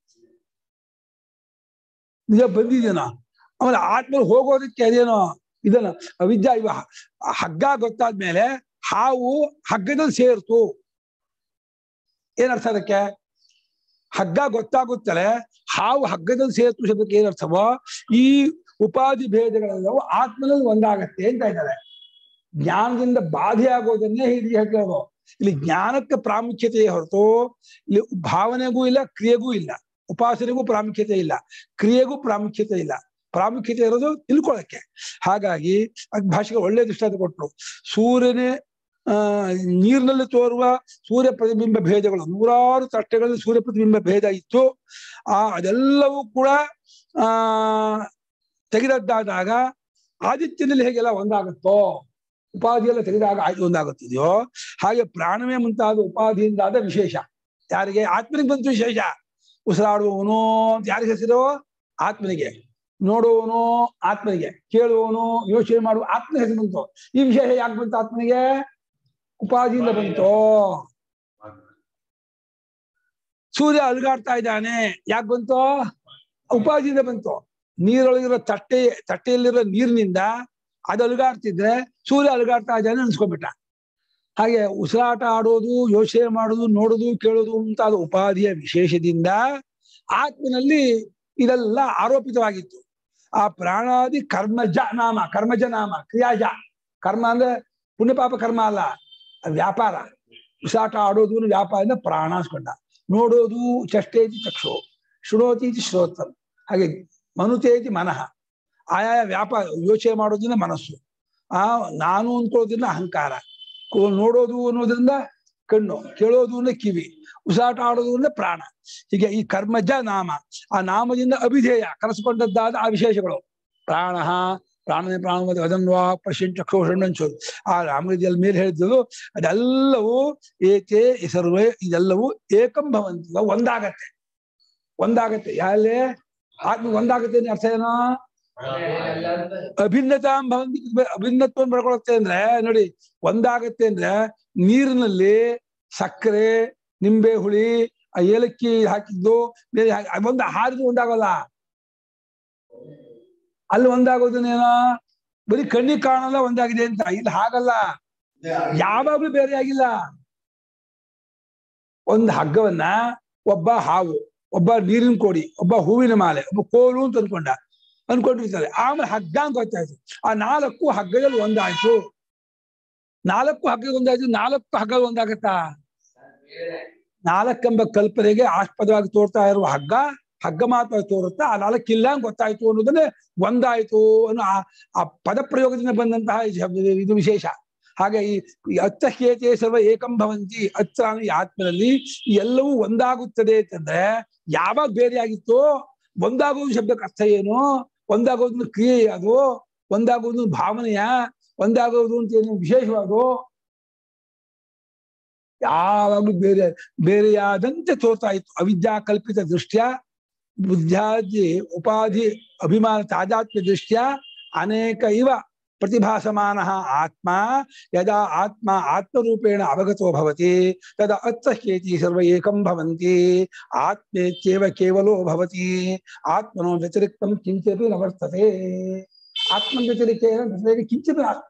Speaker 1: ನಿಜ ಬಂದಿದೇನ ಆಮೇಲೆ ಆತ್ಮ ಹೋಗೋದಕ್ಕೆ ಅದೇನೋ ಇದನ್ನ ಅವಿದ್ಯಾ ಇವ ಹಗ್ಗ ಗೊತ್ತಾದ್ಮೇಲೆ ಹಾವು ಹಗ್ಗದಲ್ಲಿ ಸೇರ್ತು ಏನರ್ಥ ಅದಕ್ಕೆ ಹಗ್ಗ ಗೊತ್ತಾಗುತ್ತಲೆ ಹಾವು ಹಗ್ಗದಲ್ಲಿ ಸೇರ್ತು ಶಬ್ದಕ್ಕೆ ಏನರ್ಥವೋ ಈ ಉಪಾಧಿ ಭೇದಗಳೆಲ್ಲವೂ ಆತ್ಮನಲ್ಲಿ ಒಂದಾಗತ್ತೆ ಅಂತ ಇದ್ದಾರೆ ಜ್ಞಾನದಿಂದ ಬಾಧೆ ಆಗೋದನ್ನೇ ಹೀಗೆ ಹೇಳ್ತಿರೋದು ಇಲ್ಲಿ ಜ್ಞಾನಕ್ಕೆ ಪ್ರಾಮುಖ್ಯತೆ ಹೊರತು ಇಲ್ಲಿ ಭಾವನೆಗೂ ಇಲ್ಲ ಕ್ರಿಯೆಗೂ ಇಲ್ಲ ಉಪಾಸನೆಗೂ ಪ್ರಾಮುಖ್ಯತೆ ಇಲ್ಲ ಕ್ರಿಯೆಗೂ ಪ್ರಾಮುಖ್ಯತೆ ಇಲ್ಲ ಪ್ರಾಮುಖ್ಯತೆ ಇರೋದು ತಿಳ್ಕೊಳಕ್ಕೆ ಹಾಗಾಗಿ ಅದ್ ಭಾಷೆಗೆ ಒಳ್ಳೆ ದೃಷ್ಟಾಂತ ಕೊಟ್ರು ಸೂರ್ಯನೇ ಆ ನೀರಿನಲ್ಲಿ ತೋರುವ ಸೂರ್ಯ ಪ್ರತಿಬಿಂಬ ಭೇದಗಳು ನೂರಾರು ತಟ್ಟೆಗಳಲ್ಲಿ ಸೂರ್ಯ ಪ್ರತಿಬಿಂಬ ಭೇದ ಇತ್ತು ಆ ಅದೆಲ್ಲವೂ ಕೂಡ ಆ ತೆಗೆದದ್ದಾದಾಗ ಆದಿತ್ಯನಲ್ಲಿ ಹೇಗೆಲ್ಲ ಒಂದಾಗುತ್ತೋ ಉಪಾಧಿ ಎಲ್ಲ ತೆಗೆದಾಗ ಆಯ್ತು ಒಂದಾಗುತ್ತಿದೆಯೋ ಹಾಗೆ ಪ್ರಾಣವೇ ಮುಂತಾದ ಉಪಾಧಿಯಿಂದಾದ ವಿಶೇಷ ಯಾರಿಗೆ ಆತ್ಮನಿಗೆ ಬಂತು ವಿಶೇಷ ಉಸಿರಾಡುವವನು ಅಂತ ಯಾರಿಗೆ ಹೆಸರು ಆತ್ಮನಿಗೆ ನೋಡುವವನು ಆತ್ಮನಿಗೆ ಕೇಳುವವನು ಯೋಚನೆ ಮಾಡುವ ಆತ್ಮ ಹೆಸರು ಬಂತು ಈ ವಿಶೇಷ ಯಾಕೆ ಬಂತು ಆತ್ಮನಿಗೆ ಉಪಾಧಿಯಿಂದ ಬಂತು ಸೂರ್ಯ ಅಲುಗಾಡ್ತಾ ಇದ್ದಾನೆ ಯಾಕೆ ಬಂತು ಉಪಾಧಿಯಿಂದ ಬಂತು ನೀರೊಳಗಿರೋ ತಟ್ಟೆ ತಟ್ಟೆಯಲ್ಲಿರೋ ನೀರಿನಿಂದ ಅದು ಅಲುಗಾಡ್ತಿದ್ರೆ ಸೂರ್ಯ ಅಲುಗಾಡ್ತಾ ಇದ್ದಾನೆ ಅನ್ಸ್ಕೊಂಡ್ಬಿಟ್ಟ ಹಾಗೆ ಉಸಿರಾಟ ಆಡೋದು ಯೋಚನೆ ಮಾಡೋದು ನೋಡೋದು ಕೇಳೋದು ಮುಂತಾದ ಉಪಾಧಿಯ ವಿಶೇಷದಿಂದ ಆತ್ಮನಲ್ಲಿ ಇದೆಲ್ಲ ಆರೋಪಿತವಾಗಿತ್ತು ಆ ಪ್ರಾಣಾದಿ ಕರ್ಮಜ ನಾಮ ಕರ್ಮಜ ನಾಮ ಕ್ರಿಯಾಜ ಕರ್ಮ ಅಂದ್ರೆ ಪುಣ್ಯಪಾಪ ಕರ್ಮ ಅಲ್ಲ ಅದು ವ್ಯಾಪಾರ ಉಸಾಟ ಆಡೋದು ವ್ಯಾಪಾರದಿಂದ ಪ್ರಾಣ ಅನ್ಸ್ಕೊಂಡ ನೋಡೋದು ಚಷ್ಟೇತಿ ಚಕ್ಷು ಶೃಣೋತೀತಿ ಶ್ರೋತಂ ಹಾಗೆ ಮನುತೇತಿ ಮನಃ ಆಯಾಯ ವ್ಯಾಪಾರ ಯೋಚನೆ ಮಾಡೋದ್ರಿಂದ ಮನಸ್ಸು ಆ ನಾನು ಅನ್ಕೊಳ್ಳೋದ್ರಿಂದ ಅಹಂಕಾರ ಕೋ- ನೋಡೋದು ಅನ್ನೋದ್ರಿಂದ ಕಣ್ಣು ಕೇಳೋದು ಅಂದ್ರೆ ಕಿವಿ ಉಸಾಟ ಆಡೋದು ಅಂದ್ರೆ ಪ್ರಾಣ ಹೀಗೆ ಈ ಕರ್ಮಜ ನಾಮ ಆ ನಾಮದಿಂದ ಅಭಿಧೇಯ ಕರೆಸಿಕೊಂಡದ್ದಾದ ಆ ವಿಶೇಷಗಳು ಪ್ರಾಣ ಪ್ರಾಣನೇ ಪ್ರಾಣ ಅದನ್ವಾ ಪಶ್ಚಿಮ ಚಕ್ಷೋಷಣ್ಣಂಚು ಆ ರಾಮಗೀತೆಯಲ್ಲಿ ಮೇಲೆ ಹೇಳಿದ್ದು ಅದೆಲ್ಲವೂ ಏಕೆ ಈ ಸರ್ವೇ ಇದೆಲ್ಲವೂ ಏಕಂ ಭವಂತಿ ಇವಾಗ ಒಂದಾಗತ್ತೆ ಒಂದಾಗತ್ತೆ ಯಾರೇ ಆತ್ಮ ಒಂದಾಗತ್ತೆ ಅಂದ್ರೆ ಅರ್ಥ ಏನೋ ಅಭಿನ್ನತಾ ಭವಂತಿ ಅಭಿನ್ನತ್ವವನ್ನು ಪಡ್ಕೊಳುತ್ತೆ ಅಂದ್ರೆ ನೋಡಿ ಒಂದಾಗತ್ತೆ ಅಂದ್ರೆ ನೀರಿನಲ್ಲಿ ಸಕ್ಕರೆ ನಿಂಬೆ ಹುಳಿ ಆ ಏಲಕ್ಕಿ ಹಾಕಿದ್ದು ಬೇರೆ ಹಾಕಿ- ಅದು ಒಂದು ಹಾರಿದು ಒಂದಾಗಲ್ಲ ಅಲ್ಲಿ ಒಂದಾಗೋದನ್ನೇನೋ ಬರೀ ಕಣ್ಣಿಗೆ ಕಾಣಲ್ಲ ಒಂದಾಗಿದೆ ಅಂತ ಇಲ್ಲಿ ಹಾಗಲ್ಲ ಯಾವಾಗ್ಲೂ ಬೇರೆ ಆಗಿಲ್ಲ ಒಂದು ಹಗ್ಗವನ್ನ ಒಬ್ಬ ಹಾವು ಒಬ್ಬ ನೀರಿನ ಕೋಡಿ ಒಬ್ಬ ಹೂವಿನ ಮಾಲೆ ಒಬ್ಬ ಕೋಲು ಅಂತ ಅನ್ಕೊಂಡ ಅನ್ಕೊಂಡಿರ್ತಾರೆ ಆಮೇಲೆ ಹಗ್ಗ ಅಂತ ಗೊತ್ತಾಯ್ತು ಆ ನಾಲ್ಕು ಹಗ್ಗದಲ್ಲಿ ಒಂದಾಯ್ತು ನಾಲ್ಕು ಹಗ್ಗ ಒಂದಾಯ್ತು ನಾಲ್ಕು ಹಗ್ಗ ಒಂದಾಗತ್ತಾ ನಾಲ್ಕೆಂಬ ಕಲ್ಪನೆಗೆ ಆಸ್ಪದವಾಗಿ ತೋರ್ತಾ ಇರುವ ಹಗ್ಗ ಹಗ್ಗ ಮಾತ್ರ ತೋರುತ್ತಾ ಆ ನಾಲ್ಕಿಲ್ಲ ಅಂತ ಗೊತ್ತಾಯ್ತು ಅನ್ನೋದನ್ನೇ ಒಂದಾಯ್ತು ಅನ್ನೋ ಆ ಆ ಪದ ಪ್ರಯೋಗದಿಂದ ಬಂದಂತಹ ಈ ಶಬ್ದ- ಇದು ವಿಶೇಷ ಹಾಗೆ ಈ ಈ ಅತ್ತ ಹೇತೆ ಸರ್ವ ಏಕಂ ಭವಂತಿ ಅತ್ತ ಅನ್ನೋ ಈ ಆತ್ಮನಲ್ಲಿ ಈ ಎಲ್ಲವೂ ಒಂದಾಗುತ್ತದೆ ಅಂತಂದ್ರೆ ಯಾವಾಗ ಬೇರೆ ಆಗಿತ್ತೋ ಒಂದಾಗೋದು ಶಬ್ದಕ್ಕೆ ಅರ್ಥ ಏನು ಒಂದಾಗೋದು ಕ್ರಿಯೆ ಅದು ಒಂದಾಗೋದು ಭಾವನೆಯ ಒಂದಾಗೋದು ಅಂತ ಏನು ವಿಶೇಷವಾದು ಯಾವಾಗ್ಲೂ ಬೇರೆ ಬೇರೆಯಾದಂತೆ ತೋರ್ತಾ ಇತ್ತು ಅವಿದ್ಯಾ ಕಲ್ಪಿತ ದೃಷ್ಟ್ಯ ಬುದ್ಧಾದಿ ಉಪಾಧಿ ಅಭಿಮಾನ ತಾಜಾತ್ಮ್ಯ ದೃಷ್ಟ್ಯ ಅನೇಕ ಇವ ಪ್ರತಿಭಾಸಮಾನ ಆತ್ಮ ಯದಾ ಆತ್ಮ ಆತ್ಮರೂಪೇಣ ಅವಗತೋ ಭವತಿ ತದಾ ಅತ್ತಹ್ಯೇತಿ ಸರ್ವ ಏಕಂ ಭವಂತಿ ಆತ್ಮೇತ್ಯೇವ ಕೇವಲೋ ಭವತಿ ಆತ್ಮನೋ ವ್ಯತಿರಿಕ್ತಂ ಕಿಂಚಿಪಿ ನ ವರ್ತತೆ ಆತ್ಮ ವ್ಯತಿರಿಕ್ತೇನ ವ್ಯತಿರೇಕ ಕಿಂಚಿಪಿ ನಾಸ್ತಿ.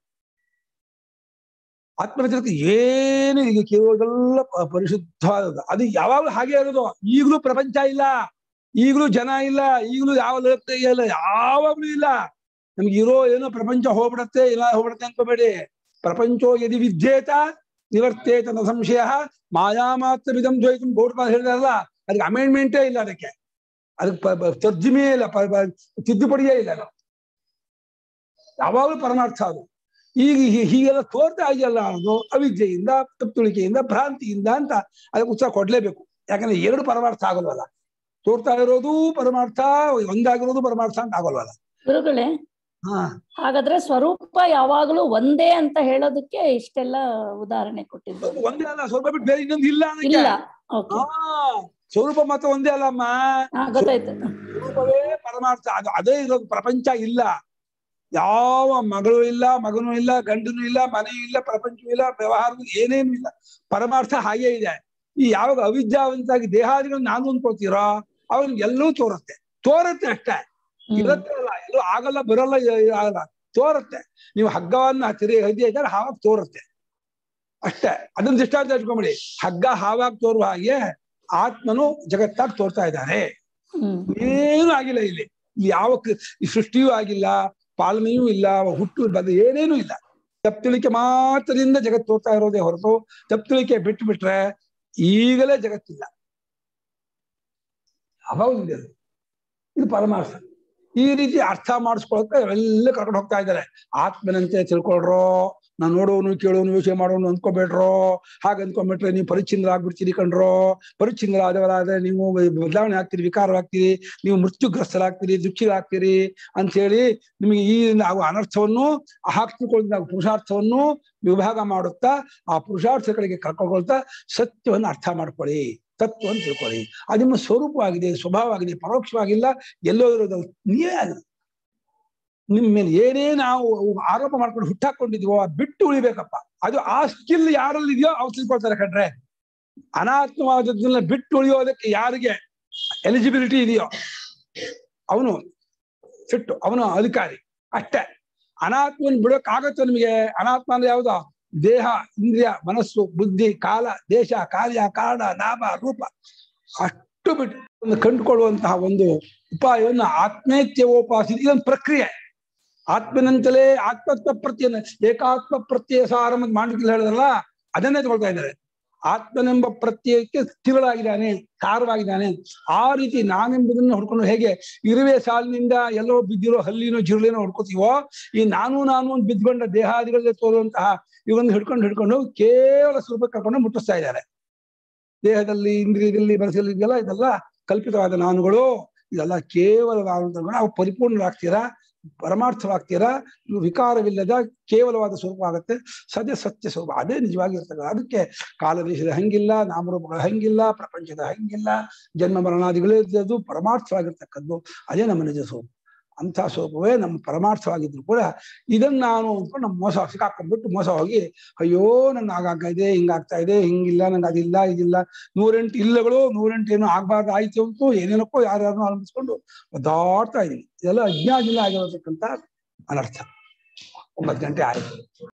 Speaker 1: ಆತ್ಮ ವ್ಯತಿರಿಕ್ತ ಏನು ಈಗ ಕೇವಲ ಪ- ಪರಿಶುದ್ಧವಾದದ್ದು ಅದು ಯಾವಾಗಲೂ ಹಾಗೆ ಇರೋದು ಈಗಲೂ ಪ್ರಪಂಚ ಇಲ್ಲ ಈಗಲೂ ಜನ ಇಲ್ಲ ಈಗಲೂ ಯಾವ ಲೋಕ ಇಲ್ಲ ಯಾವಾಗ್ಲೂ ಇಲ್ಲ ನಮ್ಗೆ ಇರೋ ಏನೋ ಪ್ರಪಂಚ ಹೋಗ್ಬಿಡತ್ತೆ ಇಲ್ಲ ಹೋಗ್ಬಿಡತ್ತೆ ಅನ್ಕೋಬೇಡಿ ಪ್ರಪಂಚೋ ಯದಿ ವಿದ್ಯೇತ ನಿವರ್ತೇತ ನ ಸಂಶಯ ಮಾಯಾ ಮಾತ್ರ ವಿಧಂ ದ್ವೈತಂ ಗೌಡ್ಪಾದ ಹೇಳಿದಾರಲ್ಲ ಅದಕ್ಕೆ ಅಮೆಂಡ್ಮೆಂಟೇ ಇಲ್ಲ ಅದಕ್ಕೆ ಅದಕ್ಕೆ ಪ- ಪ- ತರ್ಜುಮೆಯೇ ಇಲ್ಲ ಪ- ಪ- ತಿದ್ದುಪಡಿಯೇ ಇಲ್ಲ ಅದು ಯಾವಾಗಲೂ ಪರಮಾರ್ಥ ಅದು ಈಗ ಹೀ- ಹೀಗೆಲ್ಲ ತೋರ್ತಾ ಇದೆಯಲ್ಲ ಅದು ಅವಿದ್ಯೆಯಿಂದ ತಪ್ಪುಳಿಕೆಯಿಂದ ಭ್ರಾಂತಿಯಿಂದ ಅಂತ ಅದಕ್ಕೆ ಉತ್ಸಾಹ ಕೊಡ್ಲೇಬೇಕು ಯಾಕಂದ್ರೆ ಎರಡು ಪರಮಾರ್ಥ ಆಗಲ್ವಲ್ಲ ತೋರ್ತಾ ಇರೋದು ಪರಮಾರ್ಥ ಒಂದಾಗಿರೋದು ಪರಮಾರ್ಥ ಅಂತ ಆಗಲ್ವಲ್ಲ
Speaker 7: ಗುರುಗಳೇ
Speaker 1: ಹಾ
Speaker 7: ಹಾಗಾದ್ರೆ ಸ್ವರೂಪ ಯಾವಾಗಲೂ ಒಂದೇ ಅಂತ ಹೇಳೋದಕ್ಕೆ ಇಷ್ಟೆಲ್ಲ ಉದಾಹರಣೆ ಕೊಟ್ಟಿದ್ದು
Speaker 1: ಅದು ಒಂದೇ ಅಲ್ಲ ಸ್ವಲ್ಪ ಬಿಟ್ಟು ಬೇರೆ ಇನ್ನೊಂದು ಇಲ್ಲ ಅದಕ್ಕೆ
Speaker 7: ಇಲ್ಲ ಓಕೆ
Speaker 1: ಹಾ ಸ್ವರೂಪ ಮಾತ್ರ ಒಂದೇ ಅಲ್ಲಮ್ಮ
Speaker 7: ಹಾ ಗೊತ್ತಾಯ್ತು
Speaker 1: ಸ್ವರೂಪವೇ ಪರಮಾರ್ಥ ಅದು ಅದೇ ಇರೋದು ಪ್ರಪಂಚ ಇಲ್ಲ ಯಾವ ಮಗಳು ಇಲ್ಲ ಮಗನೂ ಇಲ್ಲ ಗಂಡನೂ ಇಲ್ಲ ಮನೆಯೂ ಇಲ್ಲ ಪ್ರಪಂಚವೂ ಇಲ್ಲ ವ್ಯವಹಾರವೂ ಏನೇನು ಇಲ್ಲ ಪರಮಾರ್ಥ ಹಾಗೇ ಇದೆ ಈ ಯಾವಾಗ ಅವಿದ್ಯಾವಂತಾಗಿ ದೇಹಾದಿಗಳು ನಾನು ಅನ್ಕೋತೀರೋ ಅವಾಗ ಎಲ್ಲವೂ ತೋರುತ್ತೆ ತೋರುತ್ತೆ ಅಷ್ಟೇ
Speaker 7: ಹ್ಮ್.
Speaker 1: ಇರುತ್ತೆ ಅಲ್ಲ ಎಲ್ಲೂ ಆಗಲ್ಲ ಬರಲ್ಲ ಇ- ಇ- ಆಗಲ್ಲ ತೋರುತ್ತೆ ನೀವು ಹಗ್ಗವನ್ನ ತಿರುಗಿ ಹದ್ದಿ ಇದ್ದರೆ ಹಾವಾಗ ತೋರುತ್ತೆ ಅಷ್ಟೇ ಅದನ್ನ ದೃಷ್ಟಾಂತ ಇಟ್ಕೊಂಬಿಡಿ ಹಗ್ಗ ಹಾವಾಗ ತೋರುವ ಹಾಗೆ ಆತ್ಮನು ಜಗತ್ತಾಗಿ ತೋರ್ತಾ ಇದ್ದಾನೆ
Speaker 7: ಹ್ಮ್
Speaker 1: ಏನೂ ಆಗಿಲ್ಲ ಇಲ್ಲಿ ಇಲ್ಲಿ ಯಾವ ಕ- ಈ ಸೃಷ್ಟಿಯೂ ಆಗಿಲ್ಲ ಪಾಲನೆಯೂ ಇಲ್ಲ ಹುಟ್ಟು ಬದ ಏನೇನೂ ಇಲ್ಲ ತಪ್ತಿಳಿಕೆ ಮಾತ್ರದಿಂದ ಜಗತ್ತು ತೋರ್ತಾ ಇರೋದೇ ಹೊರತು ತಪ್ತಿಳಿಕೆ ಬಿಟ್ಟು ಬಿಟ್ರೆ ಈಗಲೇ ಜಗತ್ತಿಲ್ಲ ಅವಾಗ ಇದೆ ಅದು. ಇದು ಪರಮಾರ್ಥ ಈ ರೀತಿ ಅರ್ಥ ಮಾಡಿಸ್ಕೊಳಕ್ಕೆ ಎಲ್ಲ ಕರ್ಕೊಂಡು ಹೋಗ್ತಾ ಇದ್ದಾರೆ ಆತ್ಮನಂತೆ ತಿಳ್ಕೊಳ್ರೋ ನಾನು ನೋಡೋನು ಕೇಳೋನು ವಿಷಯ ಮಾಡೋನು ಅಂದ್ಕೊಬೇಡ್ರೋ ಹಾಗೆ ಅಂದ್ಕೊಂಡ್ಬಿಟ್ರೆ ನೀವು ಪರಿಚ್ಛಿನ್ನ ಆಗ್ಬಿಡ್ತೀರಿ ಕಣ್ರೋ ಪರಿಚ್ಛಿನ್ನ ಆದವರಾದ್ರೆ ನೀವು ಬದಲಾವಣೆ ಆಗ್ತೀರಿ ವಿಕಾರವಾಗ್ತೀರಿ ನೀವು ಮೃತ್ಯುಗ್ರಸ್ತರಾಗ್ತೀರಿ ದುಃಖಿರಾಗ್ತೀರಿ ಅಂತ ಹೇಳಿ ನಿಮಗೆ ಈ ನಾವು ಅನರ್ಥವನ್ನು ಹಾಕ್ತಿಕೊಂಡು ನಾವು ಪುರುಷಾರ್ಥವನ್ನು ವಿಭಾಗ ಮಾಡುತ್ತಾ ಆ ಪುರುಷಾರ್ಥ ಕಡೆಗೆ ಕರ್ಕೊಳ್ತಾ ಸತ್ಯವನ್ನು ಅರ್ಥ ಮಾಡ್ಕೊಳ್ಳಿ ತತ್ವವನ್ನು ತಿಳ್ಕೊಳ್ಳಿ ಅದು ನಿಮ್ಮ ಸ್ವರೂಪವಾಗಿದೆ ಸ್ವಭಾವವಾಗಿದೆ ಪರೋಕ್ಷವಾಗಿಲ್ಲ ಎಲ್ಲೋ ಇರೋದು ನೀವೇ ಅದು ನಿಮ್ಮ ಮೇಲೆ ಏನೇ ನಾವು ಆರೋಪ ಮಾಡ್ಕೊಂಡು ಹುಟ್ಟಾಕೊಂಡಿದ್ವೋ ಅದ್ ಬಿಟ್ಟು ಉಳಿಬೇಕಪ್ಪ ಅದು ಆ ಸ್ಕಿಲ್ ಯಾರಲ್ಲಿ ಇದೆಯೋ ಅವ್ರು ತಿಳ್ಕೊಳ್ತಾರೆ ಕಣ್ರೆ ಅನಾತ್ಮವಾದದ್ದನ್ನ ಬಿಟ್ಟು ಉಳಿಯೋದಕ್ಕೆ ಯಾರಿಗೆ ಎಲಿಜಿಬಿಲಿಟಿ ಇದೆಯೋ ಅವನು ಫಿಟ್ಟು ಅವನು ಅಧಿಕಾರಿ ಅಷ್ಟೇ ಅನಾತ್ಮನ್ ಬಿಡೋಕ್ಕಾಗತ್ತೋ ನಿಮಗೆ ಅನಾತ್ಮ ಅಂದ್ರೆ ಯಾವ್ದು ದೇಹ ಇಂದ್ರಿಯ ಮನಸ್ಸು ಬುದ್ಧಿ ಕಾಲ ದೇಶ ಕಾರ್ಯ ಕಾರಣ ನಾಮ ರೂಪ ಅಷ್ಟು ಬಿಟ್ಟು ಒಂದು ಕಂಡುಕೊಳ್ಳುವಂತಹ ಒಂದು ಉಪಾಯವನ್ನು ಆತ್ಮೇತ್ಯವೋಪಾಸಿ ಇದೊಂದು ಪ್ರಕ್ರಿಯೆ ಆತ್ಮನಂತಲೇ ಆತ್ಮತ್ವ ಪ್ರತ್ಯಯ ಏಕಾತ್ಮ ಪ್ರತ್ಯಯ ಸಾರ ಅಂತ ಮಾಡಿಲ್ಲ ಹೇಳಿದ್ರಲ್ಲ ಅದನ್ನೇ ತಗೊಳ್ತಾ ಇದ್ದಾರೆ ಆತ್ಮನೆಂಬ ಪ್ರತ್ಯಯಕ್ಕೆ ಸ್ಥಿರಳಾಗಿದ್ದಾನೆ ಕಾರವಾಗಿದ್ದಾನೆ ಆ ರೀತಿ ನಾನೆಂಬುದನ್ನು ಹುಡ್ಕೊಂಡು ಹೇಗೆ ಇರುವೆ ಸಾಲಿನಿಂದ ಎಲ್ಲೋ ಬಿದ್ದಿರೋ ಹಲ್ಲಿನೋ ಜಿರುಳಿನೋ ಹುಡ್ಕೋತೀವೋ ಈ ನಾನು ನಾನು ಅಂತ ಬಿದ್ಕೊಂಡ ದೇಹಾದಿಗಳಲ್ಲಿ ತೋರುವಂತಹ ಇವನ್ನ ಹಿಡ್ಕೊಂಡು ಹಿಡ್ಕೊಂಡು ಕೇವಲ ಸ್ವರೂಪ ಕರ್ಕೊಂಡು ಮುಟ್ಟಿಸ್ತಾ ಇದ್ದಾರೆ ದೇಹದಲ್ಲಿ ಇಂದ್ರಿಯದಲ್ಲಿ ಮನಸ್ಸಲ್ಲಿ ಇದೆಲ್ಲ ಇದೆಲ್ಲ ಕಲ್ಪಿತವಾದ ನಾನುಗಳು ಇದೆಲ್ಲ ಕೇವಲ ನಾನು ತಗೊಂಡು ಅವು ಪರಿಪೂರ್ಣರಾಗ್ತೀರಾ ಪರಮಾರ್ಥವಾಗ್ತೀರಾ ಇವು ವಿಕಾರವಿಲ್ಲದ ಕೇವಲವಾದ ಸ್ವರೂಪ ಆಗುತ್ತೆ ಸದ್ಯ ಸತ್ಯ ಸ್ವರೂಪ ಅದೇ ನಿಜವಾಗಿ ಇರ್ತದೆ ಅದಕ್ಕೆ ಕಾಲದೇಶದ ಹಂಗಿಲ್ಲ ನಾಮರೂಪಗಳ ಹಂಗಿಲ್ಲ ಪ್ರಪಂಚದ ಹಂಗಿಲ್ಲ ಜನ್ಮ ಮರಣಾದಿಗಳಿದ್ದದ್ದು ಪರಮಾರ್ಥವಾಗಿರ್ತಕ್ಕದ್ದು ಅದೇ ನಮ್ಮ ನಿಜ ಸ್ವರೂಪ ಅಂಥ ಸ್ವರೂಪವೇ ನಮ್ಮ ಪರಮಾರ್ಥವಾಗಿದ್ರು ಕೂಡ ಇದನ್ನ ನಾನು ಅಂದ್ಕೊಂಡು ನಮ್ಮ ಮೋಸ ಸಿಕ್ಕಾಕೊಂಡ್ಬಿಟ್ಟು ಮೋಸ ಹೋಗಿ ಅಯ್ಯೋ ನನ್ನ ಆಗಾಗ್ತಾ ಇದೆ ಹಿಂಗಾಗ್ತಾ ಇದೆ ಹಿಂಗಿಲ್ಲ ನಂಗೆ ಅದಿಲ್ಲ ಇದಿಲ್ಲ ನೂರೆಂಟು ಇಲ್ಲಗಳು ನೂರೆಂಟು ಏನೋ ಆಗ್ಬಾರ್ದು ಆಯ್ತು ಅಂತು ಏನೇನಕ್ಕೋ ಯಾರ್ಯಾರನ್ನೋ ಅವಲಂಬಿಸ್ಕೊಂಡು ಒದ್ದಾಡ್ತಾ ಇದೀನಿ ಇದೆಲ್ಲ ಅಜ್ಞಾನಿಲ್ಲ ಆಗಿರತಕ್ಕಂಥ ಅನರ್ಥ ಒಂಬತ್ತು ಗಂಟೆ ಆಯ್ತು